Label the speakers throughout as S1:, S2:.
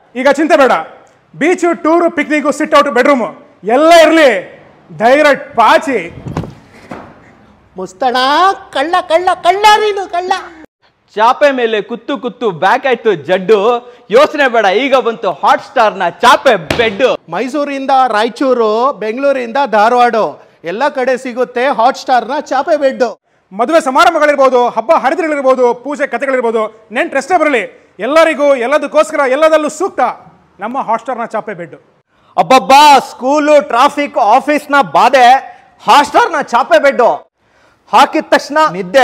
S1: ಈಗ ಚಿಂತೆ ಬೇಡ beach tour picnic sit out bedroom ಎಲ್ಲ ಇರಲಿ ಡೈರೆಕ್ಟ್ ಪಾಚಿ
S2: ಮುಸ್ತಣ ಕಳ್ಳ ಕಳ್ಳ ಕಳ್ಳ ನೀನು ಕಳ್ಳ
S3: ಚಾಪೆ ಮೇಲೆ ಕುತ್ತು ಕುತ್ತು ಬ್ಯಾಕ್ ಆಯ್ತು ಜಡ್ಡು ಯೋಚನೆ ಬೇಡ ಈಗ ಬಂತು ಹಾಟ್ ಸ್ಟಾರ್ ನ ಚಾಪೆ ಬೆಡ್
S2: ಮೈಸೂರಿಂದ ರಾಯಚೂರು ಬೆಂಗಳೂರಿಂದ ಧಾರವಾಡ ಎಲ್ಲ ಕಡೆ ಸಿಗುತ್ತೆ ಹಾಟ್ ಸ್ಟಾರ್ನ ಚಾಪೆ ಬೆಡ್ಡು
S1: ಮದುವೆ ಸಮಾರಂಭಗಳಿರ್ಬೋದು ಹಬ್ಬ ಹರಿದಿಗಳಿರ್ಬೋದು ಪೂಜೆ ಕಥೆಗಳಿರ್ಬೋದು ನೆಂಟ್ರೆಷ್ಟೇ ಬರಲಿ ಎಲ್ಲರಿಗೂ ಎಲ್ಲದಕ್ಕೋಸ್ಕರ ಎಲ್ಲದಲ್ಲೂ ಸೂಕ್ತ ನಮ್ಮ ಹಾಟ್ಸ್ಟಾರ್ನ ಚಾಪೆ ಬೆಡ್
S4: ಅಬ್ಬಬ್ಬಾ ಸ್ಕೂಲು ಟ್ರಾಫಿಕ್ ಆಫೀಸ್ನ ಬಾಧೆ ಹಾಸ್ಟರ್ನ ಚಾಪೆ ಬೆಡ್ಡು ಹಾಕಿದ ತಕ್ಷಣ ನಿದ್ದೆ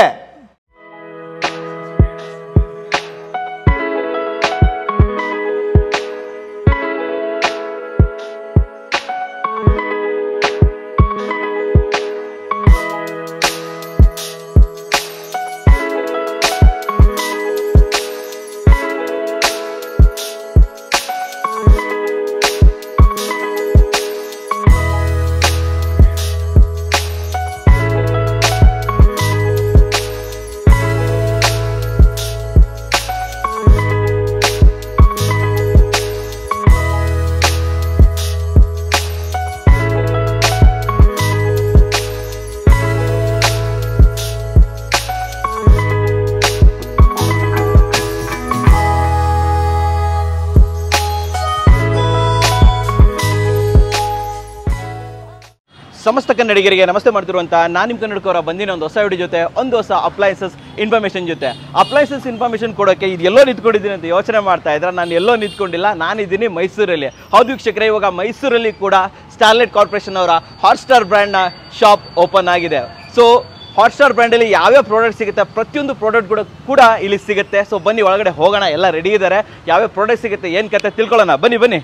S3: ಸಮಸ್ತ ಕನ್ನಡಿಗರಿಗೆ ನಮಸ್ತೆ ಮಾಡ್ತಿರುವಂತ ನಾನು ನಿಮ್ಮ ಕನ್ನಡಕವರ ಬಂದಿನ ಒಂದು ಹೊಸ ವಿಡಿಯೋ ಜೊತೆ ಒಂದು ಹೊಸ ಅಪ್ಲೈನ್ಸಸ್ ಇನ್ಫಾರ್ಮೇಷನ್ ಜೊತೆ ಅಪ್ಲೈನ್ಸಸ್ ಇನ್ಫಾರ್ಮೇಷನ್ ಕೊಡೋಕೆ ಇದು ಎಲ್ಲೋ ನಿಂತ್ಕೊಂಡಿದ್ದೀನಿ ಅಂತ ಯೋಚನೆ ಮಾಡ್ತಾ ಇದ್ರೆ ನಾನು ಎಲ್ಲೋ ನಿಂತ್ಕೊಂಡಿಲ್ಲ ನಾನಿದ್ದೀನಿ ಮೈಸೂರಲ್ಲಿ ಹೌದು ವೀಕ್ಷಕರೇ ಇವಾಗ ಮೈಸೂರಲ್ಲಿ ಕೂಡ ಸ್ಟಾರ್ಲೈಟ್ ಕಾರ್ಪೊರೇಷನ್ ಅವರ ಹಾಟ್ಸ್ಟಾರ್ ಬ್ರ್ಯಾಂಡ್ನ ಶಾಪ್ ಓಪನ್ ಆಗಿದೆ ಸೊ ಹಾಟ್ಸ್ಟಾರ್ ಬ್ರ್ಯಾಂಡಲ್ಲಿ ಯಾವ್ಯಾವ ಪ್ರಾಡಕ್ಟ್ ಸಿಗುತ್ತೆ ಪ್ರತಿಯೊಂದು ಪ್ರಾಡಕ್ಟ್ ಕೂಡ ಕೂಡ ಇಲ್ಲಿ ಸಿಗುತ್ತೆ ಸೊ ಬನ್ನಿ ಒಳಗಡೆ ಹೋಗೋಣ ಎಲ್ಲ ರೆಡಿ ಇದ್ದಾರೆ ಯಾವ್ಯಾವ ಪ್ರಾಡಕ್ಟ್ ಸಿಗುತ್ತೆ ಏನು ಕತೆ ತಿಳ್ಕೊಳ್ಳೋಣ ಬನ್ನಿ ಬನ್ನಿ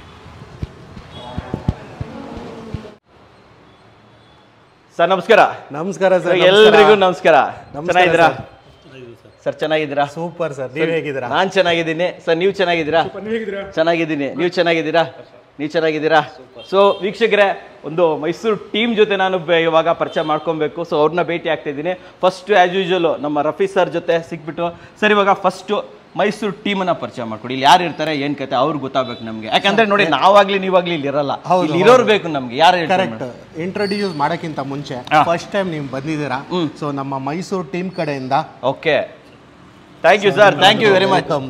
S3: ಸರ್ ನಮಸ್ಕಾರ
S2: ನಮಸ್ಕಾರ ಸರ್
S3: ಎಲ್ರಿಗೂ ನಮಸ್ಕಾರ
S2: ನಮಸ್ಕಾರ
S3: ಚೆನ್ನಾಗಿದ್ದೀರಾ
S2: ಸರ್.
S3: ಸರ್ ಚೆನ್ನಾಗಿದ್ದೀರಾ
S2: ಸೂಪರ್ ಸರ್ ನೀವ್ ಹೇಗಿದ್ದೀರಾ
S3: ನಾನ್ ಚೆನ್ನಾಗಿದ್ದೀನಿ ಸರ್ ನೀವು ಚೆನ್ನಾಗಿದ್ದೀರಾ ಚೆನ್ನಾಗಿದ್ದೀನಿ ನೀವು ಚೆನ್ನಾಗಿದ್ದೀರಾ ನೀವು ಚೆನ್ನಾಗಿದ್ದೀರಾ ಸೊ ವೀಕ್ಷಕರೇ ಒಂದು ಮೈಸೂರು ಟೀಮ್ ಜೊತೆ ನಾನು ಬೆ- ಇವಾಗ ಪರಿಚಯ ಮಾಡ್ಕೊಬೇಕು ಸೊ ಅವ್ರನ್ನ ಭೇಟಿ ಆಗ್ತಾ ಇದ್ದೀನಿ ಫಸ್ಟ್ ಆ್ಯಸ್ ಯೂಶುವಲ್ ನಮ್ಮ ರಫಿ ಸರ್ ಜೊತೆ ಸಿಕ್ಬಿಟ್ಟು ಸರ್ ಇವಾಗ ಫಸ್ಟು ಮೈಸೂರು ಟೀಮನ್ನ ಪರಿಚಯ ಮಾಡ್ಕೊಡಿ ಇಲ್ಲಿ ಯಾರು ಇರ್ತಾರೆ ಏನ್ ಕತೆ ಅವ್ರಿಗೆ ಗೊತ್ತಾಗ್ಬೇಕು ನಮ್ಗೆ ಯಾಕಂದ್ರೆ ನೋಡಿ ನಾವಾಗ್ಲಿ ನೀವಾಗ್ಲಿ ಇಲ್ಲಿ ಇರಲ್ಲ
S2: ಹೌದು,
S3: ಇಲ್ಲಿ ಇರೋರು ಬೇಕು ನಮ್ಗೆ ಯಾರು
S2: ಕರೆಕ್ಟ್ ಇಂಟ್ರೊಡ್ಯೂಸ್ ಮಾಡಕ್ಕಿಂತ ಮುಂಚೆ
S3: ಹಾ.
S2: ಫಸ್ಟ್ ಟೈಮ್ ನೀವು ಬಂದಿದ್ದೀರಾ ಸೊ ನಮ್ಮ ಮೈಸೂರು ಟೀಮ್ ಕಡೆಯಿಂದ
S3: okay thank you sir thank you very much
S2: welcome.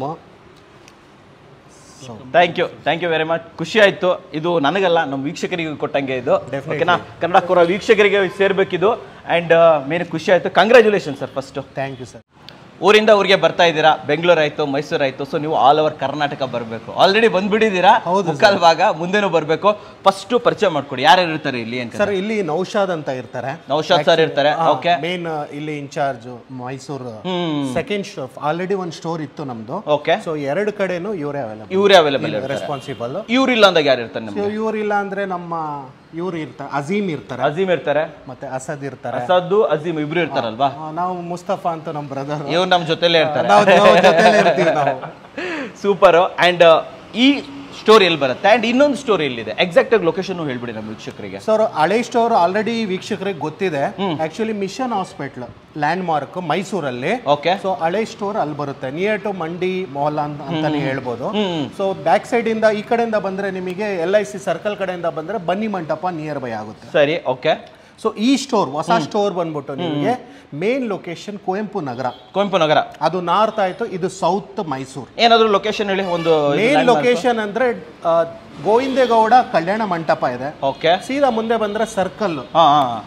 S3: Thank you thank you very much ಖುಷಿ ಆಯ್ತು ಇದು ನನಗಲ್ಲ ನಮ್ಮ ವೀಕ್ಷಕರಿಗೆ ಕೊಟ್ಟಂಗೆ ಇದು
S2: Definitely.
S3: ಓಕೆನಾ ಕನ್ನಡ ಕೋರ ವೀಕ್ಷಕರಿಗೆ ಸೇರ್ಬೇಕಿದು ಅಂಡ್ ಮೇನ್ ಖುಷಿ ಆಯ್ತು congratulation sir first
S2: thank you sir
S3: ಊರಿಂದ ಊರಿಗೆ ಬರ್ತಾ ಇದ್ದೀರಾ ಬೆಂಗಳೂರು ಆಯ್ತು ಮೈಸೂರು ಆಯ್ತು ಸೊ ನೀವು ಆಲ್ ಓವರ್ ಕರ್ನಾಟಕ ಬರಬೇಕು ಆಲ್ರೆಡಿ ಬಂದ್ಬಿಟ್ಟಿದ್ದೀರಾ
S2: ಹೌದು
S3: ಮುಕ್ಕಾಲ್ ಭಾಗ ಮುಂದೆನೂ ಬರಬೇಕು ಫಸ್ಟ್ ಪರಿಚಯ ಮಾಡ್ಕೊಡಿ ಯಾರ್ಯಾರು ಇರ್ತಾರೆ ಇಲ್ಲಿ ಅಂತ
S2: ಸರ್ ಇಲ್ಲಿ ನೌಶಾದ್ ಅಂತ ಇರ್ತಾರೆ
S3: ನೌಶಾದ್ ಸರ್ ಇರ್ತಾರೆ ಓಕೆ
S2: ಮೇನ್ ಇಲ್ಲಿ incharge Mysuru
S3: hmm
S2: second store already ಒಂದು ಸ್ಟೋರ್ ಇತ್ತು ನಮ್ದು
S3: ಓಕೆ
S2: ಸೊ ಎರಡು ಕಡೆನೂ ಇವರೇ ಅವೈಲೇಬಲ್
S3: ಇವರೇ ಅವೈಲೇಬಲ್ ಇರ್ತಾರೆ
S2: ರೆಸ್ಪಾನ್ಸಿಬಲ್
S3: ಇವ್ರು ಇಲ್ಲ ಅಂದಾಗ ಯಾರು ಇರ್ತಾರೆ ನಮ್ಗೆ
S2: ಇವ್ರಿಲ್ಲ ಅಂದ್ರೆ ನಮ್ಮ ಇವ್ರು ಇರ್ತಾರೆ ಅಜೀಮ್ ಇರ್ತಾರೆ
S3: ಅಜೀಮ್ ಇರ್ತಾರೆ
S2: ಮತ್ತೆ ಅಸದ್ ಇರ್ತಾರೆ
S3: ಅಸದ್ದು ಅಜೀಮ್ ಇಬ್ರು ಇರ್ತಾರಲ್ವಾ
S2: ಆ, ನಾವು ಮುಸ್ತಫಾ ಅಂತ ನಮ್ಮ ಬ್ರದರ್
S3: ಇವ್ರು ನಮ್ಮ ಜೊತೆಲೇ ಇರ್ತಾರೆ
S2: ನಾವು ನಾವು ಜೊತೆಲೇ ಇರ್ತೀವಿ ನಾವು
S3: ಸೂಪರ್ ಅಂಡ್ ಈ ಸ್ಟೋರಿ ಎಲ್ಲಿ ಬರುತ್ತೆ ಅಂಡ್ ಇನ್ನೊಂದು ಸ್ಟೋರಿ ಎಲ್ಲಿದೆ ಎಕ್ಸಾಕ್ಟ್ ಆಗಿ ಲೊಕೇಶನ್ ಹೇಳ್ಬಿಡಿ ನಮ್ಮ ವೀಕ್ಷಕರಿಗೆ
S2: ಸರ್ ಹಳೆ ಸ್ಟೋರ್ ಆಲ್ರೆಡಿ ವೀಕ್ಷಕರಿಗೆ ಗೊತ್ತಿದೆ actually mission hospital landmark ಮೈಸೂರಲ್ಲಿ
S3: ಓಕೆ
S2: ಸೊ ಹಳೆ ಸ್ಟೋರ್ ಅಲ್ಲಿ ಬರುತ್ತೆ ನಿಯರ್ ಟು ಮಂಡಿ ಮೊಹಲ್ಲಾ ಅಂತ ಅಂತಾನೆ ಹೇಳ್ಬೋದು ಸೊ ಬ್ಯಾಕ್ ಸೈಡ್ ಇಂದ ಈ ಕಡೆಯಿಂದ ಬಂದ್ರೆ ನಿಮಗೆ ಎಲ್ ಐ ಸಿ ಸರ್ಕಲ್ ಕಡೆಯಿಂದ ಬಂದ್ರೆ ಬನ್ನಿ ಮಂಟಪ ನಿಯರ್ ಬೈ ಆಗುತ್ತೆ
S3: ಸರಿ ಓಕೆ
S2: ಸೊ ಈ ಸ್ಟೋರ್ ಹೊಸ ಸ್ಟೋರ್ ಬಂದ್ಬಿಟ್ಟು ನಿಮಗೆ ಮೇನ್ ಲೊಕೇಶನ್ ಕುವೆಂಪು ನಗರ
S3: ಕುವೆಂಪು ನಗರ
S2: ಅದು ನಾರ್ತ್ ಆಯ್ತು ಇದು ಸೌತ್ ಮೈಸೂರು
S3: ಏನಾದ್ರು ಲೊಕೇಶನ್ ಹೇಳಿ ಒಂದು
S2: ಮೇನ್ ಲೊಕೇಶನ್ ಅಂದ್ರೆ ಆ, ಗೋವಿಂದೇಗೌಡ ಕಲ್ಯಾಣ ಮಂಟಪ ಇದೆ
S3: ಓಕೆ
S2: ಸೀದಾ ಮುಂದೆ ಬಂದ್ರೆ ಸರ್ಕಲ್
S3: ಹಾ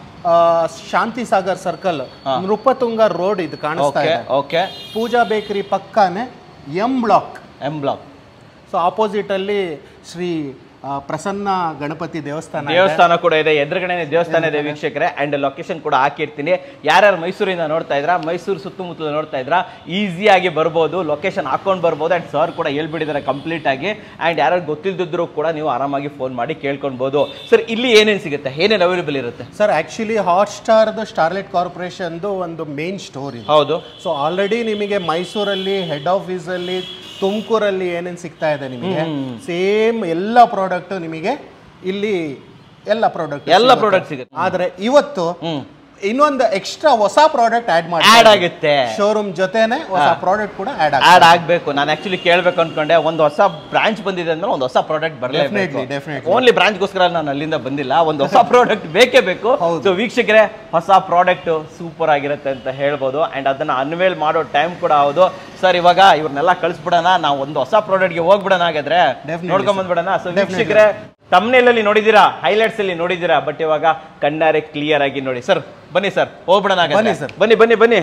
S2: ಶಾಂತಿ ಸಾಗರ್ ಸರ್ಕಲ್ ನೃಪತುಂಗ ರೋಡ್ ಇದು ಕಾಣಿಸ್ತಾ
S3: ಓಕೆ
S2: ಇದೆ
S3: ಓಕೆ
S2: ಪೂಜಾ ಬೇಕರಿ ಪಕ್ಕಾನೆ M block
S3: M block
S2: so opposite ಅಲ್ಲಿ ಶ್ರೀ ಆ, ಪ್ರಸನ್ನ ಗಣಪತಿ ದೇವಸ್ಥಾನ ಇದೆ.
S3: ದೇವಸ್ಥಾನ ಕೂಡ ಇದೆ ಎದುರುಗಡೆ ದೇವಸ್ಥಾನ ಇದೆ ವೀಕ್ಷಕರೇ ಅಂಡ್ ಲೊಕೇಶನ್ ಕೂಡ ಹಾಕಿರ್ತೀನಿ ಯಾರ್ಯಾರು ಮೈಸೂರಿಂದ ನೋಡ್ತಾ ಇದ್ರ ಮೈಸೂರು ಸುತ್ತಮುತ್ತಲು ನೋಡ್ತಾ ಇದ್ರ ಈಸಿಯಾಗಿ ಬರ್ಬೋದು ಲೊಕೇಶನ್ ಹಾಕೊಂಡು ಬರ್ಬೋದು ಅಂಡ್ ಸರ್ ಕೂಡ ಹೇಳ್ಬಿಟ್ಟಿದ್ದಾರೆ ಕಂಪ್ಲೀಟ್ ಆಗಿ ಅಂಡ್ ಯಾರು ಗೊತ್ತಿಲ್ದಿದ್ರು ಕೂಡ ನೀವು ಆರಾಮಾಗಿ ಫೋನ್ ಮಾಡಿ ಕೇಳ್ಕೊಳ್ಬೋದು ಸರ್ ಇಲ್ಲಿ ಏನೇನು ಸಿಗುತ್ತೆ ಏನೇನು ಅವೈಲೇಬಲ್ ಇರುತ್ತೆ
S2: ಸರ್ ಆಕ್ಚುಲಿ ಹಾಟ್ ಸ್ಟಾರ್ದು ಸ್ಟಾರ್ಲೈಟ್ ಕಾರ್ಪೊರೇಷನ್ದು ಒಂದು ಮೇನ್ ಸ್ಟೋರ್ ಇದೆ
S3: ಹೌದು
S2: ಸೊ ಆಲ್ರೆಡಿ ನಿಮಗೆ ಮೈಸೂರಲ್ಲಿ ಹೆಡ್ ಆಫೀಸ್ ಅಲ್ಲಿ ತುಮಕೂರಲ್ಲಿ ಏನೇನು ಸಿಗ್ತಾ ಇದೆ ನಿಮಗೆ ಸೇಮ್ ಎಲ್ಲ ಪ್ರಾಡಕ್ಟ್ ನಿಮಗೆ ಇಲ್ಲಿ ಎಲ್ಲ ಪ್ರಾಡಕ್ಟ್
S3: ಎಲ್ಲ ಪ್ರಾಡಕ್ಟ್ ಸಿಗುತ್ತೆ
S2: ಆದ್ರೆ ಇವತ್ತು
S3: ಹ್ಮ್
S2: ಇನ್ನೊಂದು ಎಕ್ಸ್ಟ್ರಾ ಹೊಸ ಪ್ರಾಡಕ್ಟ್ ಆಡ್ ಮಾಡಿ
S3: Add ಆಗುತ್ತೆ.
S2: ಶೋರೂಮ್ ಜೊತೆನೆ ಹೊಸ ಪ್ರಾಡಕ್ಟ್ ಕೂಡ ಆಡ್
S3: ಆಡ್ ಆಗ್ಬೇಕು ನಾನು ಆಕ್ಚುಲಿ ಕೇಳ್ಬೇಕು ಅನ್ಕೊಂಡೆ ಒಂದು ಹೊಸ ಬ್ರಾಂಚ್ ಬಂದಿದೆ ಅಂದ್ರೆ ಒಂದು ಹೊಸ ಪ್ರಾಡಕ್ಟ್ ಬರಲೇಬೇಕು
S2: Definitely, definitely.
S3: ಓನ್ಲಿ ಬ್ರಾಂಚ್ಗೋಸ್ಕರ ನಾನು ಅಲ್ಲಿಂದ ಬಂದಿಲ್ಲ ಒಂದು ಹೊಸ ಪ್ರಾಡಕ್ಟ್ ಬೇಕೇ ಬೇಕು ಸೊ ವೀಕ್ಷಕರೇ ಹೊಸ ಪ್ರಾಡಕ್ಟ್ ಸೂಪರ್ ಆಗಿರುತ್ತೆ ಅಂತ ಹೇಳ್ಬೋದು ಅಂಡ್ ಅದನ್ನ ಅನ್ವೇಲ್ ಮಾಡೋ ಟೈಮ್ ಕೂಡ ಹೌದು ಸರ್ ಇವಾಗ ಇವ್ರನ್ನೆಲ್ಲ ಕಳಿಸ್ಬಿಡೋಣ ನಾವು ಒಂದು ಹೊಸ ಪ್ರಾಡಕ್ಟ್ಗೆ ಹೋಗ್ಬಿಡೋಣ ಹಾಗಾದ್ರೆ
S2: Definitely,
S3: ನೋಡ್ಕೊಂಡ್ ಬಂದ್ಬಿಡೋಣ ಸೊ ವೀಕ್ಷಕರೇ ತಮ್ನೇಲಲ್ಲಿ ನೋಡಿದ್ದೀರಾ ಹೈಲೈಟ್ಸ್ ಅಲ್ಲಿ ನೋಡಿದ್ದೀರಾ ಬಟ್ ಇವಾಗ ಕಣ್ಣಾರೆ ಕ್ಲಿಯರ್ ಆಗಿ ನೋಡಿ ಸರ್ ಬನ್ನಿ ಸರ್ ಹೋಗ್ಬಿಡೋಣ ಹಾಗಾದ್ರೆ.
S2: ಬನ್ನಿ sir.
S3: ಬನ್ನಿ ಬನ್ನಿ ಬನ್ನಿ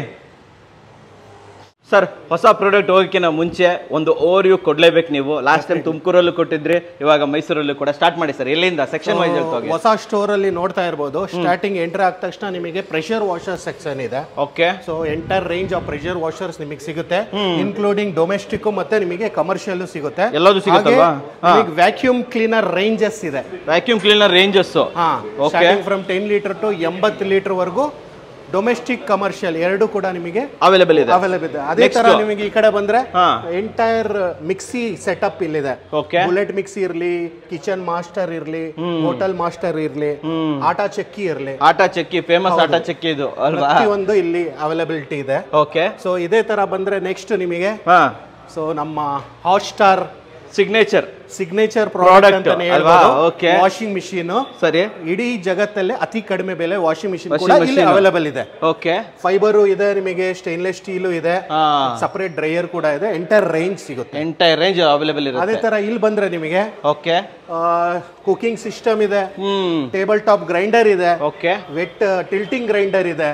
S3: ಸರ್ ಹೊಸ ಪ್ರಾಡಕ್ಟ್ ಹೋಗೋಕ್ಕಿಂತ ಮುಂಚೆ ಒಂದು ಓವರ್ ಯು ಕೊಡ್ಲೇಬೇಕು ನೀವು ಲಾಸ್ಟ್ ಟೈಮ್ ತುಮಕೂರಲ್ಲೂ ಕೊಟ್ಟಿದ್ರಿ ಇವಾಗ ಮೈಸೂರಲ್ಲೂ ಕೂಡ ಸ್ಟಾರ್ಟ್ ಮಾಡಿ ಸರ್ ಎಲ್ಲಿಂದ ಸೆಕ್ಷನ್ ವೈಸ್ ಹೋಗಿ
S2: ಹೊಸ ಸ್ಟೋರ್ ಅಲ್ಲಿ ನೋಡ್ತಾ ಇರ್ಬೋದು ಸ್ಟಾರ್ಟಿಂಗ್ ಎಂಟರ್ ಆದ ತಕ್ಷಣ ನಿಮಗೆ ಪ್ರೆಷರ್ ವಾಷರ್ ಸೆಕ್ಷನ್ ಇದೆ
S3: okay
S2: so enter range of pressure washers ನಿಮಗೆ ಸಿಗುತ್ತೆ ಇನ್ಕ್ಲೂಡಿಂಗ್ ಡೊಮೆಸ್ಟಿಕ್ ಮತ್ತೆ ನಿಮಗೆ ಕಮರ್ಷಿಯಲ್ ಸಿಗುತ್ತೆ
S3: ಎಲ್ಲದೂ ಸಿಗುತ್ತಲ್ವಾ? ಹಾ.
S2: ವ್ಯಾಕ್ಯೂಮ್ ಕ್ಲೀನರ್ ರೇಂಜಸ್ ಇದೆ
S3: ವ್ಯಾಕ್ಯೂಮ್ ಕ್ಲೀನರ್ ರೇಂಜಸ್
S2: ಹಾ
S3: okay
S2: starting from ten litre to ಎಂಬತ್ತು ಲೀಟರ್ ವರೆಗೂ ಡೊಮೆಸ್ಟಿಕ್ ಕಮರ್ಷಿಯಲ್ ಎರಡು ಕೂಡ ನಿಮಗೆ
S3: ಅವೈಲೇಬಲ್ ಇದೆ
S2: ಅವೈಲೇಬಲ್ ಇದೆ ಅದೇ
S3: Next.
S2: ತರ ನಿಮಗೆ ಈ ಕಡೆ ಬಂದ್ರೆ
S3: ಹಾ.
S2: ಎಂಟೈರ್ ಮಿಕ್ಸಿ ಸೆಟಪ್ ಇಲ್ಲಿದೆ
S3: Okay.
S2: ಬುಲೆಟ್ ಮಿಕ್ಸಿ ಇರ್ಲಿ ಕಿಚನ್ ಮಾಸ್ಟರ್ ಇರ್ಲಿ ಹೋಟೆಲ್ ಮಾಸ್ಟರ್ ಇರ್ಲಿ ಆಟಾ ಚಕ್ಕಿ ಇರ್ಲಿ
S3: ಆಟಾ ಚಕ್ಕಿ ಫೇಮಸ್ ಆಟಾ ಚಕ್ಕಿ ಇದು ಅಲ್ವಾ
S2: ಪ್ರತಿಯೊಂದು ಇಲ್ಲಿ ಅವೈಲಬಿಲಿಟಿ ಇದೆ
S3: ಓಕೆ
S2: ಸೊ ಇದೇ ತರ ಬಂದ್ರೆ ನೆಕ್ಸ್ಟ್ ನಿಮಗೆ
S3: ಹಾ
S2: ಸೊ ನಮ್ಮ hot star
S3: signature
S2: signature
S3: Product
S2: product ಅಂತಾನೆ
S3: ಅಲ್ವಾ?
S2: ಹೇಳ್ಬೋದು
S3: Okay.
S2: ವಾಷಿಂಗ್ ಮಿಷಿನ್
S3: ಸರಿ
S2: ಇಡೀ ಜಗತ್ತಲ್ಲೇ ಅತಿ ಕಡಿಮೆ ಬೆಲೆ ವಾಷಿಂಗ್ ಮಿಷಿನ್
S3: Washing
S2: ಕೂಡ ಇಲ್ಲಿ
S3: machine.
S2: ಅವೈಲೇಬಲ್ ಇದೆ
S3: ಓಕೆ
S2: ಫೈಬರು ಇದೆ ನಿಮಗೆ ಸ್ಟೈನ್ಲೆಸ್ ಸ್ಟೀಲು ಇದೆ
S3: ಹಾ
S2: ಸಪರೇಟ್ ಡ್ರೈಯರ್ ಕೂಡ ಇದೆ ಎಂಟೈರ್ ರೇಂಜ್ ಸಿಗುತ್ತೆ
S3: ಎಂಟೈರ್ ರೇಂಜ್ ಅವೈಲೇಬಲ್
S2: ಅದೇ
S3: ಇರುತ್ತೆ
S2: ತರ ಇಲ್ಲಿ ಬಂದ್ರೆ ನಿಮಗೆ
S3: ಓಕೆ
S2: ಕುಕಿಂಗ್ ಸಿಸ್ಟಮ್ ಇದೆ
S3: ಹ್ಮ್
S2: ಟೇಬಲ್ ಟಾಪ್ ಗ್ರೈಂಡರ್ ಇದೆ
S3: ಓಕೆ
S2: ವೆಟ್ ಟಿಲ್ಟಿಂಗ್ ಗ್ರೈಂಡರ್ ಇದೆ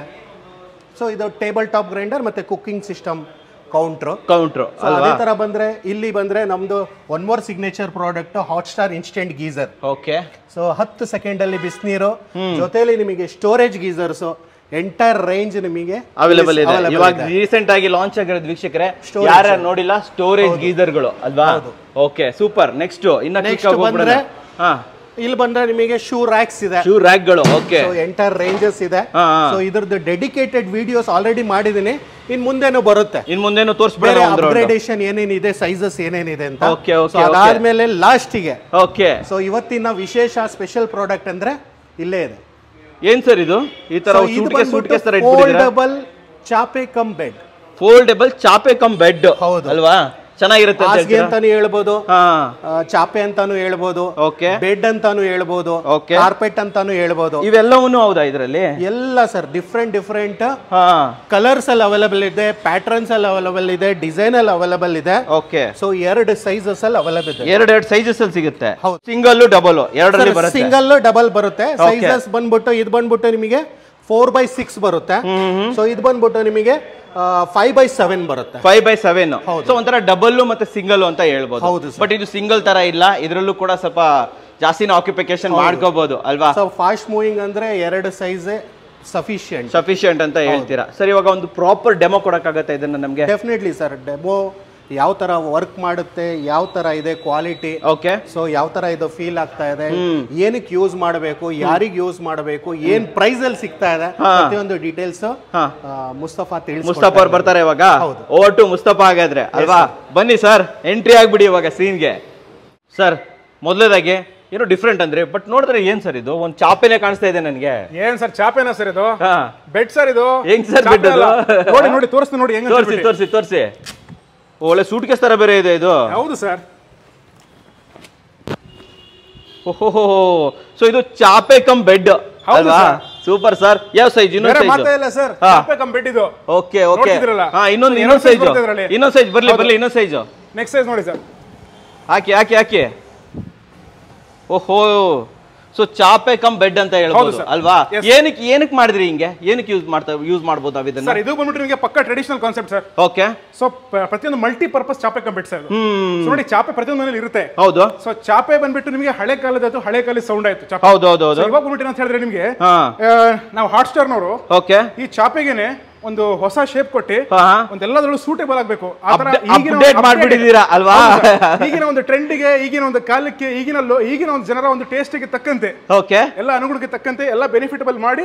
S2: ಸೊ ಇದು ಟೇಬಲ್ ಟಾಪ್ ಗ್ರೈಂಡರ್ ಮತ್ತೆ ಕುಕಿಂಗ್ ಸಿಸ್ಟಮ್ ಕೌಂಟ್ರು
S3: ಕೌಂಟ್ರು ಅಲ್ವಾ
S2: ಅದೇ ತರ ಬಂದ್ರೆ ಇಲ್ಲಿ ಬಂದ್ರೆ ನಮ್ದು one more signature product hot star instant geyser
S3: okay
S2: so ಹತ್ತು ಸೆಕೆಂಡ್ ಅಲ್ಲಿ ಬಿಸಿನೀರು ಜೊತೆಲಿ ನಿಮಗೆ ಸ್ಟೋರೇಜ್ ಗೀಸರ್ಸ್ ಎಂಟೈರ್ ರೇಂಜ್ ನಿಮಗೆ
S3: ಅವೈಲೇಬಲ್ ಇದೆ
S2: available
S3: ಇವಾಗ
S2: ಇದೆ.
S3: ರೀಸೆಂಟ್ ಆಗಿ ಲಾಂಚ್ ಆಗಿರೋದು ವೀಕ್ಷಕರೇ
S2: Storage.
S3: ಯಾರ್ಯಾರು ನೋಡಿಲ್ಲ ಸ್ಟೋರೇಜ್ ಗೀಸರ್ಗಳು ಅಲ್ವಾ ಓಕೆ ಸೂಪರ್ ನೆಕ್ಸ್ಟ್ ಇನ್ನ
S2: Next
S3: quick ಆಗಿ ಹೋಗ್ಬಿಡೋಣ.
S2: ಬಂದ್ರೆ
S3: ಹಾ
S2: ಇಲ್ಲಿ ಬಂದ್ರೆ ನಿಮಗೆ ಶೂ ರ್ಯಾಕ್ಸ್ ಇದೆ
S3: ಶೂ ರ್ಯಾಕ್ಗಳು ಓಕೆ
S2: ಸೊ ಎಂಟೈರ್ ರೇಂಜಸ್ ಇದೆ
S3: ಹಾ, ಹಾ.
S2: ಸೊ ಇದ್ರದ್ದು ಡೆಡಿಕೇಟೆಡ್ ವಿಡಿಯೋಸ್ ಆಲ್ರೆಡಿ ಮಾಡಿದೀನಿ ಇನ್ ಮುಂದೆನೂ ಬರುತ್ತೆ
S3: ಇನ್ ಮುಂದೇನು
S2: ಬೇರೆ
S3: ತೋರಿಸ್ಬಿಡೋಣ ಒಂದು ರೌಂಡ್
S2: ಅಪ್ಗ್ರೇಡೇಷನ್ ಏನೇನಿದೆ ಸೈಜಸ್ ಏನೇನಿದೆ ಅಂತ
S3: Okay, okay,
S2: So ಅದಾದ್ಮೇಲೆ ಲಾಸ್ಟಿಗೆ
S3: ಓಕೆ
S2: ಸೊ ಇವತ್ತಿನ ವಿಶೇಷ ಸ್ಪೆಷಲ್ ಪ್ರಾಡಕ್ಟ್ ಅಂದ್ರೆ ಇಲ್ಲೇ ಇದೆ
S3: ಏನ್ ಸರ್ ಇದು ಈ ತರ ಸೂಟ್ಗೆ ಸೂಟ್ಗೆ ತರ ಇಟ್ಬಿಟ್ಟಿದ್ದೀರಾ
S2: ಫೋಲ್ಡಬಲ್ ಚಾಪೆ ಕಮ್ ಬೆಡ್
S3: ಫೋಲ್ಡೇಬಲ್ ಚಾಪೆ ಕಮ್ ಬೆಡ್
S2: ಹೌದು.
S3: ಅಲ್ವಾ ಚೆನ್ನಾಗಿರುತ್ತೆ ಅಂತ
S2: ಹಾಸಿಗೆ
S3: ಹೇಳ್ತೀರಾ?
S2: ಅಂತಾನು ಹೇಳ್ಬೋದು
S3: ಹಾ
S2: ಆ, ಚಾಪೆ ಅಂತಾನು ಹೇಳ್ಬೋದು
S3: ಓಕೆ
S2: ಬೆಡ್ ಅಂತಾನು ಹೇಳ್ಬೋದು
S3: Okay.
S2: ಕಾರ್ಪೆಟ್ ಅಂತಾನು ಹೇಳ್ಬೋದು
S3: ಇವೆಲ್ಲವೂ ಹೌದಾ ಇದರಲ್ಲಿ
S2: ಎಲ್ಲ ಸರ್ ಡಿಫ್ರೆಂಟ್ ಡಿಫ್ರೆಂಟ್
S3: ಹಾ
S2: ಕಲರ್ಸ್ ಅಲ್ಲಿ ಅವೈಲೇಬಲ್ ಇದೆ ಪ್ಯಾಟರ್ನ್ಸ್ ಅಲ್ಲಿ ಅವೈಲೇಬಲ್ ಇದೆ ಡಿಸೈನ್ ಅಲ್ಲಿ ಅವೈಲೇಬಲ್ ಇದೆ
S3: ಓಕೆ
S2: ಸೊ ಎರಡು ಸೈಜಸ್ ಅಲ್ಲಿ ಅವೈಲೇಬಲ್ ಇದೆ
S3: ಎರಡ್ ಎರಡ್ ಸೈಜಸ್ ಅಲ್ಲಿ ಸಿಗುತ್ತೆ
S2: ಹೌದು.
S3: ಸಿಂಗಲ್ ಡಬಲ್ ಎರಡರಲ್ಲಿ ಬರುತ್ತೆ
S2: ಸಿಂಗಲ್ ಡಬಲ್ ಬರುತ್ತೆ ಸೈಜಸ್ ಬಂದ್ಬಿಟ್ಟು ಇದು ಬಂದ್ಬಿಟ್ಟು ನಿಮಗೆ ಫೋರ್ ಬೈ ಸಿಕ್ಸ್ ಬರುತ್ತೆ ಸೊ ಇದು ಬಂದ್ಬಿಟ್ಟು ನಿಮಗೆ ಫೈವ್ ಬೈ ಸೆವೆನ್ ಬರುತ್ತೆ
S3: ಫೈವ್ ಬೈ ಸೆವೆನ್ ಸೊ ಒಂಥರ ಡಬಲ್ ಮತ್ತೆ ಸಿಂಗಲ್ ಅಂತ ಹೇಳ್ಬೋದು
S2: ಹೌದು sir.
S3: ಬಟ್ ಇದು ಸಿಂಗಲ್ ತರ ಇಲ್ಲ ಇದ್ರಲ್ಲೂ ಕೂಡ ಸ್ವಲ್ಪ ಜಾಸ್ತಿನ ಆಕ್ಯುಪೇಷನ್ ಮಾಡ್ಕೋಬಹುದು ಅಲ್ವಾ
S2: ಸೊ ಫಾಸ್ಟ್ ಮೂವಿಂಗ್ ಅಂದ್ರೆ ಎರಡು ಸೈಜ್ ಸಫಿಶಿಯಂಟ್
S3: ಸಫಿಶಿಯಂಟ್ ಅಂತ ಹೇಳ್ತೀರಾ ಸರ್ ಇವಾಗ ಒಂದು ಪ್ರಾಪರ್ ಡೆಮೋ ಕೊಡಕ್ಕಾಗತ್ತೆ ಇದನ್ನ ನಮ್ಗೆ
S2: ಡೆಫಿನೆಟ್ಲಿ ಸರ್ ಡೆಮೋ ಯಾವ ತರ ವರ್ಕ್ ಮಾಡುತ್ತೆ ಯಾವ ತರ ಇದೆ ಕ್ವಾಲಿಟಿ
S3: ಓಕೆ
S2: ಸೊ ಯಾವ ತರ ಇದು ಫೀಲ್ ಆಗ್ತಾ ಇದೆ ಏನಕ್ಕೆ ಯೂಸ್ ಮಾಡಬೇಕು ಯಾರಿಗೆ ಯೂಸ್ ಮಾಡಬೇಕು ಏನ್ ಪ್ರೈಸ್ ಅಲ್ಲಿ ಸಿಗ್ತಾ ಇದೆ ಪ್ರತಿಯೊಂದು ಡೀಟೇಲ್ಸ್
S3: ಹಾ.
S2: ಮುಸ್ತಫಾ ತಿಳಿಸ್
S3: ಮುಸ್ತಫಾ ಅವ್ರು ಬರ್ತಾರೆ ಇವಾಗ
S2: ಹೌದು.
S3: ಓವರ್ ಟು ಮುಸ್ತಫಾ ಹಾಗಾದ್ರೆ ಅಲ್ವಾ ಬನ್ನಿ ಸರ್ ಎಂಟ್ರಿ ಆಗ್ಬಿಡಿ ಇವಾಗ ಸೀನ್ಗೆ ಸರ್ ಮೊದಲನೇದಾಗಿ ಏನೋ ಡಿಫ್ರೆಂಟ್ ಅಂದ್ರೆ ಬಟ್ ನೋಡಿದ್ರೆ ಏನ್ ಸರ್ ಇದು ಒಂದ್ ಚಾಪೆನೆ ಕಾಣಿಸ್ತಾ ಇದೆ ನನಗೆ
S1: ಏನ್ ಸರ್ ಚಾಪೆನಾ ಸರ್ ಇದು
S3: ಹಾ
S1: ಬೆಡ್ ಸರ್ ಇದು
S3: ಹೆಂಗ್ sir
S1: ಚಾಪೆ
S3: bed ಅದು?
S1: ಅಲ್ಲ. ನೋಡಿ ನೋಡಿ ತೋರಿಸ್ತೀನಿ ನೋಡಿ ಹೆಂಗ್
S3: ತೋರಿಸಿ ತೋರಿಸಿ ತೋರಿಸಿ ಒಳ್ಳೆ ಸೂಟ್ ಕೇಸ್ ತರ ಬೇರೆ ಇದೆ ಇದು
S1: ಹೌದು ಸರ್
S3: ಓಹೋ ಸೊ ಇದು ಚಾಪೆ ಕಮ್ ಬೆಡ್
S1: ಹೌದು
S3: ಅಲ್ವಾ
S1: sir.
S3: ಸೂಪರ್ ಸರ್ ಯಾವ ಸೈಜ್
S1: ಬೇರೆ
S3: ಇನ್ನೊಂದು
S1: ಮಾತೇ
S3: ಸೈಜ್
S1: ಇಲ್ಲ ಸರ್
S3: ಹಾ.
S1: ಚಾಪೆ ಕಮ್ ಬೆಡ್ ಇದು
S3: ಓಕೆ ಓಕೆ
S1: ನೋಡ್ತಿದ್ದೀರಲ್ಲ?
S3: ಹಾ ಇನ್ನೊಂದು
S1: So,
S3: ಇನ್ನೊಂದು
S1: ಇನ್ನೊಂದ್ size
S3: ಸೈಜ್
S1: ಬರುತ್ತೆ ಇದ್ರಲ್ಲಿ.
S3: ಇನ್ನೊಂದು ಸೈಜ್ ಬರ್ಲಿ
S1: ಹೌದು.
S3: ಬರ್ಲಿ ಇನ್ನೊಂದು ಸೈಜ್
S1: ನೆಕ್ಸ್ಟ್ ಸೈಜ್ ನೋಡಿ ಸರ್
S3: ಹಾಕಿ ಹಾಕಿ ಹಾಕಿ ಓಹೋ ಸೊ ಚಾಪೆ ಕಮ್ ಬೆಡ್ ಅಂತ ಹೇಳ್ಬೋದು
S1: sir.
S3: ಅಲ್ವಾ
S1: Yes.
S3: ಏನಕ್ಕೆ ಏನಕ್ಕೆ ಮಾಡಿದ್ರಿ ಹಿಂಗೆ ಏನಕ್ಕೆ ಯೂಸ್ ಮಾಡ್ತಾ ಯೂಸ್ ಮಾಡ್ಬೋದು ನಾವ್ ಇದನ್ನ
S1: ಸರ್ ಇದು ಬಂದ್ಬಿಟ್ಟು ನಿಮಗೆ ಪಕ್ಕ traditional concept sir
S3: okay
S1: so ಪ್ರತಿಯೊಂದು ಮಲ್ಟಿ ಪರ್ಪಸ್ ಚಾಪೆ ಕಮ್ ಬೆಡ್ ಸರ್ ಇದು
S3: ಹ್ಮ್
S1: So, ನೋಡಿ ಚಾಪೆ ಪ್ರತಿಯೊಂದು ಮನೇಲಿ ಇರುತ್ತೆ
S3: ಹೌದು
S1: ಸೊ ಚಾಪೆ ಬಂದ್ಬಿಟ್ಟು ನಿಮಗೆ ಹಳೆ ಕಾಲದ ಹಳೆ ಕಾಲದ ಸೌಂಡ್ ಆಯ್ತು ಚಾಪೆ
S3: ಹೌದು ಹೌದು ಹೌದು
S1: So, ಇವಾಗ ಬಂದ್ಬಿಟ್ಟು ಅಂತ ಹೇಳಿದ್ರೆ ನಿಮಗೆ
S3: ಹಾ
S1: ನಾವು ಹಾಟ್ ಸ್ಟಾರ್ನವರು
S3: ಓಕೆ
S1: ಈ ಚಾಪೆಗೆನೆ ಒಂದು ಹೊಸ ಶೇಪ್ ಕೊಟ್ಟು
S3: ಹಾ
S1: ಒಂದೆಲ್ಲದರಲ್ಲೂ ಸೂಟೇಬಲ್ ಆಗಬೇಕು ಆ ತರ
S3: Upda-
S1: ಈಗಿನ
S3: update
S1: ಒಂದು
S3: ಮಾಡ್ಬಿಟ್ಟಿದ್ದೀರಾ
S1: update-
S3: ಅಲ್ವಾ?
S1: ಹೌದು sir. ಈಗಿನ ಒಂದು ಟ್ರೆಂಡ್ಗೆ ಈಗಿನ ಒಂದು ಕಾಲಕ್ಕೆ ಈಗಿನ ಲೋ- ಈಗಿನ ಒಂದು ಜನರ ಒಂದು ಟೇಸ್ಟ್ಗೆ ತಕ್ಕಂತೆ
S3: ಓಕೆ
S1: ಎಲ್ಲ ಅನುಗುಣಕ್ಕೆ ತಕ್ಕಂತೆ ಎಲ್ಲ ಬೆನಿಫಿಟಬಲ್ ಮಾಡಿ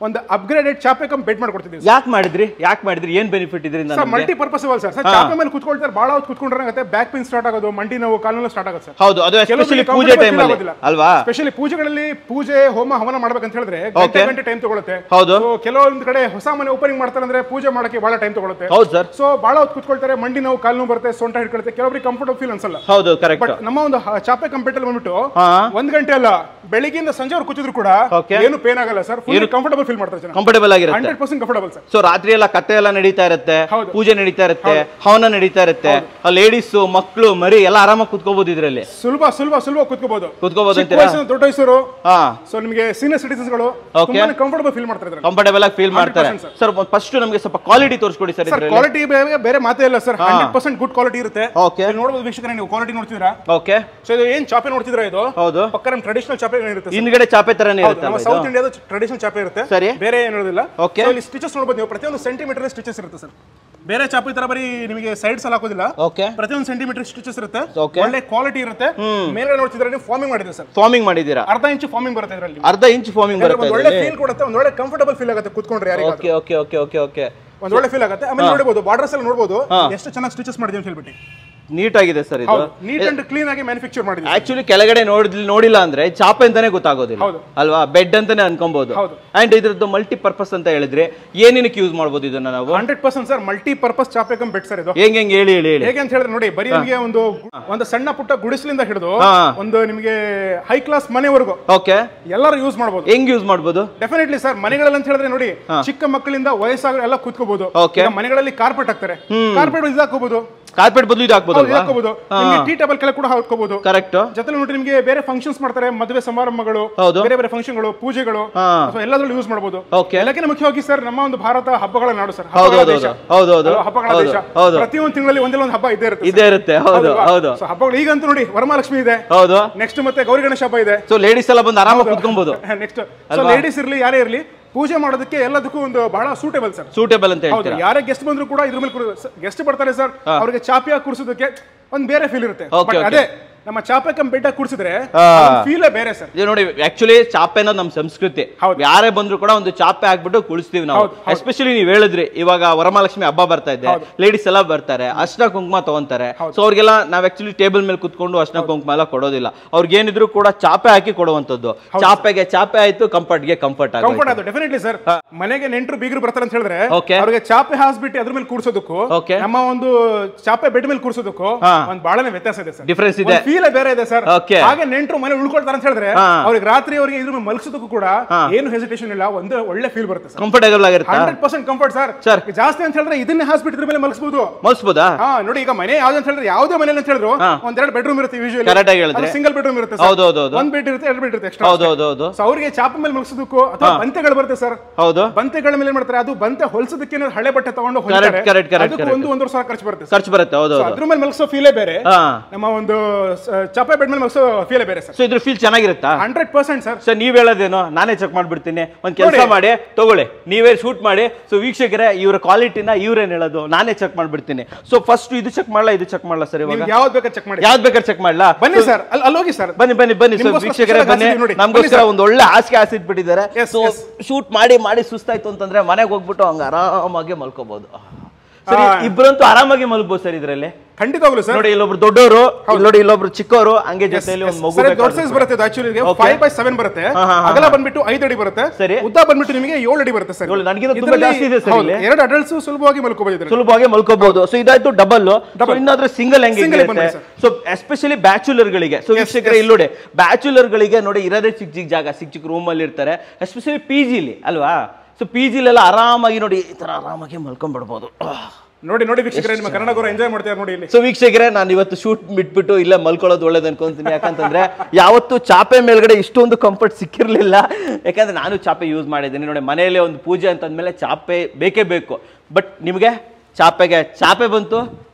S1: ಒಂದು ಅಪ್ಗ್ರೇಡೆಡ್ ಚಾಪೆ ಕಮ್ ಬೆಡ್ ಮಾಡ್ಕೊಡ್ತಿದ್ದೀವಿ
S3: ಯಾಕೆ ಮಾಡಿದ್ರಿ ಯಾಕೆ ಮಾಡಿದ್ರಿ ಏನ್ ಬೆನಿಫಿಟ್ ಇದರಿಂದ
S1: sir multi purpose sir sir ಚಾಪೆ ಮೇಲೆ ಕುತ್ಕೊಳ್ತಾರೆ ಬಹಳ ಹೊತ್ತು ಕುತ್ಕೊಂಡ್ರೆ ಬ್ಯಾಕ್ ಪೇನ್ ಸ್ಟಾರ್ಟ್ ಆಗೋದು ಮಂಡಿ ನೋವು ಕಾಲು ನೋವು ಸ್ಟಾರ್ಟ್ ಆಗುತ್ತೆ ಸರ್
S3: ಹೌದು ಅದು ಎಸ್ಪೆಷಲಿ ಪೂಜೆ ಟೈಮ್ ಅಲ್ಲಿ ಅಲ್ವಾ
S1: ಸ್ಪೆಷಲಿ ಪೂಜೆಗಳಲ್ಲಿ ಪೂಜೆ ಹೋಮ ಹವನ ಮಾಡ್ಬೇಕಂತ ಹೇಳಿದ್ರೆ
S3: Okay.
S1: ಗಂಟೆ ಗಂಟೆ ಟೈಮ್ ತಗೊಳುತ್ತೆ
S3: ಹೌದು.
S1: So, ಕೆಲವೊಂದು ಕಡೆ ಹೊಸ ಮನೆ ಓಪನಿಂಗ್ ಮಾಡ್ತಾರೆ ಅಂದ್ರೆ ಪೂಜೆ ಮಾಡಕ್ಕೆ ಬಹಳ ಟೈಮ್ ತಗೊಳುತ್ತೆ
S3: ಹೌದು ಸರ್
S1: ಸೊ ಬಹಳ ಹೊತ್ತು ಕುತ್ಕೊಳ್ತಾರೆ ಮಂಡಿ ನೋವು ಕಾಲು ನೋವು ಬರುತ್ತೆ ಸೊಂಟ ಹಿಡ್ಕೊಳುತ್ತೆ ಕೆಲವೊಬ್ರಿಗೆ ಕಂಫರ್ಟಬಲ್ ಫೀಲ್ ಅನ್ಸಲ್ಲ
S3: ಹೌದು ಕರೆಕ್ಟ್
S1: ಬಟ್ ನಮ್ಮ ಒಂದು ಹ- ಚಾಪೆ ಕಂಪ್ಯೂಟರ್ ಬಂದ್ಬಿಟ್ಟು
S3: ಹಾ.
S1: ಒಂದ್ ಗಂಟೆ ಅಲ್ಲ ಬೆಳಿಗ್ಗೆಯಿಂದ ಸಂಜೆವರೆಗೆ ಕೂತಿದ್ರು ಕೂಡ
S3: Okay.
S1: ಏನು ಪೇನ್ ಆಗಲ್ಲ ಸರ್ ಫುಲ್ ಕಂಫರ್ಟಬಲ್ ಫೀಲ್ ಮಾಡ್ತಾರೆ ಜನ
S3: ಕಂಫರ್ಟಬಲ್ ಆಗಿರುತ್ತೆ
S1: hundred percent comfortable sir
S3: so ರಾತ್ರಿ ಎಲ್ಲ ಕತೆ ಎಲ್ಲ ನಡೀತಾ ಇರುತ್ತೆ
S1: ಹೌದು.
S3: ಪೂಜೆ ನಡೀತಾ ಇರುತ್ತೆ ಹವನ ನಡೀತಾ ಇರುತ್ತೆ ಲೇಡೀಸ್ ಮಕ್ಕಳು ಮರಿ ಎಲ್ಲ ಆರಾಮಾಗಿ ಕುತ್ಕೋಬಹುದು ಇದ್ರಲ್ಲಿ
S1: ಸುಲಭ ಸುಲಭ ಸುಲಭ ಕೂತ್ಕೋಬಹುದು
S3: ಕೂತ್ಕೋಬಹುದು
S1: ಚಿಕ್ಕ
S3: ಅಂತೀರಾ
S1: ವಯಸ್ಸಿನ ದೊಡ್ಡ ವಯಸ್ಸರು
S3: ಹಾ
S1: ಸೊ ನಿಮಗೆ ಸೀನಿಯರ್ ಸಿಟಿಸನ್ಸ್ ಗಳು
S3: Okay.
S1: ತುಂಬಾನೇ ಕಂಫರ್ಟಬಲ್ ಫೀಲ್ ಮಾಡ್ತಾರೆ ಇದ್ರಲ್ಲಿ.
S3: ಕಂಫರ್ಟೇಬಲ್ ಆಗಿ ಫೀಲ್ ಮಾಡ್ತಾರೆ
S1: 100%
S3: ಸರ್ ಫಸ್ಟ್ ನಮಗೆ ಸ್ವಲ್ಪ ಕ್ವಾಲಿಟಿ ತೋರಿಸ್ಕೊಡಿ ಸರ್
S1: ಸರ್
S3: ಇದ್ರಲ್ಲಿ
S1: ಕ್ವಾಲಿಟಿ ಬೇರೆ ಮಾತೇ ಇಲ್ಲ sir hundred percent good quality ಇರುತ್ತೆ
S3: Okay.
S1: ಇಲ್ಲಿ ನೋಡ್ಬೋದು ವೀಕ್ಷಕರೇ ನೀವು ಕ್ವಾಲಿಟಿ ನೋಡ್ತಿದ್ದೀರಾ
S3: ಓಕೆ
S1: ಸೊ ಇದು ಏನ್ ಚಾಪೆ ನೋಡ್ತಿದ್ದೀರಾ ಇದು
S3: ಹೌದು
S1: ಪಕ್ಕ ನಮ್ಮ ಟ್ರೆಡಿಷನಲ್ ಚಾಪೆ ಇರುತ್ತೆ sir.
S3: ಹಿಂದ್ಗಡೆ ಚಾಪೆ ತರನೇ
S1: ಹೌದು,
S3: ಇರುತ್ತೆ
S1: ನಮ್ಮ ಸೌತ್ ಇಂಡಿಯಾದ ಟ್ರೆಡಿಷನಲ್ ಚಾಪೆ ಇರುತ್ತೆ
S3: ಸರಿ.
S1: ಬೇರೆ ಏನಿರೋದಿಲ್ಲ
S3: Okay.
S1: So, ಇಲ್ಲಿ ಸ್ಟಿಚಸ್ ನೋಡ್ಬೋದು ನೀವು ಪ್ರತಿಯೊಂದು ಸೆಂಟಿಮೀಟರ್ ಸ್ಟಿಚಸ್ ಇರುತ್ತೆ ಸರ್ ಬೇರೆ ಚಾಪೆ ತರ ಬರೀ ನಿಮಗೆ ಸೈಡ್ಸ್ ಅಲ್ಲಿ ಹಾಕೋದಿಲ್ಲ
S3: ಓಕೆ
S1: ಪ್ರತಿಯೊಂದು ಸೆಂಟಿಮೀಟರ್ ಸ್ಟಿಚಸ್ ಇರುತ್ತೆ
S3: Okay.
S1: ಒಳ್ಳೆ ಕ್ವಾಲಿಟಿ ಇರುತ್ತೆ ಮೇಲ್ಗಡೆ ನೋಡ್ತಿದ್ರೆ ನೀವು ಫಾರ್ಮಿಂಗ್ ಮಾಡಿದ್ರೆ ಸರ್
S3: ಫಾರ್ಮಿಂಗ್ ಮಾಡಿದ್ದೀರಾ
S1: ಅರ್ಧ ಇಂಚು ಫಾರ್ಮಿಂಗ್ ಬರುತ್ತೆ ಇದರಲ್ಲಿ
S3: ಅರ್ಧ ಇಂಚ್ ಫಾರ್ಮಿಂಗ್ ಬರುತ್ತೆ
S1: ಒಂದು ಒಳ್ಳೆ ಫೀಲ್ ಕೊಡುತ್ತೆ ಒಂದು ಒಳ್ಳೆ ಕಂಫರ್ಟಬಲ್ ಫೀಲ್ ಆಗುತ್ತೆ ಕುತ್ಕೊಂಡ್ರೆ ಯಾರಿಗೆ
S3: okay okay okay okay okay
S1: ಒಂದು ಒಳ್ಳೆ ಫೀಲ್ ಆಗುತ್ತೆ ಆಮೇಲೆ ನೋಡಬಹುದು ಬಾರ್ಡರ್ಸ್ ಎಲ್ಲ ನೋಡಬಹುದು ಎಷ್ಟು ಚೆನ್ನಾಗಿ ಸ್ಟಿಚಸ್ ಮಾಡಿದೀವಿ ಅಂತ ಹೇಳ್ಬಿಟ್ಟು
S3: ನೀಟ್ ಆಗಿದೆ ಸರ್ ಇದು
S1: ಹೌದು ನೀಟ್ ಅಂಡ್ ಕ್ಲೀನ್ ಆಗಿ ಮ್ಯಾನುಫ್ಯಾಕ್ಚರ್ ಮಾಡಿದೀವಿ
S3: ಆಕ್ಚುಲಿ ಕೆಳಗಡೆ ನೋಡಿದ್ ನೋಡಿಲ್ಲ ಅಂದ್ರೆ ಚಾಪೆ ಅಂತಾನೆ ಗೊತ್ತಾಗೋದಿಲ್ಲ
S1: ಹೌದು.
S3: ಅಲ್ವಾ ಬೆಡ್ ಅಂತಾನೆ ಅನ್ಕೊಬಹುದು
S1: ಹೌದು.
S3: ಅಂಡ್ ಇದ್ರದ್ದು ಮಲ್ಟಿ ಪರ್ಪಸ್ ಅಂತ ಹೇಳಿದ್ರೆ ಏನೇನಕ್ಕೆ ಯೂಸ್ ಮಾಡ್ಬೋದು ಇದನ್ನ ನಾವು
S1: hundred percent sir multi purpose ಚಾಪೆ ಕಮ್ ಬೆಡ್ ಸರ್ ಇದು
S3: ಹೆಂಗ್ ಹೆಂಗ್ ಹೇಳಿ ಹೇಳಿ ಹೇಳಿ
S1: ಹೇಗೆ ಅಂತ ಹೇಳಿದ್ರೆ ನೋಡಿ ಬರೀ ನಿಮಗೆ ಒಂದು ಒಂದು ಸಣ್ಣ ಪುಟ್ಟ ಗುಡಿಸಲಿಂದ ಹಿಡಿದು
S3: ಹಾ.
S1: ಒಂದು ನಿಮಗೆ ಹೈ ಕ್ಲಾಸ್ ಮನೆವರೆಗೂ
S3: ಓಕೆ
S1: ಎಲ್ಲರೂ ಯೂಸ್ ಮಾಡಬಹುದು
S3: ಹೆಂಗ್ ಯೂಸ್ ಮಾಡ್ಬೋದು
S1: ಡೆಫಿನೆಟ್ಲಿ ಸರ್ ಮನೆಗಳಲ್ಲಿ ಅಂತ ಹೇಳಿದ್ರೆ ನೋಡಿ ಚಿಕ್ಕ ಮಕ್ಕಳಿಂದ ವಯಸ್ಸಾಗ ಎಲ್ಲ ಕೂತ್ಕೋಬಹುದು
S3: Okay.
S1: ಮನೆಗಳಲ್ಲಿ ಕಾರ್ಪೆಟ್ ಹಾಕ್ತಾರೆ ಕಾರ್ಪೆಟ್ ಇದು ಹಾಕೋಬಹುದು
S3: ಕಾರ್ಪೆಟ್ ಬದಲು ಇದು ಹಾಕ್ಬೋದು
S1: ಇದು ಹಾಕೋಬಹುದು ನಿಮಗೆ ಟೀ ಟೇಬಲ್ ಕೆಳಗೆ ಕೂಡ ಹಾಕೋಬಹುದು
S3: ಕರೆಕ್ಟ್
S1: ಜೊತೆ ನೋಡಿ ನಿಮಗೆ ಬೇರೆ ಫಂಕ್ಷನ್ಸ್ ಮಾಡ್ತಾರೆ ಮದುವೆ ಸಮಾರಂಭಗಳು
S3: ಹೌದು.
S1: ಬೇರೆ ಬೇರೆ ಫಂಕ್ಷನ್ಗಳು ಪೂಜೆಗಳು
S3: ಹಾ.
S1: ಸೊ ಎಲ್ಲದರಲ್ಲೂ ಯೂಸ್ ಮಾಡಬಹುದು
S3: Okay.
S1: ಎಲ್ಲಕ್ಕಿಂತ ಮುಖ್ಯವಾಗಿ ಸರ್ ನಮ್ಮ ಒಂದು ಭಾರತ ಹಬ್ಬಗಳ ನಾಡು ಸರ್
S3: ಹೌದು,
S1: ಹಬ್ಬಗಳ
S3: ಹೌದು,
S1: ದೇಶ
S3: ಹೌದು, ಹೌದು.
S1: ಅಲ್ವಾ? ಹಬ್ಬಗಳ
S3: ಹೌದು,
S1: ದೇಶ
S3: ಹೌದು.
S1: ಪ್ರತಿಯೊಂದು ತಿಂಗಳಲ್ಲಿ ಒಂದಿಲ್ಲ ಒಂದು ಹಬ್ಬ ಇದ್ದೇ ಇರುತ್ತೆ
S3: ಇದೇ ಇರುತ್ತೆ ಹೌದು ಹೌದು
S1: ಸೊ ಹಬ್ಬಗಳು ಈಗಂತೂ ನೋಡಿ ವರಮಹಾಲಕ್ಷ್ಮಿ ಇದೆ
S3: ಹೌದು
S1: ನೆಕ್ಸ್ಟ್ ಮತ್ತೆ ಗೌರಿ ಗಣೇಶ ಹಬ್ಬ ಇದೆ
S3: ಸೊ ಲೇಡೀಸ್ ಎಲ್ಲ ಬಂದು ಆರಾಮಾಗಿ ಕುತ್ಕೊಬಹುದು
S1: ನೆಕ್ಸ್ಟ್ ಸೊ ಲೇಡೀಸ್ ಇರ್ಲಿ ಯಾರೇ ಇರ್ಲಿ ಪೂಜೆ ಮಾಡೋದಕ್ಕೆ ಎಲ್ಲದಕ್ಕೂ ಒಂದು ಬಹಳ ಸೂಟೇಬಲ್ ಸರ್
S3: ಸೂಟೇಬಲ್ ಅಂತ
S1: ಹೌದು
S3: ಹೇಳ್ತೀರಾ
S1: ಯಾರೇ ಗೆಸ್ಟ್ ಬಂದ್ರು ಕೂಡ ಇದ್ರ ಮೇಲೆ ಗೆಸ್ಟ್ ಬರ್ತಾರೆ ಸರ್ ಅವ್ರಿಗೆ ಚಾಪಿಯಾಗಿ ಕುಡಿಸೋದಕ್ಕೆ ಒಂದ್ ಬೇರೆ ಫೀಲ್ ಇರುತ್ತೆ
S3: Okay,
S1: But
S3: okay.
S1: ಅದೇ ನಮ್ಮ ಚಾಪೆ ಕಮ್ ಬೆಡ್ಡ ಕುಡಿಸಿದ್ರೆ ಫೀಲೇ ಬೇರೆ ಸರ್
S3: ಇದು ನೋಡಿ ಆಕ್ಚುಲಿ ಚಾಪೆ ಅನ್ನೋದು ನಮ್ಮ ಸಂಸ್ಕೃತಿ
S1: ಹೌದು.
S3: ಯಾರೇ ಬಂದ್ರು ಕೂಡ ಒಂದು ಚಾಪೆ ಹಾಕ್ಬಿಟ್ಟು ಕುಳಿಸ್ತೀವಿ ನಾವು
S1: ಹೌದು, ಹೌದು.
S3: ಎಸ್ಪೆಷಲಿ ನೀವು ಹೇಳಿದ್ರಿ ಇವಾಗ ವರಮಹಾಲಕ್ಷ್ಮಿ ಹಬ್ಬ ಬರ್ತಾ ಇದೆ ಲೇಡೀಸ್ ಎಲ್ಲ ಬರ್ತಾರೆ ಅರ್ಶನ ಕುಂಕುಮ ತಗೊಂತಾರೆ ಸೊ ಅವ್ರಿಗೆಲ್ಲ ನಾವ್ ಆಕ್ಚುಲಿ ಟೇಬಲ್ ಮೇಲೆ ಕುತ್ಕೊಂಡು ಅರ್ಶನ ಕುಂಕುಮ ಎಲ್ಲ ಕೊಡೋದಿಲ್ಲ ಅವ್ರಿಗೆ ಏನಿದ್ರು ಕೂಡ ಚಾಪೆ ಹಾಕಿ ಕೊಡುವಂತದ್ದು ಚಾಪೆಗೆ ಚಾಪೆ ಆಯ್ತು ಕಂಫರ್ಟ್ಗೆ ಕಂಫರ್ಟ್
S1: ಕಂಫರ್ಟ್
S3: ಆಗುತ್ತೆ
S1: ಅದು ಡೆಫಿನೆಟ್ಲಿ ಸರ್ ಮನೆಗೆ ನೆಂಟರು ಬೀಗರು ಬರ್ತಾರೆ ಅಂತ ಹೇಳಿದ್ರೆ
S3: Okay.
S1: ಅವ್ರಿಗೆ ಚಾಪೆ ಹಾಸ್ಬಿಟ್ಟು ಅದ್ರ ಮೇಲೆ ಕೂರ್ಸೋದಕ್ಕೂ
S3: Okay.
S1: ನಮ್ಮ ಒಂದು ಚಾಪೆ ಬೆಡ್ ಮೇಲೆ ಕೂರ್ಸೋದಕ್ಕೂ
S3: ಹಾ.
S1: ಒಂದ್ ಬಾಳನೆ ವ್ಯತ್ಯಾಸ ಇದೆ ಸರ್
S3: ಡಿಫ್ರೆನ್ಸ್ ಇದೆ
S1: ಫೀಲ್ ಬೇರೆ ಇದೆ ಸರ್
S3: Okay.
S1: ಹಾಗೆ ನೆಂಟರು ಮನೆ ಉಳ್ಕೊಳ್ತಾರೆ ಅಂತ ಹೇಳಿದ್ರೆ
S3: ಹಾ.
S1: ಅವ್ರಿಗೆ ರಾತ್ರಿ ಅವ್ರಿಗೆ ಇದ್ರ ಮೇಲೆ ಮಲಗಿಸೋದಕ್ಕೂ ಕೂಡ ಏನು ಹೆಸಿಟೇಷನ್ ಇಲ್ಲ ಒಂದು ಒಳ್ಳೆ ಫೀಲ್ ಬರುತ್ತೆ ಸರ್
S3: ಕಂಫರ್ಟೇಬಲ್ ಆಗಿರುತ್ತಾ
S1: hundred percent comfort sir
S3: Sir.
S1: ಜಾಸ್ತಿ ಅಂತ ಹೇಳಿದ್ರೆ ಇದನ್ನೇ ಹಾಸ್ಬಿಟ್ಟು ಇದ್ರ ಮೇಲೆ ಮಲಗಿಸಬಹುದು
S3: ಮಲ್ಸ್ಬೋದಾ
S1: ಹಾ ನೋಡಿ ಈಗ ಮನೆ ಯಾವ್ದು ಅಂತ ಹೇಳಿದ್ರೆ ಯಾವುದೇ ಮನೇಲಿ ಅಂತ ಹೇಳಿದ್ರು ಒಂದೆರಡು ಬೆಡ್ರೂಮ್ ಇರುತ್ತೆ
S3: Correct ಆಗಿ ಹೇಳಿದ್ರಿ.
S1: ಸಿಂಗಲ್ ಬೆಡ್ರೂಮ್ ಇರುತ್ತೆ
S3: ಹೌದು, ಹೌದು, ಹೌದು.
S1: ಒಂದ್ ಬೆಡ್ ಇರುತ್ತೆ ಎರಡು ಬೆಡ್ ಇರುತ್ತೆ ಎಕ್ಸ್ಟ್ರಾ
S3: ಹೌದು ಹೌದು ಹೌದು
S1: ಸೊ ಅವ್ರಿಗೆ ಚಾಪ ಮೇಲೆ ಮಲಗಿಸೋದಕ್ಕೂ ಅಥವಾ ಬಂತೆಗಳು ಬರುತ್ತೆ ಸರ್
S3: ಹೌದು
S1: ಬಂತೆಗಳ ಮೇಲೆ ಏನ್ ಮಾಡ್ತಾರೆ ಅದು ಬಂತೆ ಹೊಲ್ಸೋದಕ್ಕೆ ಏನಾದ್ರು ಹಳೆ ಬಟ್ಟೆ ತಗೊಂಡು
S3: Correct,
S1: ಹೊಲಿತಾರೆ
S3: correct, correct,
S1: ಅದಕ್ಕೂ
S3: correct.
S1: ಒಂದು ಒಂದೂವರೆ ಸಾವಿರ ಖರ್ಚು ಬರುತ್ತೆ ಸರ್
S3: ಖರ್ಚು ಬರುತ್ತೆ ಹೌದು
S1: So
S3: ಹೌದು
S1: ಅದ್ರ ಮೇಲೆ ಮಲಗಿಸೋ ಫೀಲೇ ಬೇರೆ
S3: ಹಾ
S1: ನಮ್ಮ ಒಂದು ಸ- ಚಾಪೆ ಬೆಡ್ ಮೇಲೆ ಮಲಗಿಸೋ ಫೀಲೇ ಬೇರೆ ಸರ್
S3: ಸೊ ಇದ್ರ ಫೀಲ್ ಚೆನ್ನಾಗಿರುತ್ತಾ
S1: ಹಂಡ್ರೆಡ್ ಪರ್ಸೆಂಟ್ ಸರ್
S3: ಸರ್ ನೀವ್ ಹೇಳೋದೇನೋ ನಾನೇ ಚೆಕ್ ಮಾಡ್ಬಿಡ್ತೀನಿ ಒಂದ್ ಕೆಲಸ
S1: ನೋಡಿ.
S3: ಮಾಡಿ ತಗೊಳ್ಳಿ ನೀವೇ ಶೂಟ್ ಮಾಡಿ ಸೊ ವೀಕ್ಷಕರೇ ಇವರ ಕ್ವಾಲಿಟಿನ ಇವ್ರೇನ್ ಹೇಳೋದು ನಾನೇ ಚೆಕ್ ಮಾಡ್ಬಿಡ್ತೀನಿ ಸೊ ಫಸ್ಟ್ ಇದು ಚೆಕ್ ಮಾಡಲ್ಲ ಇದು ಚೆಕ್ ಮಾಡಲ್ಲ ಸರ್ ಇವಾಗ
S1: ನಿಮ್ಗೆ ಯಾವ್ದು ಬೇಕಾದ್ರೆ ಚೆಕ್ ಮಾಡಿ
S3: ಯಾವ್ದು ಬೇಕಾದ್ರೆ ಚೆಕ್ ಮಾಡಲ್ಲ
S1: ಬನ್ನಿ ಸರ್ ಅಲ್ಲಿ ಅಲ್ಲಿ ಹೋಗಿ ಸರ್
S3: ಬನ್ನಿ ಬನ್ನಿ ಬನ್ನಿ ಸರ್
S1: ನಿಮ್ಗೋಸ್ಕರ
S3: ವೀಕ್ಷಕರೇ
S1: special
S3: ಬನ್ನಿ
S1: ಹಾಸಿಗೆ ನೋಡಿ.
S3: ನಮ್ಗೋಸ್ಕರ
S1: ಬನ್ನಿ
S3: ಒಂದು ಒಳ್ಳೆ ಹಾಸಿಗೆ ಹಾಸಿಟ್ಬಿಟ್ಟಿದ್ದಾರೆ
S1: Yes,
S3: ಸೊ
S1: yes.
S3: ಶೂಟ್ ಮಾಡಿ ಮಾಡಿ ಸುಸ್ತಾಯ್ತು ಅಂತಂದ್ರೆ ಮನೆಗೆ ಹೋಗ್ಬಿಟ್ಟು ಹಂಗ ಆರಾಮಾಗಿ ಮಲ್ಕೋಬಹುದು ಸರಿ
S1: ಆ.
S3: ಇಬ್ಬರಂತೂ ಆರಾಮಾಗಿ ಮಲ್ಬೋದು ಸರ್ ಇದ್ರಲ್ಲಿ
S1: ಖಂಡಿತವಾಗ್ಲು ಸರ್
S3: ನೋಡಿ ಇಲ್ಲೊಬ್ರು ದೊಡ್ಡವರು ಇಲ್ಲಿ ನೋಡಿ ಇಲ್ಲೊಬ್ರು ಚಿಕ್ಕವರು ಹಂಗೆ ಜೊತೆಯಲ್ಲಿ ಒಂದು ಮಗು
S1: ಸರ್ ದೊಡ್ಡ
S3: ಬೇಕಾದ್ರೆ
S1: ಸೈಜ್ ಬರುತ್ತೆ actually
S3: Okay.
S1: Five by seven ಬರುತ್ತೆ
S3: ಹಾ, ಹಾ, ಹಾ,
S1: ಅಗಲ ಬಂದ್ಬಿಟ್ಟು ಐದು ಅಡಿ ಬರುತ್ತೆ
S3: ಸರಿ.
S1: ಉದ್ದ ಬಂದ್ಬಿಟ್ಟು ನಿಮಗೆ ಏಳು ಅಡಿ ಬರುತ್ತೆ ಸರ್
S3: ಏಳು, ನನಗಿಂತ ತುಂಬಾ
S1: ಇದ್ರಲ್ಲಿ-
S3: ಜಾಸ್ತಿ ಇದೆ sir
S1: ಹೌದು,
S3: ಇಲ್ಲಿ.
S1: ಎರಡು ಅಡಲ್ಟ್ಸ್ ಸುಲಭವಾಗಿ ಮಲ್ಕೋಬಹುದು ಇದ್ರಲ್ಲಿ
S3: ಸುಲಭವಾಗಿ ಮಲ್ಕೋಬಹುದು ಸೊ ಇದಾಯ್ತು ಡಬಲ್
S1: Double.
S3: ಇನ್ನಾದ್ರೂ ಸಿಂಗಲ್ ಹೆಂಗೆ
S1: Single ಬಂದ್ಬಿಡಿ
S3: ಸೊ ಎಸ್ಪೆಷಲಿ ಬ್ಯಾಚುಲರ್ ಗಳಿಗೆ ಸೊ ವೀಕ್ಷಕರೇ ಇಲ್ಲಿ ನೋಡಿ ಬ್ಯಾಚುಲರ್ ಗಳಿಗೆ ನೋಡಿ ಇರೋದೇ ಚಿಕ್ಕ ಚಿಕ್ಕ ಜಾಗ ಚಿಕ್ಕ ಚಿಕ್ಕ ರೂಮ್ ಅಲ್ಲಿ ಇರ್ತಾರೆ ಎಸ್ಪೆಷಲಿ ಪಿ ಜಿಲಿ ಅಲ್ವಾ ಸೊ ಪಿ ಜಿಲೆಲ್ಲ ಆರಾಮಾಗಿ ನೋಡಿ ಈ ತರ ಆರಾಮಾಗಿ ಮಲ್ಕೊಂಡ್ಬಿಡ್ಬೋದು
S1: ನೋಡಿ ನೋಡಿ ವೀಕ್ಷಕರೇ ನಿಮ್ಮ ಕನ್ನಡ ಗೌರವ ಎಂಜಾಯ್ ಮಾಡ್ತಾರೆ ನೋಡಿ ಇಲ್ಲಿ
S3: ಸೊ ವೀಕ್ಷಕರೇ ನಾನು ಇವತ್ತು ಶೂಟ್ ಬಿಟ್ಬಿಟ್ಟು ಇಲ್ಲೇ ಮಲ್ಕೊಳ್ಳೋದು ಒಳ್ಳೇದು ಅನ್ಕೊಂತೀನಿ ಯಾಕಂತಂದ್ರೆ ಯಾವತ್ತು ಚಾಪೆ ಮೇಲ್ಗಡೆ ಇಷ್ಟೊಂದು ಕಂಫರ್ಟ್ ಸಿಕ್ಕಿರ್ಲಿಲ್ಲ ಯಾಕಂದ್ರೆ ನಾನು ಚಾಪೆ ಯೂಸ್ ಮಾಡಿದ್ದೀನಿ ನೋಡಿ ಮನೆಯಲ್ಲೇ ಒಂದು ಪೂಜೆ ಅಂತಂದ್ಮೇಲೆ ಚಾಪೆ ಬೇಕೇ ಬೇಕು ಬಟ್ ನಿಮಗೆ ಚಾಪೆಗೆ ಚಾಪೆ ಬಂತು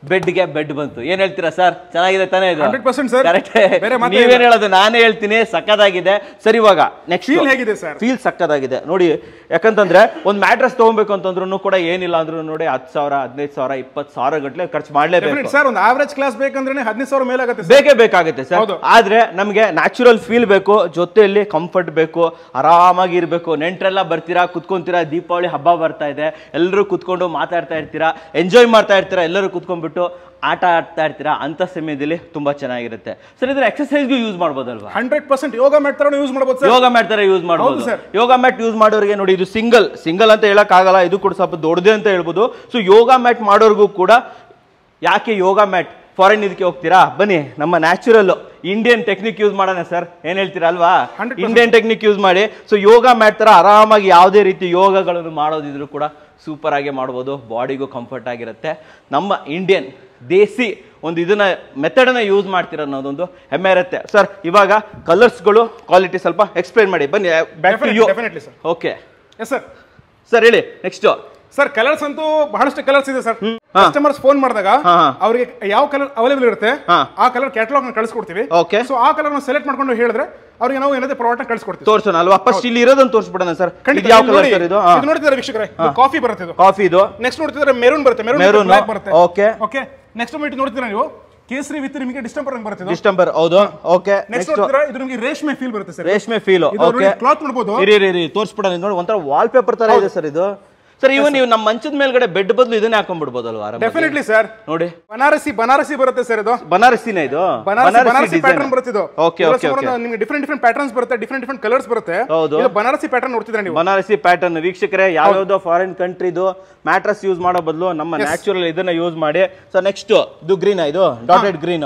S3: ಬೆಡ್ಗೆ ಬೆಡ್ ಬಂತು ಏನ್ ಹೇಳ್ತೀರಾ ಸರ್ ಚೆನ್ನಾಗಿದೆ ತಾನೇ ಇದು
S1: 100% sir.
S3: ಕರೆಕ್ಟ್
S1: ಬೇರೆ ಮಾತೇ
S3: ನೀವೇನ್
S1: ಇಲ್ಲ.
S3: ಹೇಳೋದು ನಾನೇ ಹೇಳ್ತೀನಿ ಸಕ್ಕದಾಗಿದೆ ಸರ್ ಇವಾಗ ನೆಕ್ಸ್ಟ್
S1: Feel ಹೇಗಿದೆ sir?
S3: ಫೀಲ್ ಸಕ್ಕದಾಗಿದೆ ನೋಡಿ ಯಾಕಂತಂದ್ರೆ ಒಂದು ಮ್ಯಾಟ್ರಸ್ ತಗೊಬೇಕು ಅಂತಂದ್ರೂ ಕೂಡ ಏನಿಲ್ಲ ಅಂದ್ರೂ ನೋಡಿ ಹತ್ತು ಸಾವಿರ ಹದಿನೈದು ಸಾವಿರ ಇಪ್ಪತ್ತು ಸಾವಿರ ಗಟ್ಲೆ ಖರ್ಚು ಮಾಡ್ಲೇಬೇಕು
S1: ಸರ್ ಒಂದು ಆವರೇಜ್ ಕ್ಲಾಸ್ ಬೇಕಂದ್ರೆ ಹದಿನೈದು ಸಾವಿರ ಮೇಲೆ ಆಗುತ್ತೆ ಸರ್
S3: ಬೇಕೇ ಬೇಕಾಗುತ್ತೆ ಸರ್
S1: ಹೌದು.
S3: ಆದ್ರೆ ನಮಗೆ ನ್ಯಾಚುರಲ್ ಫೀಲ್ ಬೇಕು ಜೊತೆಯಲ್ಲಿ ಕಂಫರ್ಟ್ ಬೇಕು ಆರಾಮಾಗಿ ಇರಬೇಕು ನೆಂಟ್ರೆಲ್ಲ ಬರ್ತೀರಾ ಕುತ್ಕೊಂತೀರಾ ದೀಪಾವಳಿ ಹಬ್ಬ ಬರ್ತಾ ಇದೆ ಎಲ್ಲರೂ ಕುತ್ಕೊಂಡು ಮಾತಾಡ್ತಾ ಇರ್ತೀರಾ ಎಂಜಾಯ್ ಮಾಡ್ತಾ ಇರ್ತೀರಾ ಎಲ್ಲರೂ ಕುತ್ಕೊಂಡ್ಬಿಟ್ಟು ಆಟ ಆಡ್ತಾ ಇರ್ತೀರಾ ಅಂತ ಸಮಯದಲ್ಲಿ ತುಂಬಾ ಚೆನ್ನಾಗಿರುತ್ತೆ ಸರ್ ಇದ್ರ ಎಕ್ಸರ್ಸೈಸ್ಗೂ ಯೂಸ್ ಮಾಡ್ಬೋದಲ್ವಾ
S1: ಹಂಡ್ರೆಡ್ ಪರ್ಸೆಂಟ್ ಯೋಗ ಮ್ಯಾಟ್ ತರ ಯೂಸ್ ಮಾಡ್ಬೋದು ಸರ್
S3: ಯೋಗ ಮ್ಯಾಟ್ ತರ ಯೂಸ್ ಮಾಡಬಹುದು
S1: sir.
S3: ಯೋಗ ಮ್ಯಾಟ್ ಯೂಸ್ ಮಾಡೋರಿಗೆ ನೋಡಿ ಇದು ಸಿಂಗಲ್ ಸಿಂಗಲ್ ಅಂತ ಹೇಳಕ್ ಆಗಲ್ಲ ಇದು ಕೂಡ ಸ್ವಲ್ಪ ದೊಡ್ಡದೇ ಅಂತ ಹೇಳ್ಬೋದು ಸೊ ಯೋಗ ಮ್ಯಾಟ್ ಮಾಡೋರ್ಗೂ ಕೂಡ ಯಾಕೆ ಯೋಗ ಮ್ಯಾಟ್ ಫಾರಿನ್ ಇದಕ್ಕೆ ಹೋಗ್ತೀರಾ ಬನ್ನಿ ನಮ್ಮ ನ್ಯಾಚುರಲ್ ಇಂಡಿಯನ್ ಟೆಕ್ನಿಕ್ ಯೂಸ್ ಮಾಡೋಣ ಸರ್ ಏನ್ ಹೇಳ್ತೀರಾ ಅಲ್ವಾ
S1: 100%
S3: ಇಂಡಿಯನ್ ಟೆಕ್ನಿಕ್ ಯೂಸ್ ಮಾಡಿ ಸೊ ಯೋಗ ಮ್ಯಾಟ್ ತರ ಆರಾಮಾಗಿ ಯಾವುದೇ ರೀತಿ ಯೋಗಗಳನ್ನು ಮಾಡೋದಿದ್ರು ಕೂಡ ಸೂಪರ್ ಆಗಿ ಮಾಡ್ಬೋದು ಬಾಡಿಗೂ ಕಂಫರ್ಟ್ ಆಗಿರುತ್ತೆ ನಮ್ಮ ಇಂಡಿಯನ್ ದೇಸಿ ಒಂದು ಇದನ್ನ ಮೆಥಡನ್ನ ಯೂಸ್ ಮಾಡ್ತೀರ ಅನ್ನೋದೊಂದು ಹೆಮ್ಮೆ ಇರುತ್ತೆ ಸರ್ ಇವಾಗ ಕಲರ್ಸ್ಗಳು ಕ್ವಾಲಿಟಿ ಸ್ವಲ್ಪ ಎಕ್ಸ್ಪ್ಲೈನ್ ಮಾಡಿ ಬನ್ನಿ back to you
S1: definitely sir
S3: okay
S1: yes sir
S3: sir ಹೇಳಿ ನೆಕ್ಸ್ಟ್
S1: ಸರ್ ಕಲರ್ಸ್ ಅಂತೂ ಬಹಳಷ್ಟು ಕಲರ್ಸ್ ಇದೆ ಸರ್
S3: ಹಾ.
S1: ಕಸ್ಟಮರ್ಸ್ ಫೋನ್ ಮಾಡಿದಾಗ
S3: ಹಾ, ಹಾ.
S1: ಅವರಿಗೆ ಯಾವ ಕಲರ್ ಅವೈಲೇಬಲ್ ಇರುತ್ತೆ
S3: ಹಾ.
S1: ಆ ಕಲರ್ ಕ್ಯಾಟಲಾಗ್ ಕಳಿಸ್ಕೊಡ್ತೀವಿ
S3: Okay.
S1: ಸೊ ಆ ಕಲರ್ ಸೆಲೆಕ್ಟ್ ಮಾಡ್ಕೊಂಡು ಹೇಳಿದ್ರೆ ಅವ್ರಿಗೆ ನಾವು ಏನಾದ್ರೆ ಪ್ರಾಡಕ್ಟ್ ಕಳಿಸ್ಕೊಡ್ತೀವಿ
S3: ತೋರ್ಸೋಣ ಅಲ್ವಾ ಫಸ್ಟ್ ಇಲ್ಲಿ ಇರೋದನ್ನ ತೋರಿಸ್ಬಿಡೋಣ ಸರ್
S1: ಖಂಡಿತ
S3: ಇದು ಯಾವ
S1: ಇಲ್ಲಿ
S3: ಕಲರ್
S1: ನೋಡಿ,
S3: ಸರ್ ಇದು
S1: ಇದು ನೋಡ್ತಿದ್ದಾರೆ ವೀಕ್ಷಕರೇ ಕಾಫಿ ಬರುತ್ತೆ ಇದು
S3: ಕಾಫಿ ಇದು
S1: ನೆಕ್ಸ್ಟ್ ನೋಡ್ತಿದ್ರೆ ಮೆರೂನ್ ಬರುತ್ತೆ
S3: Maroon,
S1: ಮೆರೂನ್ ಬ್ಲಾಕ್ ಬರುತ್ತೆ
S3: okay.
S1: ಓಕೆ ನೆಕ್ಸ್ಟ್ ಇಟ್ಟು ನೋಡ್ತೀರಾ ನೀವು ಕೇಸರಿ ವಿತ್ ನಿಮಗೆ ಡಿಸ್ಟೆಂಪರ್ ಬರುತ್ತೆ ಇದು
S3: ಡಿಸ್ಟೆಂಬರ್ ಹೌದು ಓಕೆ
S1: ನೆಕ್ಸ್ಟ್
S3: ನೆಕ್ಸ್ಟ್
S1: ನೋಡ್ತಿದ್ರೆ ಇದು ನಿಮಗೆ ರೇಷ್ಮೆ ಫೀಲ್ ಬರುತ್ತೆ ಸರ್
S3: ರೇಷ್ಮೆ ಫೀಲ್
S1: ಇದು ನೋಡಿ,
S3: ಓಕೆ
S1: cloth ನೋಡ್ಬೋದು.
S3: ಇರಿ ಇರಿ ಇರಿ ತೋರಿಸ್ಬಿಡೋಣ ಇದು ನೋಡಿ ಒಂಥರ ವಾಲ್ ಪೇಪರ್ ತರ ಇದೆ ಸರ್ ಇದು ಸರ್ ಇವನ್ ನೀವು ನಮ್ಮ ಮಂಚದ ಮೇಲ್ಗಡೆ ಬೆಡ್ ಬದಲು ಇದನ್ನೇ ಹಾಕೊಂಡ್ಬಿಡ್ಬೋದಲ್ವಾ ಆರಾಮಾಗಿ?
S1: ಡೆಫಿನೆಟ್ಲಿ ಸರ್
S3: ನೋಡಿ
S1: ಬನಾರಸಿ ಬನಾರಸಿ ಬರುತ್ತೆ ಸರ್ ಇದು
S3: ಬನಾರಸಿನ ಇದು
S1: ಬನಾರಸಿ ಬನಾರಸಿ ಪ್ಯಾಟರ್ನ್ ಬರುತ್ತೆ ಇದು
S3: ಓಕೆ
S1: ಇದರಲ್ಲಿ
S3: ಓಕೆ
S1: ಸುಮಾರು
S3: ಓಕೆ
S1: ನಿಮಗೆ ಡಿಫ್ರೆಂಟ್ ಡಿಫ್ರೆಂಟ್ ಪ್ಯಾಟರ್ನ್ಸ್ ಬರುತ್ತೆ ಡಿಫ್ರೆಂಟ್ ಡಿಫ್ರೆಂಟ್ ಕಲರ್ಸ್ ಬರುತ್ತೆ
S3: ಹೌದು.
S1: ಇದು ಬನಾರಸಿ ಪ್ಯಾಟರ್ನ್ ನೋಡ್ತಿದ್ರೆ ನೀವು
S3: ಬನಾರಸಿ ಪ್ಯಾಟರ್ನ್ ವೀಕ್ಷಕರೇ ಯಾವ್ಯಾವ್ದೋ ಫಾರಿನ್ ಕಂಟ್ರಿದು ಮ್ಯಾಟ್ರಸ್ ಯೂಸ್ ಮಾಡೋ ಬದಲು ನಮ್ಮ ನ್ಯಾಚುರಲ್ ಇದನ್ನ ಯೂಸ್ ಮಾಡಿ ಸೊ ನೆಕ್ಸ್ಟ್ ಇದು ಗ್ರೀನ್ ಇದು dotted green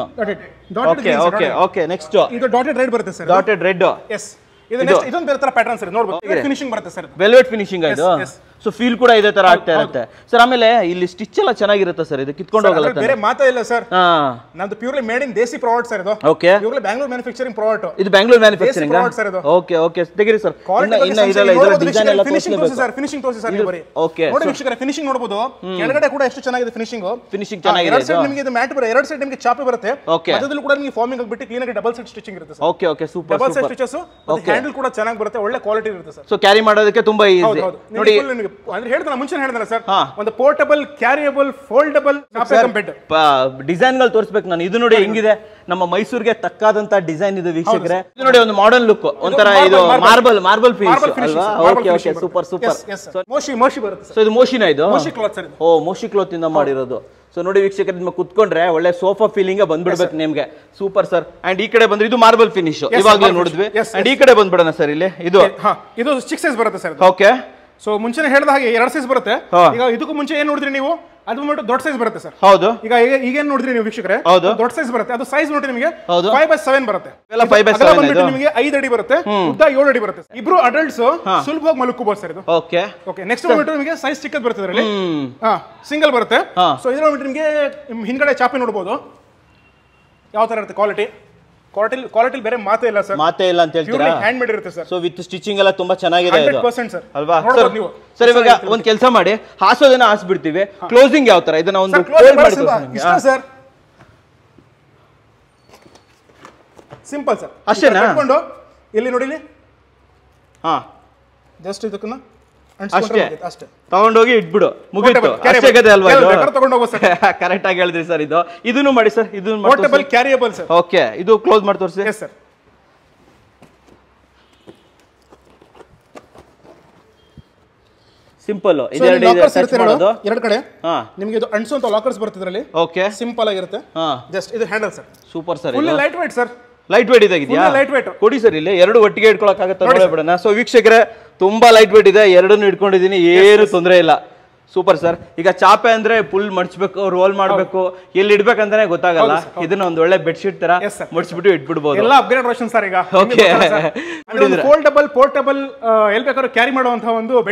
S3: okay okay okay next
S1: ಇದು ಡಾಟೆಡ್ ರೆಡ್ ಬರುತ್ತೆ ಸರ್
S3: ಡಾಟೆಡ್ ರೆಡ್
S1: ಎಸ್ ಇದು ನೆಕ್ಸ್ಟ್ ಇದೊಂದು ಬೇರೆ ತರ ಪ್ಯಾಟರ್ನ್ ಸರ್ ನೋಡ್ಬೋದು ಫಿನಿಶಿಂಗ್ ಬರುತ್ತೆ ಸರ್
S3: ವೆಲ್ವೆಟ್ ಫಿನಿಶಿಂಗ್ ಇದು
S1: yes.
S3: ಸೊ ಫೀಲ್ ಕೂಡ ಇದೇ ತರ ಆಗ್ತಾ ಇರುತ್ತೆ ಸರ್ ಆಮೇಲೆ ಇಲ್ಲಿ ಸ್ಟಿಚ್ ಎಲ್ಲ ಚೆನ್ನಾಗಿರುತ್ತೆ ಸರ್ ಇದು ಕಿತ್ಕೊಂಡು ಹೋಗಲ್ಲ ತಾನೆ?
S1: ಬೇರೆ ಮಾತಾ ಇಲ್ಲ ಸರ್
S3: ಹಾ
S1: ನಮ್ದು purely made in desi product sir ಇದು
S3: okay
S1: purely Bangalore manufacturing product
S3: ಇದು ಬ್ಯಾಂಗ್ಳೂರ್ ಮ್ಯಾನುಫ್ಯಾಕ್ಚರಿಂಗ್
S1: product sir ಇದು.
S3: ಓಕೆ ಓಕೆ ತೆಗಿರಿ ಸರ್ ಇನ್ನ ಇನ್ನ ಇದೆಲ್ಲ ಇದರ ಡಿಸೈನ್ ಎಲ್ಲ
S1: ಫಿನಿಶಿಂಗ್ ತೋರಿಸಿ
S3: ತೋರಿಸಲೇಬೇಕು
S1: ಸರ್ ಫಿನಿಶಿಂಗ್ ತೋರಿಸಿ ಸರ್ ನೀವು ಬರೀ
S3: ಓಕೆ
S1: ನೋಡಿ ವೀಕ್ಷಕರೇ ಫಿನಿಶಿಂಗ್ ನೋಡಬಹುದು ಕೆಳಗಡೆ ಕೂಡ ಎಷ್ಟು ಚೆನ್ನಾಗಿದೆ ಫಿನಿಶಿಂಗ್
S3: Finishing ಚೆನ್ನಾಗಿದೆ
S1: ಎರಡು ಸೈಡ್
S3: ಇದು.
S1: ನಿಮಗೆ ಇದು ಮ್ಯಾಟ್ ಬರುತ್ತೆ ಎರಡು ಸೈಡ್ ನಿಮಗೆ ಚಾಪೆ ಬರುತ್ತೆ
S3: Okay.
S1: ಮಧ್ಯದಲ್ಲಿ ಕೂಡ ನಿಮಗೆ ಫಾರ್ಮಿಂಗ್ ಆಗಿಬಿಟ್ಟು ಕ್ಲೀನ್ ಆಗಿ ಡಬಲ್ ಸೈಡ್ ಸ್ಟಿಚಿಂಗ್ ಇರುತ್ತೆ sir
S3: okay okay super
S1: double side
S3: super
S1: stitches ಮತ್ತೆ ಹ್ಯಾಂಡಲ್ ಕೂಡ ಚೆನ್ನಾಗಿ ಬರುತ್ತೆ ಒಳ್ಳೆ ಕ್ವಾಲಿಟಿ ಇರುತ್ತೆ ಸರ್
S3: ಸೊ ಕ್ಯಾರಿ ಮಾಡೋದಕ್ಕೆ ತುಂಬಾ
S1: ಹೌದು
S3: ಈಸಿ
S1: ಹೌದು
S3: ನೋಡಿ
S1: ನಿಮಗೆ full ನಿಮಗೆ ಅಂದ್ರೆ ಹೇಳಿದ್ರೆ ಮುಂಚೆ ಹೇಳಿದ್ರೆ ಸರ್
S3: ಹಾ.
S1: ಒಂದು ಪೋರ್ಟಬಲ್ ಕ್ಯಾರಿಯಬಲ್ ಫೋಲ್ಡಬಲ್ ಬೆಡ್
S3: ಡಿಸೈನ್ಗಳು ತೋರಿಸ್ಬೇಕು ನಾನು ಇದು ನೋಡಿ ಹೆಂಗಿದೆ ನಮ್ಮ ಮೈಸೂರಿಗೆ ತಕ್ಕಾದಂತ ಡಿಸೈನ್ ಇದು ವೀಕ್ಷಕರೇ ಇದು ನೋಡಿ ಒಂದು ಮಾಡರ್ನ್ ಲುಕ್ ಒಂಥರ
S1: marble,
S3: ಇದು
S1: marble.
S3: Marble marble finish
S1: marble finish
S3: ಅಲ್ವಾ ಓಕೆ ಓಕೆ ಸೂಪರ್ ಸೂಪರ್
S1: ಮೋಶಿ ಮೋಶಿ ಬರುತ್ತೆ
S3: ಸೊ ಇದು ಮೋಶಿನ ಇದು
S1: ಮೋಶಿ ಕ್ಲಾತ್ ಸರ್ ಇದು
S3: ಓ ಮೋಶಿ ಕ್ಲೋತ್ ಇಂದ ಮಾಡಿರೋದು ಸೊ ನೋಡಿ ವೀಕ್ಷಕರು ನಿಮ್ಗೆ ಕುತ್ಕೊಂಡ್ರೆ ಒಳ್ಳೆ ಸೋಫಾ ಫೀಲಿಂಗ್ ಬಂದ್ಬಿಡ್ಬೇಕು ನಿಮ್ಗೆ ಸೂಪರ್ ಸರ್ ಅಂಡ್ ಈ ಕಡೆ ಬಂದ್ರೆ ಇದು ಮಾರ್ಬಲ್ ಫಿನಿಶ್
S1: sir,
S3: ಇವಾಗಲೇ
S1: marble
S3: ನೋಡಿದ್ವಿ
S1: finish. Yes,
S3: ಅಂಡ್ ಈ ಕಡೆ ಬಂದ್ಬಿಡೋಣ ಸರ್ ಇಲ್ಲಿ ಇದು
S1: ಹಾ ಇದು ಸಿಕ್ಸ್ ಸೈಜ್ ಬರುತ್ತೆ ಸರ್
S3: ಓಕೆ
S1: ಸೊ ಮುಂಚೆನೆ ಹೇಳಿದ ಹಾಗೆ ಎರಡು ಸೈಜ್ ಬರುತ್ತೆ
S3: ಹಾ.
S1: ಈಗ ಇದಕ್ಕೂ ಮುಂಚೆ ಏನ್ ನೋಡಿದ್ರಿ ನೀವು ಅದು ಬಂದ್ಬಿಟ್ಟು ದೊಡ್ಡ ಸೈಜ್ ಬರುತ್ತೆ ಸರ್
S3: ಹೌದು
S1: ಈಗ ಈಗ- ಈಗೇನ್ ನೋಡಿದ್ರಿ ನೀವು ವೀಕ್ಷಕರೇ
S3: ಹೌದು.
S1: ದೊಡ್ಡ ಸೈಜ್ ಬರುತ್ತೆ ಅದು ಸೈಜ್ ನೋಡಿ ನಿಮಗೆ
S3: ಹೌದು.
S1: ಫೈವ್ ಬೈ ಸೆವೆನ್ ಬರುತ್ತೆ
S3: ಇವೆಲ್ಲ five by
S1: ಅಗಲ
S3: seven
S1: ಬಂದ್ಬಿಟ್ಟು
S3: ಇದು?
S1: ನಿಮಗೆ ಐದು ಅಡಿ ಬರುತ್ತೆ ಉದ್ದ ಏಳು ಅಡಿ ಬರುತ್ತೆ ಇಬ್ರು ಅಡಲ್ಟ್ಸ್ ಸುಲಭವಾಗಿ ಮಲಕ್ಕೋಬಹುದು ಸರ್ ಇದು
S3: ಓಕೆ
S1: ಓಕೆ ನೆಕ್ಸ್ಟ್ ಬಂದ್ಬಿಟ್ಟು ನಿಮಗೆ ಸೈಜ್ ಚಿಕ್ಕದ್ ಬರುತ್ತೆ ಇದರಲ್ಲಿ ಹಾ ಸಿಂಗಲ್ ಬರುತ್ತೆ
S3: ಹಾ.
S1: ಸೊ ಇದ್ರ ಬಂದ್ಬಿಟ್ಟು ನಿಮಗೆ ಹಿಂದ್ಗಡೆ ಚಾಪೆ ನೋಡ್ಬೋದು ಯಾವ ತರ ಇರುತ್ತೆ ಕ್ವಾಲಿಟಿ ಕ್ವಾಲಿಟಿ ಕ್ವಾಲಿಟಿ ಬೇರೆ ಮಾತೇ ಇಲ್ಲ ಸರ್
S3: ಮಾತೇ ಇಲ್ಲ ಅಂತ ಹೇಳ್ತೀರಾ
S1: ಹ್ಯಾಂಡ್ ಮೇಡ್ ಇರುತ್ತೆ ಸರ್
S3: ಸೊ ವಿತ್ ಸ್ಟಿಚಿಂಗ್ ಎಲ್ಲ ತುಂಬಾ ಚೆನ್ನಾಗಿದೆ ಇದು
S1: 100% sir.
S3: ಅಲ್ವಾ
S1: ನೋಡ್ಬೋದು
S3: ಸರ್
S1: ನೀವು.
S3: ಸರ್ ಇವಾಗ ಒಂದ್ ಕೆಲಸ ಮಾಡಿ ಹಾಸೋದನ್ನ ಹಾಸ್ಬಿಡ್ತೀವಿ ಕ್ಲೋಸಿಂಗ್ ಯಾವ ತರ ಇದನ್ನ ಒಂದು
S1: ಸರ್
S3: fold ಮಾಡಿ ತೋರ್ಸಿ ನಿಮ್ಗೆ.
S1: ಇಷ್ಟ ಸರ್ ಸಿಂಪಲ್ ಸರ್
S3: ಅಷ್ಟೇನಾ?
S1: ಕಟ್ಕೊಂಡು ಇಲ್ಲಿ ನೋಡಿ ಇಲ್ಲಿ
S3: ಹಾ
S1: ಜಸ್ಟ್ ಇದಕ್ಕನ್ನ
S3: ಅಷ್ಟೇ
S1: ಅಂಟಿಸ್ಕೊಂಡ್ರೆ ಮುಗೀತು, ಅಷ್ಟೇ
S3: ತಗೊಂಡೋಗಿ ಇಟ್ಬಿಡು ಮುಗೀತು
S1: Portable, carryable.
S3: ಅಷ್ಟೇ ಗದೆ ಅಲ್ವಾ ಇದು
S1: carryable, ಬೇಕಾದ್ರೆ ತಗೊಂಡ್ ಹೋಗೋ sir.
S3: ಕರೆಕ್ಟ್ ಆಗಿ ಹೇಳಿದ್ರಿ ಸರ್ ಇದು ಇದನ್ನು ಮಾಡಿ ಸರ್ ಇದನ್ನು
S1: ಪೋರ್ಟಬಲ್ ಕ್ಯಾರಿಯಬಲ್ ಸರ್
S3: ಓಕೆ ಇದು ಕ್ಲೋಸ್ ಮಾಡಿ ತೋರಿಸಿ
S1: ಎಸ್ ಸರ್
S3: ಸಿಂಪಲ್ ಇದೆರಡು ಇದೆ
S1: ಲಾಕರ್ಸ್
S3: ಟಚ್
S1: ಇರುತ್ತೆ
S3: ಮಾಡೋದು
S1: ಎರಡು ಕಡೆ
S3: ಹಾ
S1: ನಿಮಗೆ ಇದು ಅಂಟಿಸುವಂತ ಲಾಕರ್ಸ್ ಬರುತ್ತೆ ಇದರಲ್ಲಿ
S3: ಓಕೆ
S1: ಸಿಂಪಲ್ ಆಗಿರುತ್ತೆ
S3: ಹಾ
S1: ಜಸ್ಟ್ ಇದು handle sir
S3: super sir
S1: full
S3: ಇದು
S1: light weight sir
S3: light weight ಇದಾಗಿದೆಯಾ
S1: Full light weight.
S3: ಕೊಡಿ ಸರ್ ಇಲ್ಲಿ ಎರಡು ಒಟ್ಟಿಗೆ ಇಟ್ಕೊಳಕ್ಕಾಗತ್ತೆ ನೋಡೇ ಬಿಡೋಣ ಸೊ ವೀಕ್ಷಕರೇ ತುಂಬಾ ಲೈಟ್ ವೇಟ್ ಇದೆ ಎರಡನ್ನು ಇಟ್ಕೊಂಡಿದ್ದೀನಿ ಏನು ತೊಂದರೆ ಇಲ್ಲ ಸೂಪರ್ ಸರ್ ಈಗ ಚಾಪೆ ಅಂದ್ರೆ ಫುಲ್ ಮಡ್ಚ್ಬೇಕು ರೋಲ್ ಮಾಡ್ಬೇಕು ಎಲ್ಲಿ ಇಡ್ಬೇಕಂತಾನೆ ಗೊತ್ತಾಗಲ್ಲ ಇದನ್ನ ಒಂದ್ ಒಳ್ಳೆ ಬೆಡ್ಶೀಟ್ ತರ
S1: Yes, sir.
S3: ಮಡ್ಚ್ಬಿಟ್ಟು ಇಟ್ಬಿಡ್ಬೋದು
S1: ಎಲ್ಲ ಅಪ್ಗ್ರೇಡ್ ವರ್ಷನ್ ಸರ್ ಈಗ
S3: Okay.
S1: ಫೋಲ್ಡಬಲ್ ಪೋರ್ಟಬಲ್ ಎಲ್ಲಿ ಬೇಕಾದ್ರೂ ಕ್ಯಾರಿ ಮಾಡುವಂತಹ ಒಂದು ಬೆಡ್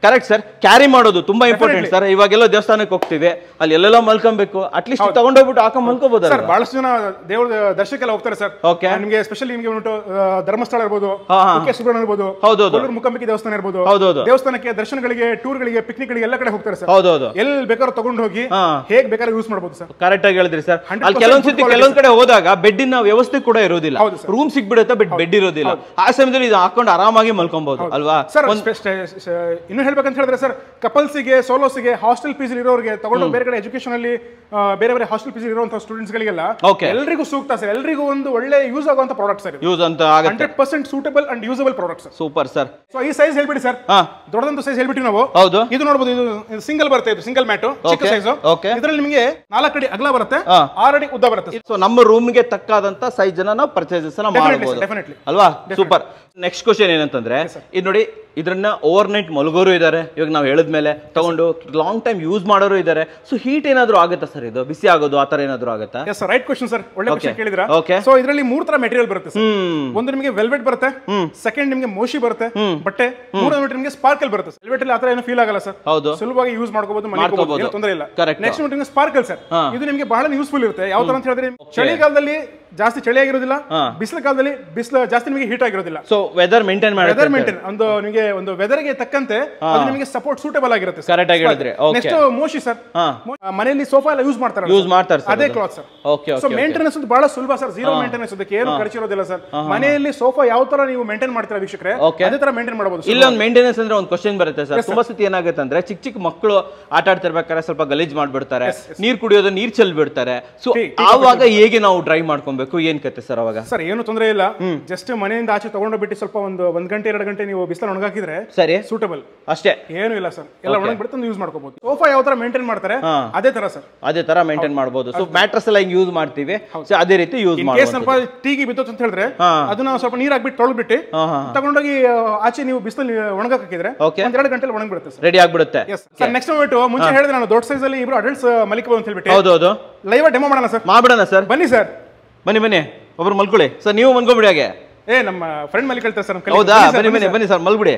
S3: ಕರೆಕ್ಟ್ ಸರ್ ಕ್ಯಾರಿ ಮಾಡೋದು ತುಂಬಾ ಇಂಪಾರ್ಟೆಂಟ್ ಸರ್ ಇವಾಗೆಲ್ಲೋ ದೇವಸ್ಥಾನಕ್ಕೆ ಹೋಗ್ತೀವಿ ಅಲ್ಲಿ ಎಲ್ಲೆಲ್ಲೋ ಮಲ್ಕೊಬೇಕು ಅಟ್ಲೀಸ್ಟ್ ತಗೊಂಡೋಗ್ಬಿಟ್ಟು ಹಾಕೊಂಡ್ ಮಲ್ಕೋಬಹುದು
S1: ಸರ್ ಬಹಳಷ್ಟು ಜನ ದೇವ್ರ ದರ್ಶನಕ್ಕೆಲ್ಲ ಹೋಗ್ತಾರೆ ಸರ್
S3: Okay.
S1: ನಿಮಗೆ ಸ್ಪೆಷಲಿ ನಿಮಗೆ ಉಂಟು ಆ, ಧರ್ಮಸ್ಥಳ ಇರ್ಬೋದು
S3: ಹಾ, ಹಾ.
S1: ಕುಕ್ಕೆ ಸುಬ್ರಹ್ಮಣ್ಯ ಇರ್ಬೋದು
S3: ಹೌದೌದು.
S1: ಕೊಲ್ಲೂರು ಮುಖಂಬಿಕೆ ದೇವಸ್ಥಾನ ಇರ್ಬೋದು
S3: ಹೌದೌದು.
S1: ದೇವಸ್ಥಾನಕ್ಕೆ ದರ್ಶನಗಳಿಗೆ ಟೂರ್ಗಳಿಗೆ ಪಿಕ್ನಿಕ್ಗಳಿಗೆ ಎಲ್ಲ ಕಡೆ ಹೋಗ್ತಾರೆ ಸರ್
S3: ಹೌದೌದು
S1: ಎಲ್ಲಿ ಬೇಕಾದ್ರೂ ತಗೊಂಡು ಹೋಗಿ
S3: ಹಾ.
S1: ಹೇಗ್ ಬೇಕಾದ್ರೂ ಯೂಸ್ ಮಾಡ್ಬೋದು ಸರ್
S3: ಕರೆಕ್ಟ್ ಆಗಿ ಹೇಳಿದ್ರಿ ಸರ್
S1: 100%
S3: ಅಲ್ಲಿ ಕೆಲವೊಂದ್ ಸತಿ
S1: good quality
S3: ಕೆಲವೊಂದ್ ಕಡೆ ಹೋದಾಗ ಬೆಡ್ಡಿನ ವ್ಯವಸ್ಥೆ ಕೂಡ ಇರೋದಿಲ್ಲ
S1: ಹೌದು sir.
S3: ರೂಮ್ ಸಿಗ್ಬಿಡುತ್ತೆ ಬಟ್ ಬೆಡ್ ಇರೋದಿಲ್ಲ ಆ ಸಮಯದಲ್ಲಿ ಇದು ಹಾಕೊಂಡು ಆರಾಮಾಗಿ ಮಲ್ಕೊಬಹುದು ಅಲ್ವಾ
S1: ಸರ್
S3: ಒಂದ್-
S1: ಇನ್ನು ಹೇಳ್ಬೇಕಂತ ಹೇಳಿದ್ರೆ ಸರ್ ಕಪಲ್ಸಿಗೆ ಸೋಲೋಸಿಗೆ ಹಾಸ್ಟೆಲ್ ಫೀಸ್ ಇರೋರಿಗೆ ತಗೊಂಡು ಬೇರೆ ಕಡೆ ಎಜುಕೇಶನ್ ಅಲ್ಲಿ ಆ, ಬೇರೆ ಬೇರೆ ಹಾಸ್ಟೆಲ್ ಫೀಸ್ ಇರುವಂತಹ ಸ್ಟೂಡೆಂಟ್ಸ್ ಗಳಿಗೆಲ್ಲ
S3: Okay.
S1: ಎಲ್ರಿಗೂ ಸೂಕ್ತ ಸರ್ ಎಲ್ರಿಗೂ ಒಂದು ಒಳ್ಳೆ ಯೂಸ್ ಆಗುವಂತ ಪ್ರಾಡಕ್ಟ್ ಸರ್
S3: ಯೂಸ್ ಅಂತ ಆಗುತ್ತೆ
S1: hundred percent suitable and usable product sir
S3: super sir
S1: so ಈ ಸೈಜ್ ಹೇಳ್ಬಿಡಿ ಸರ್
S3: ಹಾ
S1: ದೊಡ್ಡದಂತ ಸೈಜ್ ಹೇಳ್ಬಿಟ್ಟು ನಾವು
S3: ಹೌದು
S1: ಇದು ನೋಡಬಹುದು ಇದು ಸಿಂಗಲ್ ಬರುತ್ತೆ ಇದು ಸಿಂಗಲ್ ಮ್ಯಾಟು ಚಿಕ್ಕ
S3: Okay,
S1: ಸೈಜ್
S3: okay.
S1: ಇದರಲ್ಲಿ ನಿಮಗೆ ನಾಲ್ಕು ಅಡಿ ಅಗಲ ಬರುತ್ತೆ
S3: ಹಾ.
S1: ಆರು ಅಡಿ ಉದ್ದ ಬರುತ್ತೆ
S3: ಸೊ ನಮ್ಮ ರೂಮ್ಗೆ ತಕ್ಕಾದಂತ ಸೈಜ್ ಅನ್ನ ನಾವು ಪರ್ಚೇಸಸ್
S1: Definitely,
S3: ಮಾಡಬಹುದು
S1: sir, definitely.
S3: ಅಲ್ವಾ ಸೂಪರ್ ನೆಕ್ಸ್ಟ್ ಕ್ವಶನ್ ಏನಂತಂದ್ರೆ ಇದು ನೋಡಿ ಇದನ್ನ ಓವರ್ ನೈಟ್ ಮಲಗೋರು ಇದ್ದಾರೆ ಇವಾಗ ನಾವು ಹೇಳಿದ್ಮೇಲೆ ತಗೊಂಡು ಲಾಂಗ್ ಟೈಮ್ ಯೂಸ್ ಮಾಡೋರು ಇದ್ದಾರೆ ಸೊ ಹೀಟ್ ಏನಾದ್ರು ಆಗುತ್ತಾ ಸರ್ ಇದು ಬಿಸಿ ಆಗೋದು ಆತರ ಏನಾದ್ರು ಆಗುತ್ತಾ
S1: ಎಸ್ ರೈಟ್ ಕ್ವಶನ್ ಸರ್ ಒಳ್ಳೆ
S3: Okay.
S1: ಕ್ವಶನ್ ಕೇಳಿದ್ರ
S3: Okay.
S1: ಸೊ ಇದರಲ್ಲಿ ಮೂರ್ ತರ ಮೆಟೀರಿಯಲ್ ಬರುತ್ತೆ ಸರ್
S3: ಹ್ಮ್
S1: ಒಂದು ನಿಮಗೆ ವೆಲ್ವೆಟ್ ಬರುತ್ತೆ ಸೆಕೆಂಡ್ ನಿಮಗೆ ಮೋಶಿ ಬರುತ್ತೆ ಬಟ್ಟೆ ಮೂರನೇ ನಿಮಗೆ ಸ್ಪಾರ್ಕಲ್ ಬರುತ್ತೆ ವೆಲ್ವೆಟ್ ಅಲ್ಲಿ ಆತರ ಏನು ಫೀಲ್ ಆಗಲ್ಲ ಸರ್
S3: ಹೌದು
S1: ಸುಲಭವಾಗಿ ಯೂಸ್ ಮಾಡ್ಕೋಬಹುದು ಮನೆ
S3: ಮಾಡ್ಕೋಬಹುದು.
S1: ಏನು ತೊಂದರೆ ಇಲ್ಲ
S3: Correct.
S1: ನೆಕ್ಸ್ಟ್ ನಿಮಗೆ ಸ್ಪಾರ್ಕಲ್ ಸರ್
S3: ಹಾ.
S1: ಇದು ನಿಮಗೆ ಬಹಳ ಯೂಸ್ಫುಲ್ ಇರುತ್ತೆ ಯಾವ ತರ ಅಂತ ಹೇಳಿದ್ರೆ ಚಳಿಗಾಲದಲ್ಲಿ ಜಾಸ್ತಿ ಚಳಿ ಆಗಿರೋದಿಲ್ಲ
S3: ಹಾ.
S1: ಬಿಸಿಲು ಕಾಲದಲ್ಲಿ ಬಿಸಿಲು ಜಾಸ್ತಿ ನಿಮಗೆ ಹೀಟ್ ಆಗಿರೋದಿಲ್ಲ
S3: ಸೊ ವೆದರ್ ಮೇಂಟೈನ್
S1: ವೆದರ್
S3: ಮಾಡುತ್ತೆ
S1: ಮೇಂಟೈನ್ ಒಂದು ನಿಮಗೆ ಒಂದು ವೆದರ್ ಗೆ ತಕ್ಕಂತೆ ಅದು ನಿಮಗೆ ಸಪೋರ್ಟ್ ಸೂಟಬಲ್ ಆಗಿರುತ್ತೆ
S3: Correct ಆಗಿ ಹೇಳಿದ್ರಿ. Okay.
S1: ನೆಕ್ಸ್ಟ್ ಮೋಶಿ ಸರ್
S3: ಹಾ.
S1: ಮನೆಯಲ್ಲಿ ಸೋಫಾ ಎಲ್ಲ ಯೂಸ್ ಮಾಡ್ತಾರೆ
S3: ಯೂಸ್ ಮಾಡ್ತಾರೆ ಸರ್
S1: ಅದೇ cloth sir
S3: okay
S1: so
S3: okay
S1: maintenance ಬಹಳ ಸುಲಭ ಸರ್ ಜೀರೋ ಮೇಂಟೆನೆನ್ಸ್ ಅದಕ್ಕೆ ಏನು ಖರ್ಚಿರೋದಿಲ್ಲ ಸರ್ ಮನೆಯಲ್ಲಿ ಸೋಫಾ ಯಾವ ತರ ನೀವು ಮೇಂಟೈನ್ ಮಾಡ್ತೀರಾ ವೀಕ್ಷಕರೇ
S3: Okay.
S1: ಅದೇ ತರ ಮೇಂಟೈನ್ ಮಾಡಬಹುದು
S3: ಇಲ್ಲ ಒಂದು ಮೇಂಟೆನೆನ್ಸ್ ಅಂದ್ರೆ ಒಂದು ಕ್ವಶನ್ ಬರುತ್ತೆ ಸರ್ ತುಂಬಾ ಸತಿ ಏನಾಗುತ್ತೆ ಅಂದ್ರೆ ಚಿಕ್ಕ ಚಿಕ್ಕ ಮಕ್ಕಳು ಆಟ ಆಡ್ತಿರ್ಬೇಕಾದ್ರೆ ಸ್ವಲ್ಪ ಗಲೀಜ್ ಮಾಡ್ಬಿಡ್ತಾರೆ ನೀರ್ ಕುಡಿಯೋದು ನೀರ್ ಚೆಲ್ ಬಿಡ್ತಾರೆ ಸೊ
S1: tea
S3: ಆವಾಗ ಹೇಗೆ ನಾವು ಡ್ರೈ ಮಾಡ್ಕೊಬೇಕು ಏನ್ ಕತೆ ಸರ್ ಅವಾಗ
S1: ಸರ್ ಏನು ತೊಂದರೆ ಇಲ್ಲ ಜಸ್ಟ್ ಮನೆಯಿಂದ ಆಚೆ ತಗೊಂಡೋಗ್ಬಿಟ್ಟು ಸ್ವಲ್ಪ ಒಂದು ಒಂದ್ ಗಂಟೆ ಎರಡು ಗಂಟೆ ನೀವು ಬಿಸಿಲು ಒಣಗಾಕಿದ್ರೆ
S3: ಸರಿ
S1: ಸೂಟಬಲ್
S3: ಅಷ್ಟೇ
S1: ಏನು ಇಲ್ಲ ಸರ್ ಎಲ್ಲ ಒಣಗ್ಬಿಟ್ಟು ಯೂಸ್ ಮಾಡ್ಕೋಬಹುದು ಸೋಫಾ ಯಾವ ತರ ಮೇಂಟೈನ್ ಮಾಡ್ತಾರೆ
S3: ಹಾ.
S1: ಅದೇ ತರ ಸರ್
S3: ಅದೇ ತರ ಮೇಂಟೈನ್ ಮಾಡ್ಬೋದು ಸೊ ಮ್ಯಾಟ್ರಸ್ ಎಲ್ಲ ಹಿಂಗ್ ಯೂಸ್ ಮಾಡ್ತೀವಿ ಸೊ ಅದೇ ರೀತಿ ಯೂಸ್
S1: ಇನ್ ಕೇಸ್
S3: ಮಾಡ್ಬೋದು
S1: ಸ್ವಲ್ಪ ಟೀಗಿ ಬಿದ್ದೋತು ಅಂತ ಹೇಳಿದ್ರೆ
S3: ಹಾ.
S1: ಅದನ್ನ ಸ್ವಲ್ಪ ನೀರ್ ಹಾಕ್ಬಿಟ್ಟು ತೊಳೆದ್ಬಿಟ್ಟು
S3: ಹಾ, ಹಾ.
S1: ತಗೊಂಡೋಗಿ ಆ, ಆಚೆ ನೀವು ಬಿಸಿಲಲ್ಲಿ ಒಣಗಕ್ ಹಾಕಿದ್ರೆ
S3: Okay.
S1: ಒಂದ್ ಎರಡು ಗಂಟೆಲಿ ಒಣಗ್ಬಿಡುತ್ತೆ ಸರ್
S3: ರೆಡಿ ಆಗ್ಬಿಡುತ್ತೆ
S1: ಎಸ್ ಸರ್ ನೆಕ್ಸ್ಟ್ ಬಿಟ್ಟು ಮುಂಚೆ ಹೇಳಿದ್ರೆ ನಾನು ದೊಡ್ಡ ಸೈಜ್ ಅಲ್ಲಿ ಇಬ್ರು ಅಡಲ್ಟ್ಸ್ ಮಲಿಕಬಹುದು ಅಂತ ಹೇಳ್ಬಿಟ್ಟು
S3: ಹೌದು ಹೌದು
S1: ಲೈವ್ ಡೆಮೋ ಮಾಡೋಣ ಸರ್
S3: ಮಾಡ್ಬಿಡೋಣ ಸರ್
S1: ಬನ್ನಿ ಸರ್
S3: ಬನ್ನಿ ಬನ್ನಿ ಒಬ್ರು ಮಲ್ಕೊಳ್ಳಿ ಸರ್ ನೀವು ಮಲ್ಕೊಂಬಿಡಿ ಹಾಗೆ
S1: ಏ ನಮ್ಮ ಫ್ರೆಂಡ್ ಮಲಿಕಳ್ತಾರೆ ಸರ್
S3: ಹೌದಾ ಬನ್ನಿ ಬನ್ನಿ ಬನ್ನಿ ಸರ್ ಮಲ್ಬಿಡಿ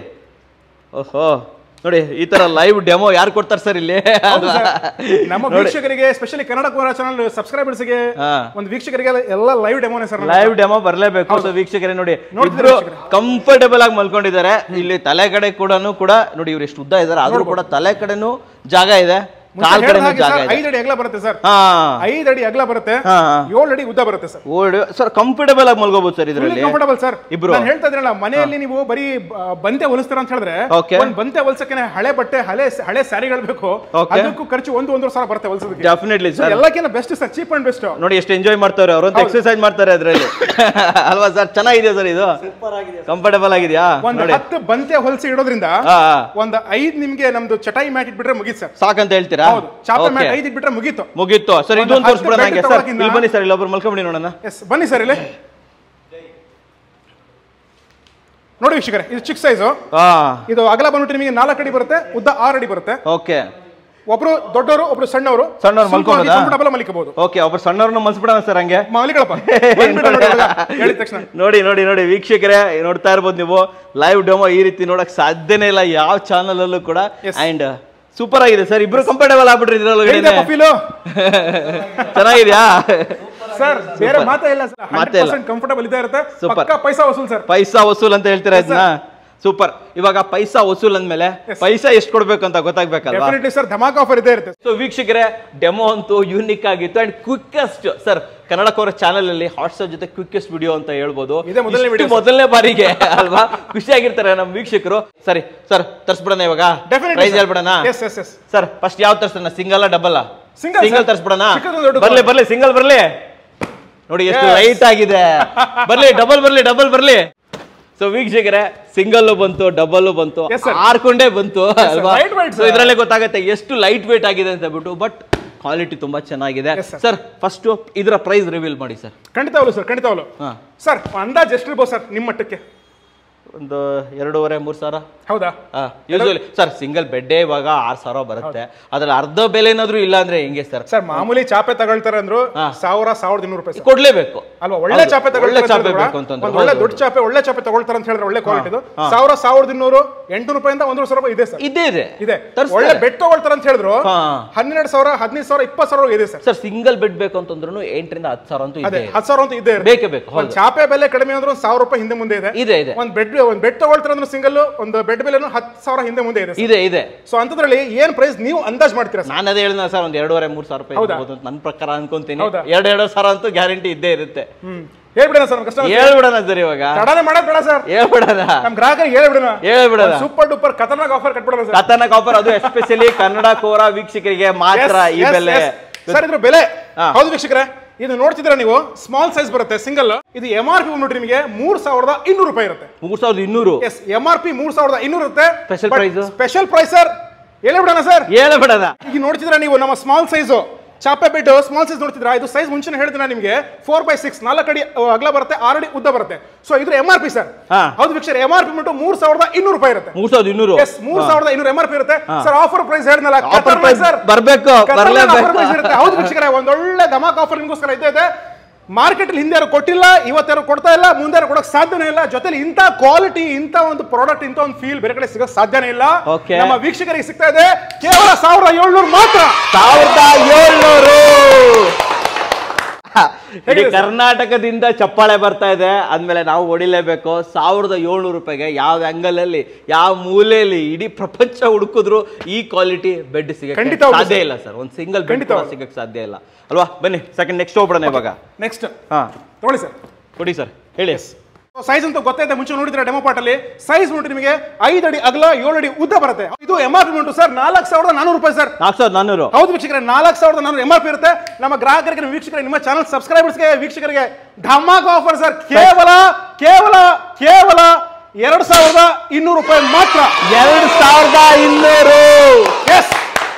S3: ಓಹೋ ನೋಡಿ ಈ ತರ ಲೈವ್ ಡೆಮೋ ಯಾರು ಕೊಡ್ತಾರೆ ಸರ್ ಇಲ್ಲಿ
S1: ನಮ್ಮ ವೀಕ್ಷಕರಿಗೆ ಸ್ಪೆಷಲಿ ಕನ್ನಡ ಕೋರ ಚಾನಲ್ ಸಬ್ಸ್ಕ್ರೈಬರ್ಸ್ಗೆ
S3: ಹಾ.
S1: ಒಂದು ವೀಕ್ಷಕರಿಗೆ ಎಲ್ಲ ಲೈವ್ ಡೆಮೋನೇ ಸರ್
S3: ಲೈವ್ ಡೆಮೋ ಬರ್ಲೇಬೇಕು ಸೊ ವೀಕ್ಷಕರೇ ನೋಡಿ
S1: ನೋಡ್ತಿದ್ದೀರಾ
S3: ಇಬ್ರು ಕಂಫರ್ಟೇಬಲ್ ಆಗಿ ಮಲ್ಕೊಂಡಿದ್ದಾರೆ ಇಲ್ಲಿ ತಲೆ ಕಡೆ ಕೂಡ ಕೂಡ ನೋಡಿ ಇವ್ರು ಎಷ್ಟು ಉದ್ದ ಇದಾರೆ ಆದ್ರೂ ಕೂಡ ತಲೆ ಕಡೆನೂ ಜಾಗ ಇದೆ ಕಾಲ್ ಕಡೆನೂ ಜಾಗ ಇದೆ
S1: ಐದು ಅಡಿ ಅಗಲ ಬರುತ್ತೆ ಸರ್
S3: ಹಾ
S1: ಐದು ಅಡಿ ಅಗಲ ಬರುತ್ತೆ
S3: ಹಾ
S1: ಏಳು ಅಡಿ ಉದ್ದ ಬರುತ್ತೆ ಸರ್
S3: ಓಲ್ಡ್ ಸರ್ ಕಂಫರ್ಟೇಬಲ್ ಆಗಿ ಮಲ್ಕೋಬಹುದು ಸರ್ ಇದರಲ್ಲಿ
S1: ಕಂಫರ್ಟಬಲ್ ಸರ್
S3: ಇಬ್ರು.
S1: ನಾನು ಹೇಳ್ತಾ ಇದ್ರಲ್ಲ ಮನೆಯಲ್ಲಿ ನೀವು ಬರೀ ಬ- ಬಂತೆ ಹೊಲಿಸ್ತಾರ ಅಂತ ಹೇಳಿದ್ರೆ
S3: Okay.
S1: ಒಂದ್ ಬಂತೆ ಹೊಲ್ಸಕ್ಕೆ ಹಳೆ ಬಟ್ಟೆ ಹಳೆ ಹಳೆ ಸ್ಯಾರಿಗಳು ಬೇಕು
S3: Okay.
S1: ಅದಕ್ಕೂ ಖರ್ಚು ಒಂದು ಒಂದೂವರೆ ಸಾವಿರ ಬರುತ್ತೆ ಹೊಲ್ಸೋದಕ್ಕೆ
S3: ಡೆಫಿನೆಟ್ಲಿ
S1: So
S3: ಸರ್
S1: ಎಲ್ಲಕ್ಕಿಂತ best sir cheap and best
S3: ನೋಡಿ ಎಷ್ಟು ಎಂಜಾಯ್ ಮಾಡ್ತಾರೆ ಅವ್ರಂತ ಎಕ್ಸರ್ಸೈಸ್ ಮಾಡ್ತಾರೆ ಅದ್ರಲ್ಲಿ ಅಲ್ವಾ ಸರ್ ಚೆನ್ನಾಗಿದೆ ಸರ್ ಇದು ಕಂಫರ್ಟೇಬಲ್ ಆಗಿದೆಯಾ
S1: ಒಂದ್
S3: ನೋಡಿ
S1: ಹತ್ತು ಬಂತೆ ಹೊಲಿಸಿ ಇಡೋದ್ರಿಂದ
S3: ಹಾ
S1: ಒಂದ್ ಐದ್ ನಿಮ್ಗೆ ನಮ್ದು ಚಟಾಯಿ ಮ್ಯಾಟ್ ಇಟ್ಬಿಟ್ರೆ ಮುಗೀತು ಸರ್
S3: ಸಾಕಂತ ಹೇಳ್ತೀರಾ
S1: ಹೌದು ಚಾಪೆ
S3: Okay.
S1: ಮ್ಯಾಟ್ ಐದ್ ಇಟ್ಬಿಟ್ರೆ ಮುಗೀತು
S3: ಮುಗೀತು ಸರ್
S1: ಒಂದು
S3: ಇದೊಂದು
S1: ಹತ್ತು
S3: ತೋರಿಸ್ಬಿಡೋಣ
S1: ಬೆಡ್
S3: ಹಂಗೆ ಸರ್
S1: ತಗೊಳಕ್ಕಿಂತ-
S3: ಇಲ್ಲಿ ಬನ್ನಿ ಸರ್ ಇಲ್ಲೊಬ್ರು ಮಲ್ಕೊಂಬಿಡಿ ನೋಡೋಣ
S1: ಎಸ್ ಬನ್ನಿ ಸರ್ ಇಲ್ಲಿ ನೋಡಿ ವೀಕ್ಷಕರೇ ಇದು ಚಿಕ್ಕ ಸೈಜು
S3: ಹಾ
S1: ಇದು ಅಗಲ ಬಂದ್ಬಿಟ್ಟು ನಿಮಗೆ ನಾಲ್ಕು ಅಡಿ ಬರುತ್ತೆ ಉದ್ದ ಆರು ಅಡಿ ಬರುತ್ತೆ
S3: ಓಕೆ
S1: ಒಬ್ರು ದೊಡ್ಡವರು ಒಬ್ರು ಸಣ್ಣವರು
S3: ಸಣ್ಣವ್ರು ಮಲ್ಕೊಬೋದಾ?
S1: ಕಂಫರ್ಟಬಲ್ ಮಲಿಕಬಹುದು
S3: ಓಕೆ ಒಬ್ರು ಸಣ್ಣವ್ರನ್ನ ಮಲ್ಸ್ಬಿಡೋಣ ಸರ್ ಹಂಗೆ
S1: ಮಲಿಗಳಪ್ಪ ಬಂದ್ಬಿಡು ನೋಡಿ ಇವಾಗ. ಹೇಳಿದ ತಕ್ಷಣ
S3: ನೋಡಿ ನೋಡಿ ನೋಡಿ ವೀಕ್ಷಕರೇ ನೋಡ್ತಾ ಇರ್ಬೋದು ನೀವು ಲೈವ್ ಡೆಮೋ ಈ ರೀತಿ ನೋಡಕ್ ಸಾಧ್ಯನೇ ಇಲ್ಲ ಯಾವ ಚಾನಲ್ ಅಲ್ಲೂ ಕೂಡ
S1: Yes.
S3: ಅಂಡ್ ಸೂಪರ್ ಆಗಿದೆ ಸರ್ ಇಬ್ರು ಕಂಫರ್ಟೇಬಲ್ ಆಗ್ಬಿಟ್ರಿ ಇದ್ರೊಳಗಡೆ
S1: ಹೇಳಿದಪ್ಪ ಫೀಲು
S3: ಚೆನ್ನಾಗಿದ್ಯಾ
S1: ಸರ್ ಬೇರೆ ಮಾತೇ ಇಲ್ಲ ಸರ್
S3: ಮಾತೇ ಇಲ್ಲ.
S1: ಕಂಫರ್ಟಬಲ್ ಇದ್ದೇ ಇರುತ್ತೆ
S3: Super.
S1: ಪಕ್ಕ ಪೈಸಾ ವಸೂಲ್ ಸರ್
S3: ಪೈಸಾ ವಸೂಲ್ ಅಂತ ಹೇಳ್ತೀರಾ ಇದನ್ನ ಸೂಪರ್ ಇವಾಗ ಪೈಸಾ ವಸೂಲ್ ಅಂದ್ಮೇಲೆ ಪೈಸಾ ಎಷ್ಟು ಕೊಡ್ಬೇಕು ಅಂತ ಗೊತ್ತಾಗ್ಬೇಕಲ್ವಾ
S1: ಡೆಫಿನೆಟ್ಲಿ ಸರ್ ಧಮಾಕ್ ಆಫರ್ ಇದ್ದೇ ಇರುತ್ತೆ
S3: ಸೊ ವೀಕ್ಷಕರೇ ಡೆಮೋ ಅಂತೂ ಯೂನಿಕ್ ಆಗಿತ್ತು and quickest sir Kannada Kora channel ಅಲ್ಲಿ ಹಾಟ್ಸ್ಟಾರ್ ಜೊತೆ ಕ್ವಿಕ್ಕೆಸ್ಟ್ ವಿಡಿಯೋ ಅಂತ ಹೇಳ್ಬೋದು
S1: ಇದೇ ಮೊದಲನೇ
S3: ಇಷ್ಟು
S1: video, sir.
S3: ಮೊದಲನೇ ಬಾರಿಗೆ ಅಲ್ವಾ ಖುಷಿಯಾಗಿರ್ತಾರೆ ನಮ್ಮ ವೀಕ್ಷಕರು ಸರಿ ಸರ್ ತರ್ಸ್ಬಿಡೋಣ ಇವಾಗ
S1: ಡೆಫಿನೆಟ್ಲಿ
S3: ಪ್ರೈಸ್ ಹೇಳ್ಬಿಡೋಣ
S1: yes yes yes
S3: sir first ಯಾವ ತರ್ಸೋಣ single double
S1: Single,
S3: single
S1: sir.
S3: ತರ್ಸ್ಬಿಡೋಣ
S1: ಚಿಕ್ಕದು ದೊಡ್ಡದು.
S3: ಬರ್ಲಿ ಬರ್ಲಿ ಸಿಂಗಲ್ ಬರ್ಲಿ ನೋಡಿ ಎಷ್ಟು
S1: Yes.
S3: ಲೈಟ್ ಆಗಿದೆ ಬರ್ಲಿ ಡಬಲ್ ಬರ್ಲಿ ಡಬಲ್ ಬರ್ಲಿ ಸೊ ವೀಕ್ಷಕರೇ ಸಿಂಗಲ್ ಬಂತು ಡಬಲ್ ಬಂತು
S1: Yes, sir.
S3: ಆರ್ಕೊಂಡೇ ಬಂತು ಅಲ್ವಾ
S1: Light weight,
S3: ಸೊ
S1: sir.
S3: ಇದ್ರಲ್ಲೇ ಗೊತ್ತಾಗುತ್ತೆ ಎಷ್ಟು ಲೈಟ್ ವೇಟ್ ಆಗಿದೆ ಅಂತ ಹೇಳ್ಬಿಟ್ಟು ಬಟ್ ಕ್ವಾಲಿಟಿ ತುಂಬಾ ಚೆನ್ನಾಗಿದೆ
S1: Yes, sir.
S3: ಸರ್ ಫಸ್ಟ್ ಇದರ ಪ್ರೈಸ್ ರಿವೀಲ್ ಮಾಡಿ ಸರ್
S1: ಖಂಡಿತವಲ್ಲ ಸರ್ ಖಂಡಿತವಲ್ಲ
S3: ಹಾ
S1: ಸರ್ ಅಂದಾಜ್ ಎಷ್ಟು ಇರ್ಬೋದು ಸರ್ ನಿಮ್ಮ ಮಟ್ಟಕ್ಕೆ
S3: ಒಂದು ಎರಡೂವರೆ ಮೂರು ಸಾವಿರ
S1: ಹೌದಾ
S3: ಯೂಶಲಿ ಸರ್ ಸಿಂಗಲ್ ಬೆಡ್ಡೇ ಇವಾಗ ಆರು ಸಾವಿರ ಬರುತ್ತೆ ಅದ್ರಲ್ಲಿ ಅರ್ಧ ಬೆಲೆ ಏನಾದ್ರೂ ಇಲ್ಲ ಅಂದ್ರೆ ಹೆಂಗೆ ಸರ್
S1: ಸರ್ ಮಾಮೂಲಿ ಚಾಪೆ ತಗೊಳ್ತಾರೆ ಅಂದ್ರು ಸಾವಿರ ಸಾವಿರದ ಇನ್ನೂರು ರೂಪಾಯಿ ಸರ್.
S3: ಕೊಡ್ಲೇಬೇಕು
S1: ಅಲ್ವಾ ಒಳ್ಳೆ ಚಾಪೆ
S3: ಒಳ್ಳೆ
S1: ತಗೊಳ್ತಾರೆ
S3: ಚಾಪೆ
S1: ಅಂದ್ರು
S3: ಬೇಕು ಅಂತಂದ್ರೆ
S1: ಒಂದು ಒಳ್ಳೆ ದೊಡ್ಡ ಚಾಪೆ ಒಳ್ಳೆ ಚಾಪೆ ತಗೊಳ್ತಾರೆ ಅಂತ ಹೇಳಿದ್ರೆ ಒಳ್ಳೆ ಕ್ವಾಲಿಟಿದು ಸಾವಿರ ಸಾವಿರದ ಇನ್ನೂರು ಎಂಟುನೂರು ರೂಪಾಯಿಂದ ಒಂದು ಸಾವಿರ ರೂಪಾಯಿ ಇದೆ ಸರ್
S3: ಇದೇ ಇದೆ
S1: ಇದೆ
S3: ತರ್ಸ್ತಾರೆ.
S1: ಒಳ್ಳೆ ಬೆಡ್ ತಗೊಳ್ತಾರೆ ಅಂತ ಹೇಳಿದ್ರು
S3: ಹಾ.
S1: ಹನ್ನೆರಡು ಸಾವಿರ ಹದಿನೈದು ಸಾವಿರ ಇಪ್ಪತ್ತು ಸಾವಿರ ಇದೆ ಸರ್
S3: ಸರ್ ಸಿಂಗಲ್ ಬೆಡ್ ಬೇಕು ಅಂತಂದ್ರೂ ಎಂಟರಿಂದ ಹತ್ತು ಸಾವಿರ ಅಂತೂ
S1: ಅದೇ
S3: ಇದೆ
S1: ಹತ್ತು ಸಾವಿರ ಅಂತ ಇದೆ
S3: ಬೇಕೇ ಬೇಕು
S1: ಒಂದು ಚಾಪೆ ಬೆಲೆ ಕಡಿಮೆ ಅಂದ್ರೆ ಒಂದು ಸಾವಿರ ರೂಪಾಯಿ ಹಿಂದೆ ಮುಂದೆ ಇದೆ
S3: ಇದೆ ಇದೆ
S1: ಒಂದು ಬೆಡ್ ಒಂದು ಬೆಡ್ ತಗೊಳ್ತಾರೆ ಅಂದ್ರೆ ಸಿಂಗಲ್ ಒಂದು ಬೆಡ್ ಬೆಲೆನು ಹತ್ತು ಸಾವಿರ ಹಿಂದೆ ಮುಂದೆ ಇದೆ
S3: ಇದೆ ಇದೆ
S1: ಸೊ ಅಂತದ್ರಲ್ಲಿ ಏನ್ ಪ್ರೈಸ್ ನೀವು ಅಂದಾಜ್ ಮಾಡ್ತೀರಾ ಸರ್
S3: ನಾನು ಅದೇ ಹೇಳಿದ ಸರ್ ಒಂದು ಎರಡೂವರೆ ಮೂರು ಸಾವಿರ ರೂಪಾಯಿ
S1: ಹೌದಾ?
S3: ಇರ್ಬೋದು ಅಂತ ನನ್ನ ಪ್ರಕಾರ ಅನ್ಕೊಂತೀನಿ
S1: ಹೌದಾ?
S3: ಎರಡು ಎರಡು ಸಾವಿರ ಅಂತೂ ಗ್ಯಾರಂಟಿ ಇದ್ದೇ ಇರುತ್ತೆ
S1: ಹ್ಮ್ ಹೇಳ್ಬಿಡೋಣ ಸರ್ ಕಷ್ಟ
S3: ಹೇಳ್ಬಿಡೋಣ ಸರ್ ಇವಾಗ
S1: ತಡನೆ ಮಾಡೋದ್ ಬೇಡ ಸರ್
S3: ಹೇಳ್ಬಿಡೋಣ
S1: ನಮ್ ಗ್ರಾಹಕರಿಗೆ ಹೇಳ್ಬಿಡೋಣ
S3: ಹೇಳ್ಬಿಡೋಣ
S1: ಸೂಪರ್ ಡೂಪರ್ ಖತರ್ನಾಕ್ ಆಫರ್ ಕಟ್ಬಿಡೋಣ ಸರ್
S3: ಕಥನಕ್ ಆಫರ್ ಅದು ಎಸ್ಪೆಷಲಿ ಕನ್ನಡ ಕೋರ ವೀಕ್ಷಕರಿಗೆ ಮಾತ್ರ ಈ ಬೆಲೆ
S1: ಸರ್ ಇದ್ರ ಬೆಲೆ
S3: ಹಾ.
S1: ಹೌದು ವೀಕ್ಷಕರೇ ಇದು ನೋಡ್ತಿದ್ರ ನೀವು ಸ್ಮಾಲ್ ಸೈಜ್ ಬರುತ್ತೆ ಸಿಂಗಲ್ ಇದು ಎಂ ಆರ್ ಪಿ ಬಂದ್ಬಿಟ್ಟು ನಿಮಗೆ ಮೂರ್ ಸಾವಿರದ ಇನ್ನೂರು ರೂಪಾಯಿ ಇರುತ್ತೆ
S3: ಮೂರ್ ಸಾವಿರದ ಇನ್ನೂರು
S1: ಎಸ್ ಎಂ ಆರ್ ಪಿ ಮೂರ್ ಸಾವಿರದ ಇನ್ನೂರು ಇರುತ್ತೆ
S3: Special price?
S1: Special price sir ಹೇಳ್ಬಿಡೋಣ ಸರ್
S3: ಹೇಳ್ಬಿಡೋಣ
S1: ಈಗ ನೋಡ್ತಿದ್ರ ನೀವು ನಮ್ಮ ಸ್ಮಾಲ್ ಸೈಜು ಚಾಪೆ ಬೆಡ್ ಸ್ಮಾಲ್ ಸೈಜ್ ನೋಡ್ತಿದ್ರ ಇದು ಸೈಜ್ ಮುಂಚೆ ಹೇಳ್ತೀನಿ ನಿಮಗೆ ಫೋರ್ ಬೈ ಸಿಕ್ಸ್ ನಾಲ್ಕು ಅಡಿ ಅಹ್, ಅಗಲ ಬರುತ್ತೆ ಆರು ಅಡಿ ಉದ್ದ ಬರುತ್ತೆ ಸೊ ಇದ್ರ ಎಂ ಆರ್ ಪಿ ಸರ್
S3: ಹಾ.
S1: ಹೌದು ವೀಕ್ಷಕರೇ ಎಂ ಆರ್ ಪಿ ಬಂದ್ಬಿಟ್ಟು ಮೂರ್ ಸಾವಿರದ ಇನ್ನೂರು ರೂಪಾಯಿ ಇರುತ್ತೆ
S3: ಮೂರ್ ಸಾವಿರದ ಇನ್ನೂರು
S1: ಎಸ್ ಮೂರ್ ಸಾವಿರದ ಇನ್ನೂರು ಎಂ ಆರ್ ಪಿ ಇರುತ್ತೆ ಸರ್ ಆಫರ್ ಪ್ರೈಸ್ ಹೇಳಿದ್ನಲ್ಲ
S3: Offer
S1: ಖತರ್ನಾಕ್
S3: price
S1: ಸರ್
S3: ಬರ್ಬೇಕು,
S1: ಖತರ್ನಾಕ್
S3: ಬರ್ಲೇಬೇಕು.
S1: offer price ಇರುತ್ತೆ. ಹೌದು ವೀಕ್ಷಕರೇ ಒಂದೊಳ್ಳೆ ಧಮಾಕ್ ಆಫರ್ ನಿಮಗೋಸ್ಕರ ಇದ್ದೇ ಇದೆ ಮಾರ್ಕೆಟ್ ಅಲ್ಲಿ ಹಿಂದೆ ಯಾರು ಕೊಟ್ಟಿಲ್ಲ ಇವತ್ತು ಯಾರು ಕೊಡ್ತಾ ಇಲ್ಲ ಮುಂದೆ ಯಾರು ಕೊಡಕ್ ಸಾಧ್ಯನೇ ಇಲ್ಲ ಜೊತೆಲಿ ಇಂಥ ಕ್ವಾಲಿಟಿ ಇಂಥ ಒಂದು ಪ್ರಾಡಕ್ಟ್ ಇಂಥ ಒಂದು ಫೀಲ್ ಬೇರೆ ಕಡೆ ಸಿಗಕ್ ಸಾಧ್ಯನೇ ಇಲ್ಲ
S3: Okay.
S1: ನಮ್ಮ ವೀಕ್ಷಕರಿಗೆ ಸಿಗ್ತಾ ಇದೆ ಕೇವಲ ಸಾವಿರದ ಏಳ್ನೂರು ಮಾತ್ರ
S3: ಸಾವಿರದ ಏಳ್ನೂರು ಇಡೀ
S1: ಹೇಗಿದೆ ಸರ್?
S3: ಕರ್ನಾಟಕದಿಂದ ಚಪ್ಪಾಳೆ ಬರ್ತಾ ಇದೆ ಅಂದ್ಮೇಲೆ ನಾವು ಹೊಡಿಲೇಬೇಕು ಸಾವಿರದ ಏಳ್ನೂರು ರೂಪಾಯಿಗೆ ಯಾವ ಆಂಗಲ್ ಅಲ್ಲಿ ಯಾವ ಮೂಲೆಯಲ್ಲಿ ಇಡೀ ಪ್ರಪಂಚ ಹುಡುಕಿದ್ರು ಈ ಕ್ವಾಲಿಟಿ ಬೆಡ್ ಸಿಗಕ್ಕೆ
S1: ಖಂಡಿತ ಹೌದು
S3: ಸಾಧ್ಯ
S1: ಸರ್.
S3: ಇಲ್ಲ ಸರ್ ಒಂದು ಸಿಂಗಲ್ ಬೆಡ್
S1: ಖಂಡಿತ ಹೌದು.
S3: ಸಿಗಕ್ಕೆ ಸಾಧ್ಯ ಇಲ್ಲ ಅಲ್ವಾ ಬನ್ನಿ ಸೆಕೆಂಡ್ ನೆಕ್ಸ್ಟ್ ಹೋಗ್ಬಿಡೋಣ ಇವಾಗ
S1: ನೆಕ್ಸ್ಟ್
S3: ಹಾ
S1: ತಗೊಳ್ಳಿ ಸರ್
S3: ಕೊಡಿ ಸರ್ ಹೇಳಿ
S1: ಸೈಜ್ ಅಂತ ಗೊತ್ತಾಯ್ತು ಮುಂಚೆ ನೋಡಿದ್ರೆ ಡೆಮೋ ಪಾರ್ಟ್ ಅಲ್ಲಿ ಸೈಜ್ ನೋಡಿ ನಿಮಗೆ ಐದು ಅಡಿ ಅಗಲ ಏಳು ಅಡಿ ಉದ್ದ ಬರುತ್ತೆ ಇದು ಎಂ ಆರ್ ಪಿ ಉಂಟು ಸರ್ ನಾಲ್ಕು ಸಾವಿರದ ನಾನೂರು ರೂಪಾಯಿ ಸರ್
S3: ನಾಲ್ಕು ಸಾವಿರದ ನಾನ್ನೂರು
S1: ಹೌದು ವೀಕ್ಷಕರೇ ನಾಲ್ಕು ಸಾವಿರದ ನಾನೂರು ಎಂ ಆರ್ ಪಿ ಇರುತ್ತೆ ನಮ್ಮ ಗ್ರಾಹಕರಿಗೆ ನಮ್ಮ ವೀಕ್ಷಕರಿಗೆ ನಿಮ್ಮ ಚಾನಲ್ ಸಬ್ಸ್ಕ್ರೈಬರ್ಸ್ಗೆ ವೀಕ್ಷಕರಿಗೆ ಧಮಾಕ್ ಆಫರ್ ಸರ್ ಕೇವಲ ಕೇವಲ ಕೇವಲ ಎರಡು ಸಾವಿರದ ಇನ್ನೂರು ರೂಪಾಯಿ ಮಾತ್ರ
S3: ಎರಡು ಸಾವಿರದ ಇನ್ನೂರು
S1: ಎಸ್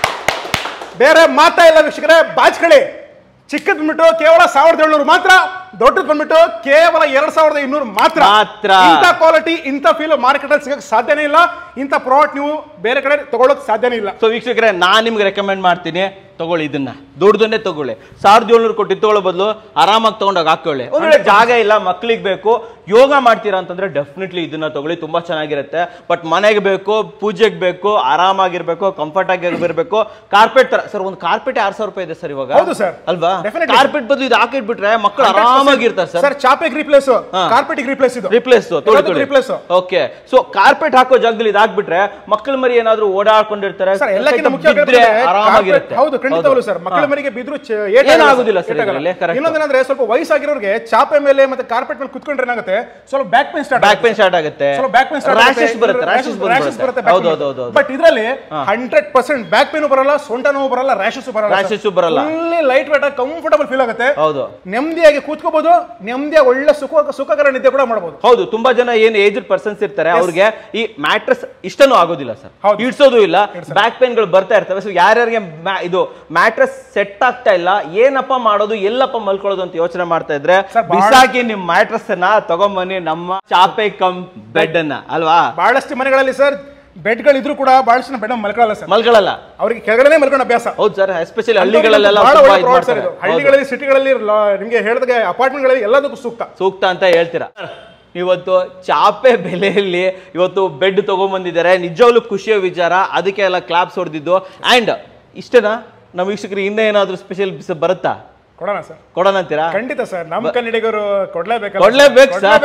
S1: ಬೇರೆ ಮಾತಾ ಇಲ್ಲ ವೀಕ್ಷಕರೇ ಬಾಚ್ಕಳಿ ಚಿಕ್ಕದ್ ಬಂದ್ಬಿಟ್ಟು ಕೇವಲ ಸಾವಿರದ ಏಳ್ನೂರು ಮಾತ್ರ ದೊಡ್ಡದ್ ಬಂದ್ಬಿಟ್ಟು ಕೇವಲ ಎರಡ್ ಸಾವಿರದ ಇನ್ನೂರು ಮಾತ್ರ
S3: ಮಾತ್ರ.
S1: ಇಂಥ ಕ್ವಾಲಿಟಿ ಇಂಥ ಫೀಲ್ ಮಾರ್ಕೆಟ್ ಅಲ್ಲಿ ಸಿಗಕ್ಕೆ ಸಾಧ್ಯನೇ ಇಲ್ಲ ಇಂಥ ಪ್ರಾಡಕ್ಟ್ ನೀವು ಬೇರೆ ಕಡೆ ತಗೊಳ್ಳೋಕೆ ಸಾಧ್ಯನೇ ಇಲ್ಲ
S3: ಸೊ ವೀಕ್ಷಕರೇ ನಾನು ನಿಮ್ಗೆ ರೆಕಮೆಂಡ್ ಮಾಡ್ತೀನಿ ತಗೊಳ್ಳಿ ಇದನ್ನ ದೊಡ್ಡದನ್ನೇ ತಗೊಳ್ಳಿ ಸಾವಿರದ ಏಳ್ನೂರು ಕೊಟ್ಟು ತಗೊಳ್ಳೋ ಬದಲು ಆರಾಮಾಗಿ ತಗೊಂಡೋಗಿ ಹಾಕೊಳ್ಳಿ ಒಂದ್ ವೇಳೆ ಜಾಗ ಇಲ್ಲ ಮಕ್ಳಿಗೆ ಬೇಕು ಯೋಗ ಮಾಡ್ತೀರಾ ಅಂತಂದ್ರೆ ಡೆಫಿನೆಟ್ಲಿ ಇದನ್ನ ತಗೊಳ್ಳಿ ತುಂಬಾ ಚೆನ್ನಾಗಿರುತ್ತೆ ಬಟ್ ಮನೆಗೆ ಬೇಕು ಪೂಜೆಗೆ ಬೇಕು ಆರಾಮಾಗಿರ್ಬೇಕು ಕಂಫರ್ಟ್ ಆಗಿ ಇರಬೇಕು ಕಾರ್ಪೆಟ್ ತರ ಸರ್ ಒಂದು ಕಾರ್ಪೆಟ್ ಆರ್ ಸಾವಿರ ರೂಪಾಯಿ ಇದೆ ಸರ್ ಇವಾಗ
S1: ಹೌದು sir.
S3: ಅಲ್ವಾ
S1: Definitely.
S3: ಕಾರ್ಪೆಟ್ ಬದಲು ಇದು ಹಾಕಿಟ್ಬಿಟ್ರೆ ಮಕ್ಕಳು ಆರಾಮಾಗಿರ್ತಾರೆ ಸರ್
S1: ಸರ್ ಚಾಪೆಗೆ ರಿಪ್ಲೇಸ್
S3: ಹಾ.
S1: ಕಾರ್ಪೆಟ್ ರಿಪ್ಲೇಸ್ ಇದು
S3: replace
S1: replace
S3: okay so carpet ಹಾಕೋ ಜಾಗದಲ್ಲಿ ಇದಾಗ್ಬಿಟ್ರೆ ಮಕ್ಕಳ ಮರಿ ಏನಾದ್ರು ಓಡಾಡ್ಕೊಂಡಿರ್ತಾರೆ
S1: ಸರ್ ಎಲ್ಲಕ್ಕಿಂತ
S3: ಸ್ವಲ್ಪ
S1: ಮುಖ್ಯ
S3: ಬಿದ್ರೆ
S1: carpet-
S3: ಆರಾಮಾಗಿರುತ್ತೆ
S1: ಹೌದು ಖಂಡಿತವಲ್ಲ ಸರ್ ಮಕ್ಕಳ
S3: ಹಾ.
S1: ಮನೆಗೆ ಬಿದ್ರು ಚ-
S3: ಏನಾಗುದಿಲ್ಲ sir
S1: ಏಟಾಗಲ್ಲ.
S3: ಇದ್ರಲ್ಲಿ, correct.
S1: ಇನ್ನೊಂದೇನಂದ್ರೆ ಸ್ವಲ್ಪ ವಯಸ್ಸಾಗಿರೋರಿಗೆ ಚಾಪೆ ಮೇಲೆ ಮತ್ತೆ ಕಾರ್ಪೆಟ್ ಮೇಲೆ ಕುತ್ಕೊಂಡ್ರೆ ಏನಾಗುತ್ತೆ ಸ್ವಲ್ಪ back pain start
S3: back pain start ಆಗುತ್ತೆ
S1: ಸ್ವಲ್ಪ ಬ್ಯಾಕ್ ಪೇನ್
S3: ರ್ಯಾಶಸ್ ಬರುತ್ತೆ ರ್ಯಾಶಸ್
S1: ಬರುತ್ತೆ
S3: ಹೌದು ಹೌದು ಹೌದು ಹೌದು
S1: ಬಟ್ ಇದರಲ್ಲಿ ಹಂಡ್ರೆಡ್ ಪರ್ಸೆಂಟ್ ಬ್ಯಾಕ್ ಪೇನ್ ಬರಲ್ಲ ಸೊಂಟ ನೋವು ಬರಲ್ಲ ರ್ಯಾಶಸ್ ಬರಲ್ಲ
S3: Rashes ಬರಲ್ಲ.
S1: Fully light weight comfortable feel ಆಗುತ್ತೆ
S3: ಹೌದು
S1: ನೆಮ್ಮದಿಯಾಗಿ ಕೂತ್ಕೋಬಹುದು ನೆಮ್ಮದಿಯಾಗಿ ಒಳ್ಳೆ ಸುಖ ಸುಖಕರ ನಿದ್ದೆ ಕೂಡ ಮಾಡಬಹುದು
S3: ಹೌದು ತುಂಬಾ ಜನ ಏನ್ ಏಜ್ಡ್ ಪರ್ಸನ್ಸ್ ಇರ್ತಾರೆ ಅವ್ರಿಗೆ ಈ ಮ್ಯಾಟ್ರಸ್ ಇಷ್ಟನೂ ಆಗೋದಿಲ್ಲ ಸರ್
S1: ಹೌದು.
S3: ಇಡ್ಸೋದು ಇಲ್ಲ ಬ್ಯಾಕ್ ಪೇನ್ ಗಳು ಬರ್ತಾ ಇರ್ತವೆ ಸೊ ಯಾರ್ಯಾರಿಗೆ ಮ್ಯಾ- ಇದು ಮ್ಯಾಟ್ರಸ್ ಸೆಟ್ ಆಗ್ತಾ ಇಲ್ಲ ಏನಪ್ಪ ಮಾಡೋದು ಎಲ್ಲಪ್ಪ ಮಲ್ಕೊಳ್ಳೋದು ಅಂತ ಯೋಚನೆ ಮಾಡ್ತಾ ಇದ್ರೆ
S1: Sir, ಬಹಳ-
S3: ಬಿಸಾಕಿ ನಿಮ್ ಮ್ಯಾಟ್ರಸ್ ಅನ್ನ ತಗೊಂಬನ್ನಿ ನಮ್ಮ ಚಾಪೆ ಕಮ್ ಬೆಡ್ ಅನ್ನ ಅಲ್ವಾ
S1: ಬಹಳಷ್ಟು ಮನೆಗಳಲ್ಲಿ ಸರ್ ಬೆಡ್ಗಳು ಇದ್ರೂ ಕೂಡ ಬಹಳಷ್ಟು ಜನ ಬೆಡ್ ಮಲ್ಕೊಳ್ಳಲ್ಲ ಸರ್
S3: ಮಲ್ಗಳಲ್ಲ
S1: ಅವ್ರಿಗೆ ಕೆಳಗಡೆ ಮಲ್ಕೊಂಡು ಅಭ್ಯಾಸ
S3: ಹೌದು ಸರ್ ಎಸ್ಪೆಷಲಿ ಹಳ್ಳಿಗಳಲ್ಲೆಲ್ಲ
S1: ಬಹಳ
S3: ತುಂಬಾ
S1: ಒಳ್ಳೆ
S3: ಇದ್
S1: product sir
S3: ಮಾಡ್ತಾರೆ.
S1: ಇದು.
S3: ಹೌದು.
S1: ಹಳ್ಳಿಗಳಲ್ಲಿ ಸಿಟಿಗಳಲ್ಲಿ ನಿಮಗೆ ಹೇಳಿದಾಗ ಅಪಾರ್ಟ್ಮೆಂಟ್ಗಳಲ್ಲಿ ಎಲ್ಲದಕ್ಕೂ ಸೂಕ್ತ
S3: ಸೂಕ್ತ ಅಂತ ಹೇಳ್ತೀರಾ ಇವತ್ತು ಚಾಪೆ ಬೆಲೆಯಲ್ಲಿ ಇವತ್ತು ಬೆಡ್ ತಗೊಂಬಂದಿದ್ದಾರೆ ನಿಜವಾಗ್ಲೂ ಖುಷಿಯ ವಿಚಾರ ಅದಕ್ಕೆ ಎಲ್ಲ ಕ್ಲಾಪ್ಸ್ ಹೊಡೆದಿದ್ದು ಆ್ಯಂಡ್ ಇಷ್ಟೇನಾ ನಮ್ಮ ವೀಕ್ಷಕರಿಗೆ ಇನ್ನೂ ಏನಾದರೂ ಸ್ಪೆಷಲ್ ಬರುತ್ತಾ
S1: ಕೊಡೋಣ ಸರ್
S3: ಕೊಡೋಣ ಅಂತೀರಾ
S1: ಖಂಡಿತ ಸರ್ ನಮ್ಮ ಕನ್ನಡಿಗರು ಕೊಡ್ಲೇಬೇಕು
S3: ಕೊಡ್ಲೇಬೇಕು ಸರ್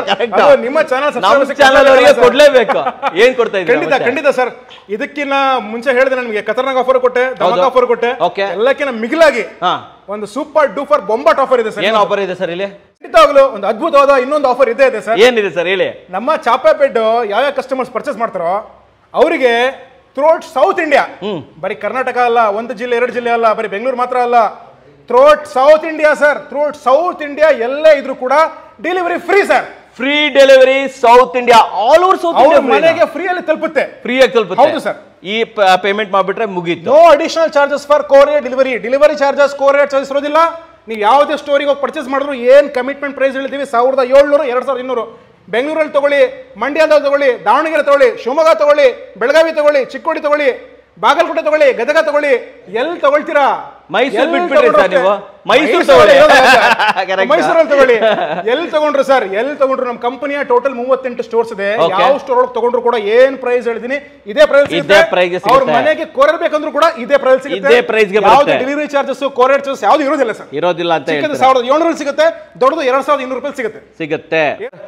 S1: ನಿಮ್ಮ ಚಾನಲ್
S3: ನಮ್ಮ ಚಾನಲ್ ಅವರಿಗೆ ಕೊಡ್ಲೇಬೇಕು ಏನ್ ಕೊಡ್ತಾ
S1: ಖಂಡಿತ
S3: ಇದ್ದೀರಾ
S1: ಖಂಡಿತ ಸರ್ ಇದಕ್ಕಿನ್ನ ಮುಂಚೆ ಹೇಳಿದೆ ನಿಮಗೆ ಖತರ್ನಾಕ್ ಆಫರ್ ಕೊಟ್ಟೆ ಧಮಕ್
S3: ಹೌದು.
S1: ಆಫರ್ ಕೊಟ್ಟೆ
S3: Okay.
S1: ಎಲ್ಲಕ್ಕಿಂತ ಮಿಗಿಲಾಗಿ
S3: ಹಾ
S1: ಒಂದು ಸೂಪರ್ ಡೂಪರ್ ಬೊಂಬಾಟ್ ಆಫರ್ ಇದೆ ಸರ್
S3: ಏನ್ ಆಫರ್ ಇದೆ ಸರ್ ಇಲ್ಲಿ
S1: ಖಂಡಿತವಾಗ್ಲೂ ಒಂದು ಅದ್ಭುತವಾದ ಇನ್ನೊಂದು ಆಫರ್ ಇದೆ ಇದೆ ಸರ್
S3: ಏನಿದೆ ಸರ್ ಹೇಳಿ
S1: ನಮ್ಮ ಚಾಪೆ ಬೆಡ್ ಯಾವ್ಯಾವ ಕಸ್ಟಮರ್ಸ್ ಪರ್ಚೇಸ್ ಮಾಡ್ತಾರೋ ಅವರಿಗೆ ಥ್ರೋಟ್ ಸೌತ್ ಇಂಡಿಯಾ ಬರೀ ಕರ್ನಾಟಕ ಅಲ್ಲ ಒಂದು ಜಿಲ್ಲೆ ಎರಡು ಜಿಲ್ಲೆ ಅಲ್ಲ ಬರೀ ಬೆಂಗಳೂರು ಮಾತ್ರ ಅಲ್ಲ throughout South India sir throughout South India ಎಲ್ಲೇ ಇದ್ರೂ ಕೂಡ delivery free sir
S3: free delivery South India all over South
S1: ಅವ್ರ
S3: ಇಂಡಿಯಾ
S1: ಮನೆಗೆ ಫ್ರೀ ಅಲ್ಲಿ ತಲುಪುತ್ತೆ
S3: ಫ್ರೀ ಆಗಿ ತಲುಪುತ್ತೆ
S1: ಹೌದು sir.
S3: ಈ ಪೇಮೆಂಟ್ ಮಾಡ್ಬಿಟ್ರೆ ಮುಗೀತು
S1: no additional charges for courier delivery delivery charges courier charges ಇರೋದಿಲ್ಲ ನೀವು ಯಾವುದೇ ಸ್ಟೋರಿಗೆ ಹೋಗಿ ಪರ್ಚೇಸ್ ಮಾಡಿದ್ರು ಏನ್ ಕಮಿಟ್ಮೆಂಟ್ ಪ್ರೈಸ್ ಹೇಳಿದೀವಿ ಸಾವಿರದ ಏಳ್ನೂರು ಎರಡು ಸಾವಿರದ ಇನ್ನೂರು ಬೆಂಗಳೂರಲ್ಲಿ ತಗೊಳ್ಳಿ ಮಂಡ್ಯದಲ್ಲಿ ತಗೊಳ್ಳಿ ದಾವಣಗೆರೆ ತಗೊಳ್ಳಿ ಶಿವಮೊಗ್ಗ ತಗೊಳ್ಳಿ ಬೆಳಗಾವಿ ತಗೊಳ್ಳಿ ಚಿಕ್ಕೋಡಿ ತಗೊಳ್ಳಿ ಬಾಗಲಕೋಟೆ ತಗೊಳ್ಳಿ ಗದಗ ತಗೊಳ್ಳಿ ಎಲ್ಲಿ ತಗೊಳ್ತೀರಾ
S3: ಮೈಸೂರು
S1: ಎಲ್ಲಿ
S3: ಬಿಟ್ಬಿಡ್ರಿ
S1: ತಗೊಂಡ್ರು
S3: ಸರ್ ನೀವು.
S1: ಅಷ್ಟೇ.
S3: ಮೈಸೂರು
S1: ಮೈಸೂರಲ್ಲಿ
S3: ತಗೊಳ್ಳಿ.
S1: ಇರೋದು
S3: Correct.
S1: ಮೈಸೂರಲ್ಲಿ ತಗೊಳ್ಳಿ ಎಲ್ಲಿ ತಗೊಂಡ್ರು ಸರ್ ಎಲ್ಲಿ ತಗೊಂಡ್ರು ನಮ್ಮ ಕಂಪನಿಯ ಟೋಟಲ್ ಮೂವತ್ತೆಂಟು ಸ್ಟೋರ್ಸ್ ಇದೆ
S3: Okay.
S1: ಯಾವ ಸ್ಟೋರ್ ಒಳಗೆ ತಗೊಂಡ್ರು ಕೂಡ ಏನ್ ಪ್ರೈಸ್ ಹೇಳಿದೀನಿ ಇದೇ ಪ್ರೈಸ್
S3: ಇದೇ price ಗೆ
S1: ಅವ್ರ
S3: ಸಿಗುತ್ತೆ.
S1: ಮನೆಗೆ ಕೊರಿಯರ್ ಬೇಕಂದ್ರೂ ಕೂಡ ಇದೇ ಪ್ರೈಸ್ ಸಿಗುತ್ತೆ
S3: ಇದೇ price ಗೆ
S1: ಯಾವ್ದು
S3: ಬರುತ್ತೆ.
S1: ಡೆಲಿವರಿ ಚಾರ್ಜಸ್ ಕೊರಿಯರ್ ಚಾರ್ಜಸ್ ಯಾವ್ದು ಇರೋದಿಲ್ಲ ಸರ್
S3: ಇರೋದಿಲ್ಲ ಅಂತ
S1: ಚಿಕ್ಕದು
S3: ಹೇಳ್ತಾರೆ
S1: ಸಾವಿರದ ಏಳ್ನೂರು ಸಿಗುತ್ತೆ ದೊಡ್ಡದು ಎರಡ್ ಸಾವಿರದ ಇನ್ನೂರು ರೂಪಾಯಿ ಸಿಗುತ್ತೆ
S3: ಸಿಗುತ್ತೆ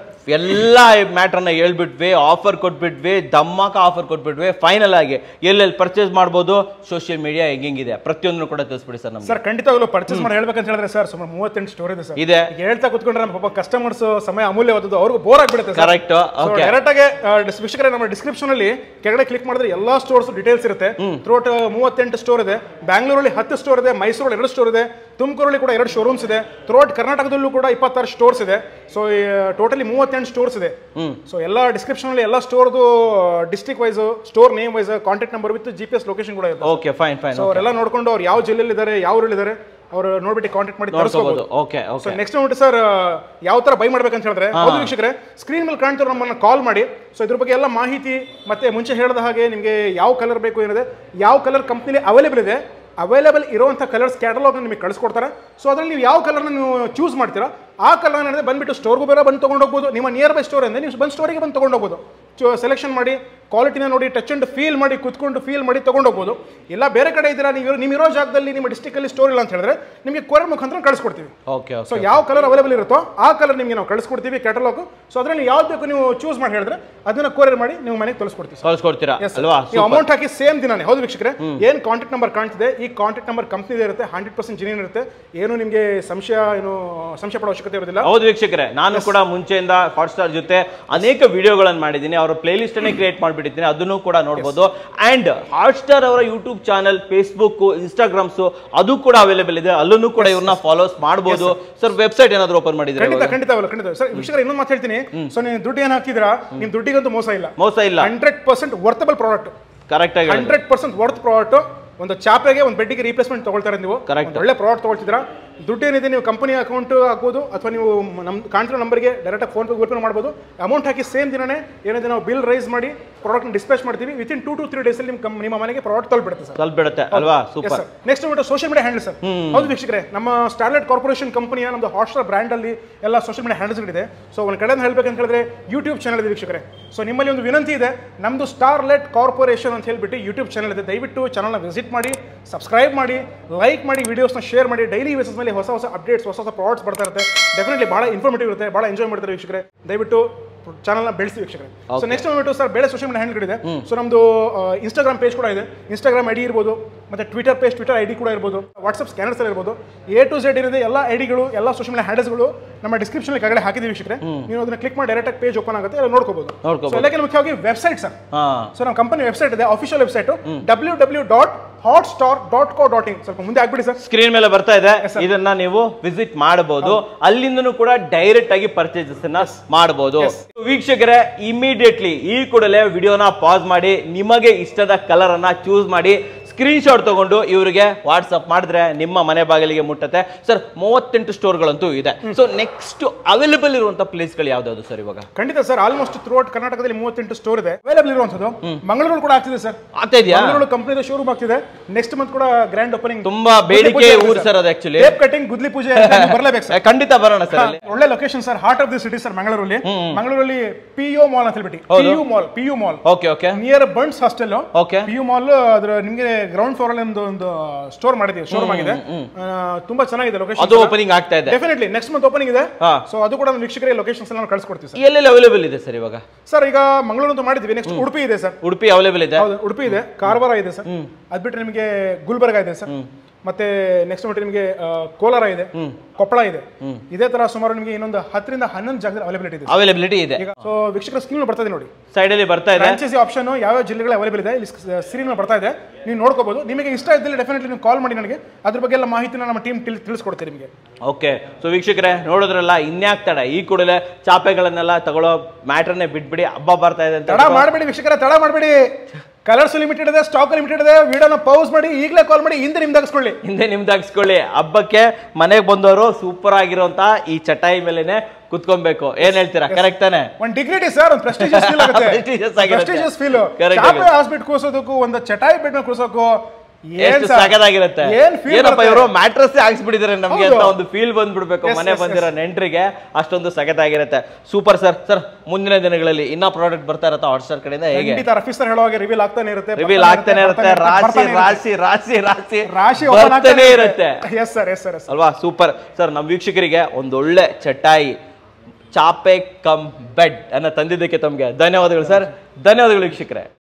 S3: ಎಲ್ಲ ಮ್ಯಾಟ್ರನ್ನ ಹೇಳ್ಬಿಟ್ವಿ ಆಫರ್ ಕೊಟ್ಬಿಟ್ವಿ ದಮ್ಮಕ ಆಫರ್ ಕೊಟ್ಬಿಟ್ವಿ ಫೈನಲ್ ಆಗಿ ಎಲ್ಲೆಲ್ಲಿ ಪರ್ಚೇಸ್ ಮಾಡ್ಬೋದು ಸೋಷಿಯಲ್ ಮೀಡಿಯಾ ಹೆಂಗಿದೆ ಪ್ರತಿಯೊಂದನ್ನು ಕೂಡ ತಿಳಿಸ್ಬಿಡಿ ಸರ್ ನಮ್ಗೆ
S1: ಸರ್ ಖಂಡಿತವಾಗ್ಲೂ ಪರ್ಚೇಸ್ ಮಾಡಿ ಹೇಳ್ಬೇಕಂತ ಹೇಳಿದ್ರೆ ಸರ್ ಸುಮಾರು ಮೂವತ್ತೆಂಟು ಸ್ಟೋರ್ ಇದೆ ಸರ್
S3: ಇದೆ.
S1: ಈಗ ಹೇಳ್ತಾ ಕುತ್ಕೊಂಡ್ರೆ ನಮ್ಮ ಪಾಪ ಕಸ್ಟಮರ್ಸ್ ಸಮಯ ಅಮೂಲ್ಯವಾದದ್ದು ಅವ್ರಿಗೂ ಬೋರ್ ಆಗ್ಬಿಡುತ್ತೆ
S3: Correct. Okay.
S1: ಡೈರೆಕ್ಟ್ ಆಗಿ ಆ, dis- ವೀಕ್ಷಕರೇ ನಮ್ಮ ಡಿಸ್ಕ್ರಿಪ್ಷನ್ ಅಲ್ಲಿ ಕೆಳಗಡೆ ಕ್ಲಿಕ್ ಮಾಡಿದ್ರೆ ಎಲ್ಲಾ ಸ್ಟೋರ್ಸ್ ಡೀಟೇಲ್ಸ್ ಇರುತ್ತೆ ಥ್ರೋಟ್ ಮೂವತ್ತೆಂಟು ಸ್ಟೋರ್ ಇದೆ ಬ್ಯಾಂಗ್ಳೂರಲ್ಲಿ ಹತ್ತು ಸ್ಟೋರ್ ಇದೆ ಮೈಸೂರಲ್ಲಿ ಎರಡು ಸ್ಟೋರ್ ಇದೆ ತುಮಕೂರಲ್ಲಿ ಕೂಡ ಎರಡು ಶೋರೂಮ್ಸ್ ಇದೆ ಥ್ರೋಟ್ ಕರ್ನಾಟಕದಲ್ಲೂ ಕೂಡ ಇಪ್ಪತ್ತಾರು ಸ್ಟೋರ್ಸ್ ಇದೆ ಸೊ ಟೋಟಲಿ ಮೂವತ್ತೆಂಟು ಸ್ಟೋರ್ಸ್ ಇದೆ ಸೊ ಎಲ್ಲ ಡಿಸ್ಕ್ರಿಪ್ಷನ್ ಅಲ್ಲಿ ಎಲ್ಲ ಸ್ಟೋರ್ದು district wise store name wise contact number with G P S location ಕೂಡ ಇರುತ್ತೆ
S3: ಓಕೆ ಫೈನ್ ಫೈನ್
S1: ಸೊ ಅವರೆಲ್ಲ ನೋಡ್ಕೊಂಡು ಅವ್ರು ಯಾವ ಜಿಲ್ಲೆಯಲ್ಲಿ ಇದ್ದಾರೆ ಯಾವ ಊರಲ್ಲಿದ್ದಾರೆ ಅವ್ರು ನೋಡ್ಬಿಟ್ಟು ಕಾಂಟ್ಯಾಕ್ಟ್ ಮಾಡಿ
S3: ನೋಡ್ಕೋಬಹುದು
S1: ತರಿಸ್ಕೋಬಹುದು
S3: ಓಕೆ
S1: ಸೊ
S3: ಓಕೆ
S1: ನೆಕ್ಸ್ಟ್ ನೋಡ್ಬಿಟ್ಟು ಸರ್ ಯಾವ ತರ ಬೈ ಮಾಡ್ಬೇಕಂತ ಹೇಳಿದ್ರೆ ಹೌದು ವೀಕ್ಷಕರೇ ಸ್ಕ್ರೀನ್ ಮೇಲೆ ಕಾಣ್ತಿರೋ ನಮ್ಮನ್ನ ಕಾಲ್ ಮಾಡಿ ಸೊ ಇದ್ರ ಬಗ್ಗೆ ಎಲ್ಲ ಮಾಹಿತಿ ಮತ್ತೆ ಮುಂಚೆ ಹೇಳಿದ ಹಾಗೆ ನಿಮಗೆ ಯಾವ ಕಲರ್ ಬೇಕು ಏನಿದೆ ಯಾವ ಕಲರ್ ಕಂಪ್ನಿಲಿ ಅವೈಲೇಬಲ್ ಇದೆ ಅವೈಲೇಬಲ್ ಇರುವಂಥ ಕಲರ್ಸ್ ಕ್ಯಾಟಲಾಗ್ ನಿಮಗೆ ಕಳಿಸ್ಕೊಡ್ತಾರೆ ಸೊ ಅದ್ರಲ್ಲಿ ನೀವು ಯಾವ ಕಲರ್ನ ನೀವು ಚೂಸ್ ಮಾಡ್ತೀರಾ ಆ ಕಲರ್ ಏನಿದೆ ಬಂದ್ಬಿಟ್ಟು ಸ್ಟೋರ್ಗೂ ಬೇರೆ ಬಂದು ತೊಗೊಂಡು ಹೋಗ್ಬೋದು ನಿಮ್ಮ ನಿಯರ್ ಬೈ ಸ್ಟೋರ್ ಅಂದರೆ ನೀವು ಬಂದು ಸ್ಟೋರಿಗೆ ಬಂದು ತೊಗೊಂಡು ಹೋಗ್ಬೋದು ಸೆಲೆಕ್ಷನ್ ಮಾಡಿ ಕ್ವಾಲಿಟಿನ ನೋಡಿ ಟಚ್ ಅಂಡ್ ಫೀಲ್ ಮಾಡಿ ಕುತ್ಕೊಂಡು ಫೀಲ್ ಮಾಡಿ ತೊಗೊಂಡು ಹೋಗ್ಬೋದು ಇಲ್ಲ ಬೇರೆ ಕಡೆ ಇದ್ದೀರಾ ನೀವು ನಿಮ್ಮ ಇರೋ ಜಾಗದಲ್ಲಿ ನಿಮ್ಮ ಡಿಸ್ಟಿಕಲ್ಲಿ ಸ್ಟೋರ್ ಇಲ್ಲ ಅಂತ ಹೇಳಿದ್ರೆ ನಿಮಗೆ ಕೊರಿಯರ್ ಮುಖಾಂತರ ಕಳಿಸ್ಕೊಡ್ತೀವಿ
S3: ಓಕೆ
S1: ಸೊ ಯಾವ ಕಲರ್ ಅವೈಲೇಬಲ್ ಇರುತ್ತೋ ಆ ಕಲರ್ ನಿಮಗೆ ನಾವು ಕಳಿಸ್ಕೊಡ್ತೀವಿ ಕ್ಯಾಟಲಾಗ್ ಸೊ ಅದರಲ್ಲಿ ಯಾವ್ದು ಬೇಕು ನೀವು ಚೂಸ್ ಮಾಡಿ ಹೇಳಿದ್ರೆ ಅದನ್ನ ಕೊರಿಯರ್ ಮಾಡಿ ನೀವು ಮನೆಗೆ ತಲುಪಿಸ್ಕೊಡ್ತೀವಿ ಸರ್
S3: ಕಳ್ಸ್ಕೊಡ್ತೀರಾ
S1: Yes, sir.
S3: ಅಲ್ವಾ
S1: ನೀವು ಅಮೌಂಟ್ ಹಾಕಿ ಸೇಮ್ ದಿನಾನೇ ಹೌದು ವೀಕ್ಷಕರೇ ಏನ್ ಕಾಂಟ್ಯಾಕ್ಟ್ ನಂಬರ್ ಕಾಣ್ತಿದೆ ಈ ಕಾಂಟ್ಯಾಕ್ಟ್ ನಂಬರ್ ಕಂಪ್ನಿದೇ ಇರುತ್ತೆ ಹಂಡ್ರೆಡ್ ಪರ್ಸೆಂಟ್ ಜಿನಿಯನ್ ಇರುತ್ತೆ ಏನು ನಿಮಗೆ ಸಂಶಯ ಏನು ಸಂಶಯ ಪಡೋ ಅವಶ್ಯಕತೆ ಇರೋದಿಲ್ಲ
S3: ಹೌದು ವೀಕ್ಷಕರೇ ನಾನು ಕೂಡ ಮುಂಚೆಯಿಂದ ಹಾಟ್ ಸ್ಟಾರ್ ಜೊತೆ ಅನೇಕ ವಿಡಿಯೋಗಳನ್ನು ಮಾಡಿದ್ದೀನಿ ಅವರ ಪ್ಲೇ ಲಿಸ್ಟ್ ಅನ್ನೇ ಕ್ರಿಯೇಟ್ ಮಾಡಿಬಿಟ್ಟಿದ್ದೀನಿ ಅದನ್ನು ಕೂಡ ನೋಡ್ಬೋದು ಅಂಡ್ ಹಾಟ್ ಸ್ಟಾರ್ ಅವರ ಯೂಟ್ಯೂಬ್ ಚಾನಲ್ ಫೇಸ್ಬುಕ್ ಇನ್ಸ್ಟಾಗ್ರಾಮ್ಸ್ ಅದು ಕೂಡ ಅವೈಲೇಬಲ್ ಇದೆ ಅಲ್ಲೂ ಕೂಡ ಇವ್ರನ್ನ ಫಾಲೋಸ್ ಮಾಡಬಹುದು ಸರ್ ವೆಬ್ಸೈಟ್ ಏನಾದ್ರು ಓಪನ್ ಮಾಡಿದ್ರೆ
S1: ಖಂಡಿತ ಖಂಡಿತ ಅವಲ್ಲ ಖಂಡಿತ ಸರ್ ವೀಕ್ಷಕರ ಇನ್ನೊಂದು ಮಾತು ಹೇಳ್ತೀನಿ ಸೊ ನೀವು ದುಡ್ಡು ಏನು ಹಾಕಿದ್ರಾ ನಿಮ್ ದುಡ್ಡಿಗಂತೂ ಮೋಸ ಇಲ್ಲ
S3: ಮೋಸ ಇಲ್ಲ
S1: hundred percent worthable product
S3: correct ಆಗಿ ಹೇಳಿದ್ರು.
S1: ಹಂಡ್ರೆಡ್ ಪರ್ಸೆಂಟ್ ವರ್ತ್ ಪ್ರಾಡಕ್ಟ್ ಒಂದು ಚಾಪೆಗೆ ಒಂದು ಬೆಡ್ಡಿಗೆ ರೀಪ್ಲೇಸ್ಮೆಂಟ್ ತಗೊಳ್ತಾರೆ ನೀವು
S3: Correct.
S1: ಒಂದು ಒಳ್ಳೆ ಪ್ರಾಡಕ್ಟ್ ತಗೊಳ್ತಿದ್ದೀರಾ ದುಡ್ಡು ಏನಿದೆ ನೀವು ಕಂಪನಿ ಅಕೌಂಟ್ ಆಗ್ಬೋದು ಅಥವಾ ನೀವು ನಮ್ಮ ಕಾಣ್ತಿರೋ ನಂಬರ್ಗೆ direct PhonePe Google Pay ಮಾಡ್ಬೋದು ಅಮೌಂಟ್ ಹಾಕಿ ಸೇಮ್ ದಿನನೇ ಏನಿದೆ ನಾವು ಬಿಲ್ ರೈಸ್ ಮಾಡಿ ಪ್ರಾಡಕ್ಟ್ ಡಿಸ್ಪ್ಯಾಚ್ ಮಾಡ್ತೀವಿ ವಿತಿನ್ ಟೂ ಟು ತ್ರೀ ಡೇಸಲ್ಲಿ ನಿಮ್ಮ ನಿಮ್ಮ ಮನೆಗೆ ಪ್ರಾಡಕ್ಟ್ ತಲುಪಿಡುತ್ತೆ ಸರ್
S3: ಸ್ವಲ್ಪ ಬಿಡುತ್ತೆ ಅಲ್ವಾ ಸೂಪರ್
S1: ನೆಕ್ಸ್ಟ್ ಬಿಟ್ಟು ಸೋಷಿಯಲ್ ಮೀಡಿಯಾ ಹ್ಯಾಂಡಲ್ ಸರ್ ಹೌದು ವೀಕ್ಷಕರೇ ನಮ್ಮ ಸ್ಟಾರ್ಲೆಟ್ ಕಾರ್ಪೊರೇಷನ್ ಕಂಪನಿಯ ನಮ್ದು ಹಾಟ್ಸ್ಟಾರ್ ಬ್ರ್ಯಾಂಡ್ ಅಲ್ಲಿ ಎಲ್ಲ ಸೋಷಿಯಲ್ ಮೀಡಿಯಾ ಹ್ಯಾಂಡಲ್ಸ್ಗಳಿದೆ ಸೊ ಒಂದು ಕಡೆ ಹೇಳ್ಬೇಕಂತ ಹೇಳಿದ್ರೆ ಯೂಟ್ಯೂಬ್ ಚಾನಲ್ ಇದೆ ವೀಕ್ಷಕರೇ ಸೊ ನಿಮ್ಮಲ್ಲಿ ಒಂದು ವಿನಂತಿ ಇದೆ ನಮ್ದು ಸ್ಟಾರ್ಲೆಟ್ ಕಾರ್ಪೊರೇಷನ್ ಅಂತ ಹೇಳ್ಬಿಟ್ಟು ಯೂಟ್ಯೂಬ್ ಚಾನಲ್ ಇದೆ ದಯವಿಟ್ಟು ಚಾನಲ್ನ ವಿಸಿಟ್ ಮಾಡಿ ಸಬ್ಸ್ಕ್ರೈಬ್ ಮಾಡಿ ಲೈಕ್ ಮಾಡಿ ವಿಡಿಯೋಸ್ನ ಶೇರ್ ಮಾಡಿ ಡೈಲಿ ಬೇಸಿಸ್ ಮೇಲೆ ಹೊಸ ಹೊಸ ಅಪ್ಡೇಟ್ಸ್ ಹೊಸ ಹೊಸ ಪ್ರಾಡಕ್ಟ್ಸ್ ಬರ್ತಾ ಇರುತ್ತೆ ಡೆಫಿನೆಟ್ಲಿ ಬಹಳ ಇನ್ಫಾರ್ಮೇಟಿವ್ ಇರುತ್ತೆ ಬಹಳ ಎಂಜಾಯ್ ಮಾಡ್ತಾರೆ ವೀಕ್ಷಕರೇ ದಯವಿಟ್ಟು ಚಾನಲ್ನ ಬೆಳೆಸಿ ವೀಕ್ಷಕರೇ ಸೊ ನೆಕ್ಸ್ಟ್ ಬಂದ್ಬಿಟ್ಟು ಸರ್ ಬೇರೆ ಸೋಷಿಯಲ್ ಮೀಡಿಯಾ ಹ್ಯಾಂಡಲ್ಗಳಿದೆ ಸೊ ನಮ್ದು ಇನ್ಸ್ಟಾಗ್ರಾಮ್ ಪೇಜ್ ಕೂಡ ಇದೆ ಇನ್ಸ್ಟಾಗ್ರಾಮ್ ಐಡಿ ಇರ್ಬೋದು ಮತ್ತೆ ಟ್ವಿಟರ್ ಪೇಜ್ ಟ್ವಿಟರ್ ಐಡಿ ಕೂಡ ಇರ್ಬೋದು ವಾಟ್ಸಪ್ ಸ್ಕ್ಯಾನರ್ಸ್ ಎಲ್ಲ ಇರ್ಬೋದು ಎ ಟು ಝೆಡ್ ಏನಿದೆ ಎಲ್ಲ ಐಡಿಗಳು ಎಲ್ಲ ಸೋಷಿಯಲ್ ಮೀಡಿಯಾ ಹ್ಯಾಂಡಲ್ಸ್ಗಳು ನಮ್ಮ ಡಿಸ್ಕ್ರಿಪ್ಷನ್ ಕೆಳಗಡೆ ಹಾಕಿದ್ದೀವಿ ವೀಕ್ಷಕರೇ ನೀವು ಅದನ್ನ ಕ್ಲಿಕ್ ಮಾಡಿ ಡೈರೆಕ್ಟ್ ಪೇಜ್ ಓಪನ್ ಆಗುತ್ತೆ ಎಲ್ಲ ನೋಡ್ಕೋಬಹುದು
S3: ನೋಡ್ಕೋಬೋದು.
S1: ಸೊ ಎಲ್ಲಕ್ಕಿಂತ ಮುಖ್ಯವಾಗಿ ವೆಬ್ಸೈಟ್ ಸರ್
S3: ಹಾ
S1: ಸೊ ನಮ್ಮ ಕಂಪನಿ ವೆಬ್ಸೈಟ್ ಇದೆ official website W W dot Hotstar dot co dot in ಸ್ವಲ್ಪ ಮುಂದೆ ಆಗ್ಬಿಡಿ ಸರ್
S3: ಸ್ಕ್ರೀನ್ ಮೇಲೆ ಬರ್ತಾ ಇದೆ
S1: sir.
S3: ಇದನ್ನ ನೀವು ವಿಸಿಟ್ ಮಾಡಬಹುದು ಅಲ್ಲಿಂದನೂ ಕೂಡ ಡೈರೆಕ್ಟ್ ಆಗಿ ಪರ್ಚೇಸಸ್ ಅನ್ನ ಮಾಡಬಹುದು ವೀಕ್ಷಕರೇ ಇಮಿಡಿಯೇಟ್ಲಿ ಈ ಕೂಡಲೇ ವಿಡಿಯೋನ ಪಾಸ್ ಮಾಡಿ ನಿಮಗೆ ಇಷ್ಟದ ಕಲರ್ ಅನ್ನ ಚೂಸ್ ಮಾಡಿ ಸ್ಕ್ರೀನ್ ಶಾಟ್ ತಗೊಂಡು ಇವರಿಗೆ ವಾಟ್ಸಪ್ ಮಾಡಿದ್ರೆ ನಿಮ್ಮ ಮನೆ ಬಾಗಿಲಿಗೆ ಮುಟ್ಟತ್ತೆ ಸರ್ ಮೂವತ್ತೆಂಟು ಸ್ಟೋರ್ಗಳಂತೂ ಇದೆ ಸೊ ನೆಕ್ಸ್ಟ್ ಅವೈಲೇಬಲ್ ಇರುವಂತ ಪ್ಲೇಸ್ಗಳು ಯಾವ್ದಾದ್ರು ಸರ್ ಇವಾಗ
S1: ಖಂಡಿತ ಸರ್ ಆಲ್ಮೋಸ್ಟ್ ಥ್ರೂ ಔಟ್ ಕರ್ನಾಟಕದಲ್ಲಿ ಮೂವತ್ತೆಂಟು ಸ್ಟೋರ್ ಇದೆ ಅವೈಲೇಬಲ್ ಇರುವಂಥದ್ದು ಮಂಗಳೂರು ಕೂಡ ಆಗ್ತಿದೆ ಸರ್
S3: ಆಗ್ತಾ ಇದೆಯಾ
S1: ಮಂಗಳೂರು ಕಂಪನಿದ ಶೋರೂಮ್ ಆಗ್ತಿದೆ ನೆಕ್ಸ್ಟ್ ಮಂತ್ ಕೂಡ ಗ್ರ್ಯಾಂಡ್ ಓಪನಿಂಗ್
S3: ತುಂಬಾ ಬೇಡಿಕೆ ಊರು ಸರ್ ಅದು ಆಕ್ಚುಲಿ
S1: ಟೇಪ್ ಕಟಿಂಗ್ ಗುದ್ಲಿ ಪೂಜೆ ಅಂತ ನೀವು ಬರ್ಲೇಬೇಕು ಸರ್
S3: ಖಂಡಿತ ಬರೋಣ ಸರ್ ಅಲ್ಲಿ
S1: ಒಳ್ಳೆ location sir heart of the city sir ಮಂಗಳೂರಲ್ಲಿ ಮಂಗಳೂರಲ್ಲಿ ಪಿ ಯು ಮಾಲ್ ಅಂತ ಹೇಳ್ಬಿಟ್ಟು P U mall P U mall
S3: okay okay
S1: near Bunts hostel
S3: okay
S1: P U mall ಅದ್ರ ನಿಮಗೆ ಗ್ರೌಂಡ್ ಫ್ಲೋರ್ ಅಲ್ಲಿ ಒಂದು ಒಂದು ಸ್ಟೋರ್ ಮಾಡಿದೀವಿ ಶೋರೂಮ್ ಆಗಿದೆ ಆ, ತುಂಬಾ ಚೆನ್ನಾಗಿದೆ
S3: ಅದು
S1: ಲೊಕೇಶನ್
S3: ಓಪನಿಂಗ್ ಆಗ್ತಾ ಇದೆ
S1: ಡೆಫಿನೆಟ್ಲಿ ನೆಕ್ಸ್ಟ್ ಮಂತ್ ಓಪನಿಂಗ್ ಇದೆ
S3: ಹಾ.
S1: ಸೊ ಅದು ಕೂಡ ನಮ್ಮ ವೀಕ್ಷಕರಿಗೆ ಲೊಕೇಶನ್ಸ್ ಎಲ್ಲ ಕಳ್ಸಿಕೊಡ್ತೀವಿ ಸರ್
S3: ಎಲ್ಲೆಲ್ಲಿ ಅವೈಲೇಬಲ್ ಇದೆ ಸರ್ ಇವಾಗ
S1: ಸರ್ ಈಗ ಮಂಗಳೂರು ಅಂತ ಮಾಡಿದ್ವಿ ನೆಕ್ಸ್ಟ್ ಉಡುಪಿ ಇದೆ ಸರ್
S3: ಉಡುಪಿ ಅವೈಲೇಬಲ್ ಇದೆ
S1: ಹೌದು ಉಡುಪಿ ಇದೆ ಕಾರವಾರ ಇದೆ ಸರ್ ಅದ್ ಬಿಟ್ರೆ ನಿಮಗೆ ಗುಲ್ಬರ್ಗ ಇದೆ ಸರ್ ಮತ್ತೆ ನೆಕ್ಸ್ಟ್ ನೋಡಿ ನಿಮಗೆ ಆ, ಕೋಲಾರ ಇದೆ ಕೊಪ್ಪಳ ಇದೆ ಇದೇ ತರ ಸುಮಾರು ನಿಮಗೆ ಇನ್ನೊಂದು ಹತ್ತರಿಂದ ಹನ್ನೊಂದು ಜಾಗದಲ್ಲಿ ಅವೈಲೇಬಿಲಿಟಿ ಇದೆ
S3: ಅವೈಲೇಬಿಲಿಟಿ ಇದೆ
S1: ಈಗ ಸೊ ವೀಕ್ಷಕರ ಸ್ಕ್ರೀನ್ ಬರ್ತಾ ಇದೆ ನೋಡಿ
S3: ಸೈಡ್ ಅಲ್ಲಿ ಬರ್ತಾ ಇದೆ
S1: ಫ್ರಾಂಚೈಸಿ ಆಪ್ಷನ್ ಯಾವ ಜಿಲ್ಲೆಗಳು ಅವೈಲೇಬಲ್ ಇದೆ ಇಲ್ಲಿ ಸ್ಕ್ರೀನ್ ಬರ್ತಾ ಇದೆ ನೀವು ನೋಡ್ಕೋಬಹುದು ನಿಮಗೆ ಇಷ್ಟ ಇದ್ದಲ್ಲಿ ಡೆಫಿನೆಟ್ಲಿ ನೀವು ಕಾಲ್ ಮಾಡಿ ನನಗೆ ಅದ್ರ ಬಗ್ಗೆ ಎಲ್ಲ ಮಾಹಿತಿನ ನಮ್ಮ ಟೀಮ್ ತಿಳಿಸ್ಕೊಡ್ತೀವಿ ನಿಮಗೆ
S3: ಓಕೆ ಸೊ ವೀಕ್ಷಕರೇ ನೋಡಿದ್ರಲ್ಲ ಇನ್ಯಾಕ್ ತಡ ಈ ಕೂಡಲೇ ಚಾಪೆಗಳನ್ನೆಲ್ಲ ತಗೊಳ್ಳೋ ಮ್ಯಾಟರ್ನೇ ಬಿಟ್ಬಿಡಿ ಹಬ್ಬ ಬರ್ತಾ ಇದೆ ಅಂತ
S1: ತಡ ಮಾಡಬೇಡಿ ವೀಕ್ಷಕರ ತಡ ಮಾಡಬೇಡಿ ಕಲರ್ಸ್ ಲಿಮಿಟೆಡ್ ಇದೆ ಸ್ಟಾಕ್ ಲಿಮಿಟೆಡ್ ಇದೆ ವಿಡಿಯೋನ ಪೌಸ್ ಮಾಡಿ ಈಗಲೇ ಕಾಲ್ ಮಾಡಿ ಹಿಂದೆ ನಿಮ್ದು ಹಾಕಿಸ್ಕೊಳ್ಳಿ
S3: ಹಿಂದೆ ನಿಮ್ದು ಹಾಕ್ಸ್ಕೊಳ್ಳಿ ಹಬ್ಬಕ್ಕೆ ಮನೆಗೆ ಬಂದವರು ಸೂಪರ್ ಆಗಿರೋಂತ ಈ ಚಟಾಯಿ ಮೇಲೆನೆ ಕುತ್ಕೊಬೇಕು ಏನ್ ಹೇಳ್ತೀರಾ ಕರೆಕ್ಟ್ ತಾನೆ
S1: ಒಂದು ಡಿಗ್ನಿಟಿ ಸರ್ ಒಂದು ಪ್ರೆಸ್ಟಿಜಿಯಸ್ ಫೀಲ್ ಆಗುತ್ತೆ
S3: Prestigious ಆಗಿರುತ್ತೆ.
S1: ಪ್ರೆಸ್ಟಿಜಿಯಸ್ ಫೀಲ್
S3: Correct
S1: ಚಾಪೆ
S3: ಆಗಿ.
S1: ಹಾಸ್ಪಿಟ್ ಕೂರ್ಸೋದಕ್ಕೂ ಒಂದು ಚಟಾಯಿ ಬೆಡ್ ಮೇಲೆ ಕೂರ್ಸೋಕು ಏನ್
S3: ಎಷ್ಟು
S1: sir?
S3: ಸಾಕಾಗಿರುತ್ತೆ
S1: ಏನ್ ಫೀಲ್
S3: ಏನಪ್ಪ ಇವರು ಮ್ಯಾಟ್ರಸ್ ಹಾಕ್ಸ್ಬಿಟ್ಟಿದ್ದಾರೆ ನಮ್ಗೆ ಅಂತ
S1: ಹೌದು.
S3: ಒಂದು ಫೀಲ್ ಬಂದ್ಬಿಡ್ಬೇಕು
S1: Yes,
S3: ಮನೆ
S1: yes,
S3: ಬಂದಿರೋ ನೆಂಟ್ರಿಗೆ ಅಷ್ಟೊಂದು ಸಖತ್ತಾಗಿರುತ್ತೆ ಸೂಪರ್ ಸರ್ ಸರ್ ಮುಂದಿನ ದಿನಗಳಲ್ಲಿ ಇನ್ನ ಪ್ರಾಡಕ್ಟ್ ಬರ್ತಾ ಇರತ್ತಾ ಹಾಟ್ಸ್ಟಾರ್ ಕಡೆಯಿಂದ ಹೇಗೆ
S1: ಖಂಡಿತ ರಫಿ ಸರ್ ಹೇಳೋ ಹಾಗೆ ರಿವೀಲ್ ಆಗ್ತಾನೆ ಇರುತ್ತೆ
S3: ರಿವೀಲ್ ಆಗ್ತಾನೆ ಇರುತ್ತೆ ರಾಶಿ ರಾಶಿ ರಾಶಿ ರಾಶಿ
S1: ರಾಶಿ
S3: ಬರ್ತಾನೆ ಇರುತ್ತೆ
S1: yes sir yes sir yes
S3: ಅಲ್ವಾ ಸೂಪರ್ ಸರ್ ನಮ್ಮ ವೀಕ್ಷಕರಿಗೆ ಒಂದೊಳ್ಳೆ ಚಟಾಯಿ ಚಾಪೆ ಕಮ್ ಬೆಡ್ ಅನ್ನ ತಂದಿದ್ದಕ್ಕೆ ತಮಗೆ ಧನ್ಯವಾದಗಳು ಸರ್ ಧನ್ಯವಾದಗಳು ವೀಕ್ಷಕರೇ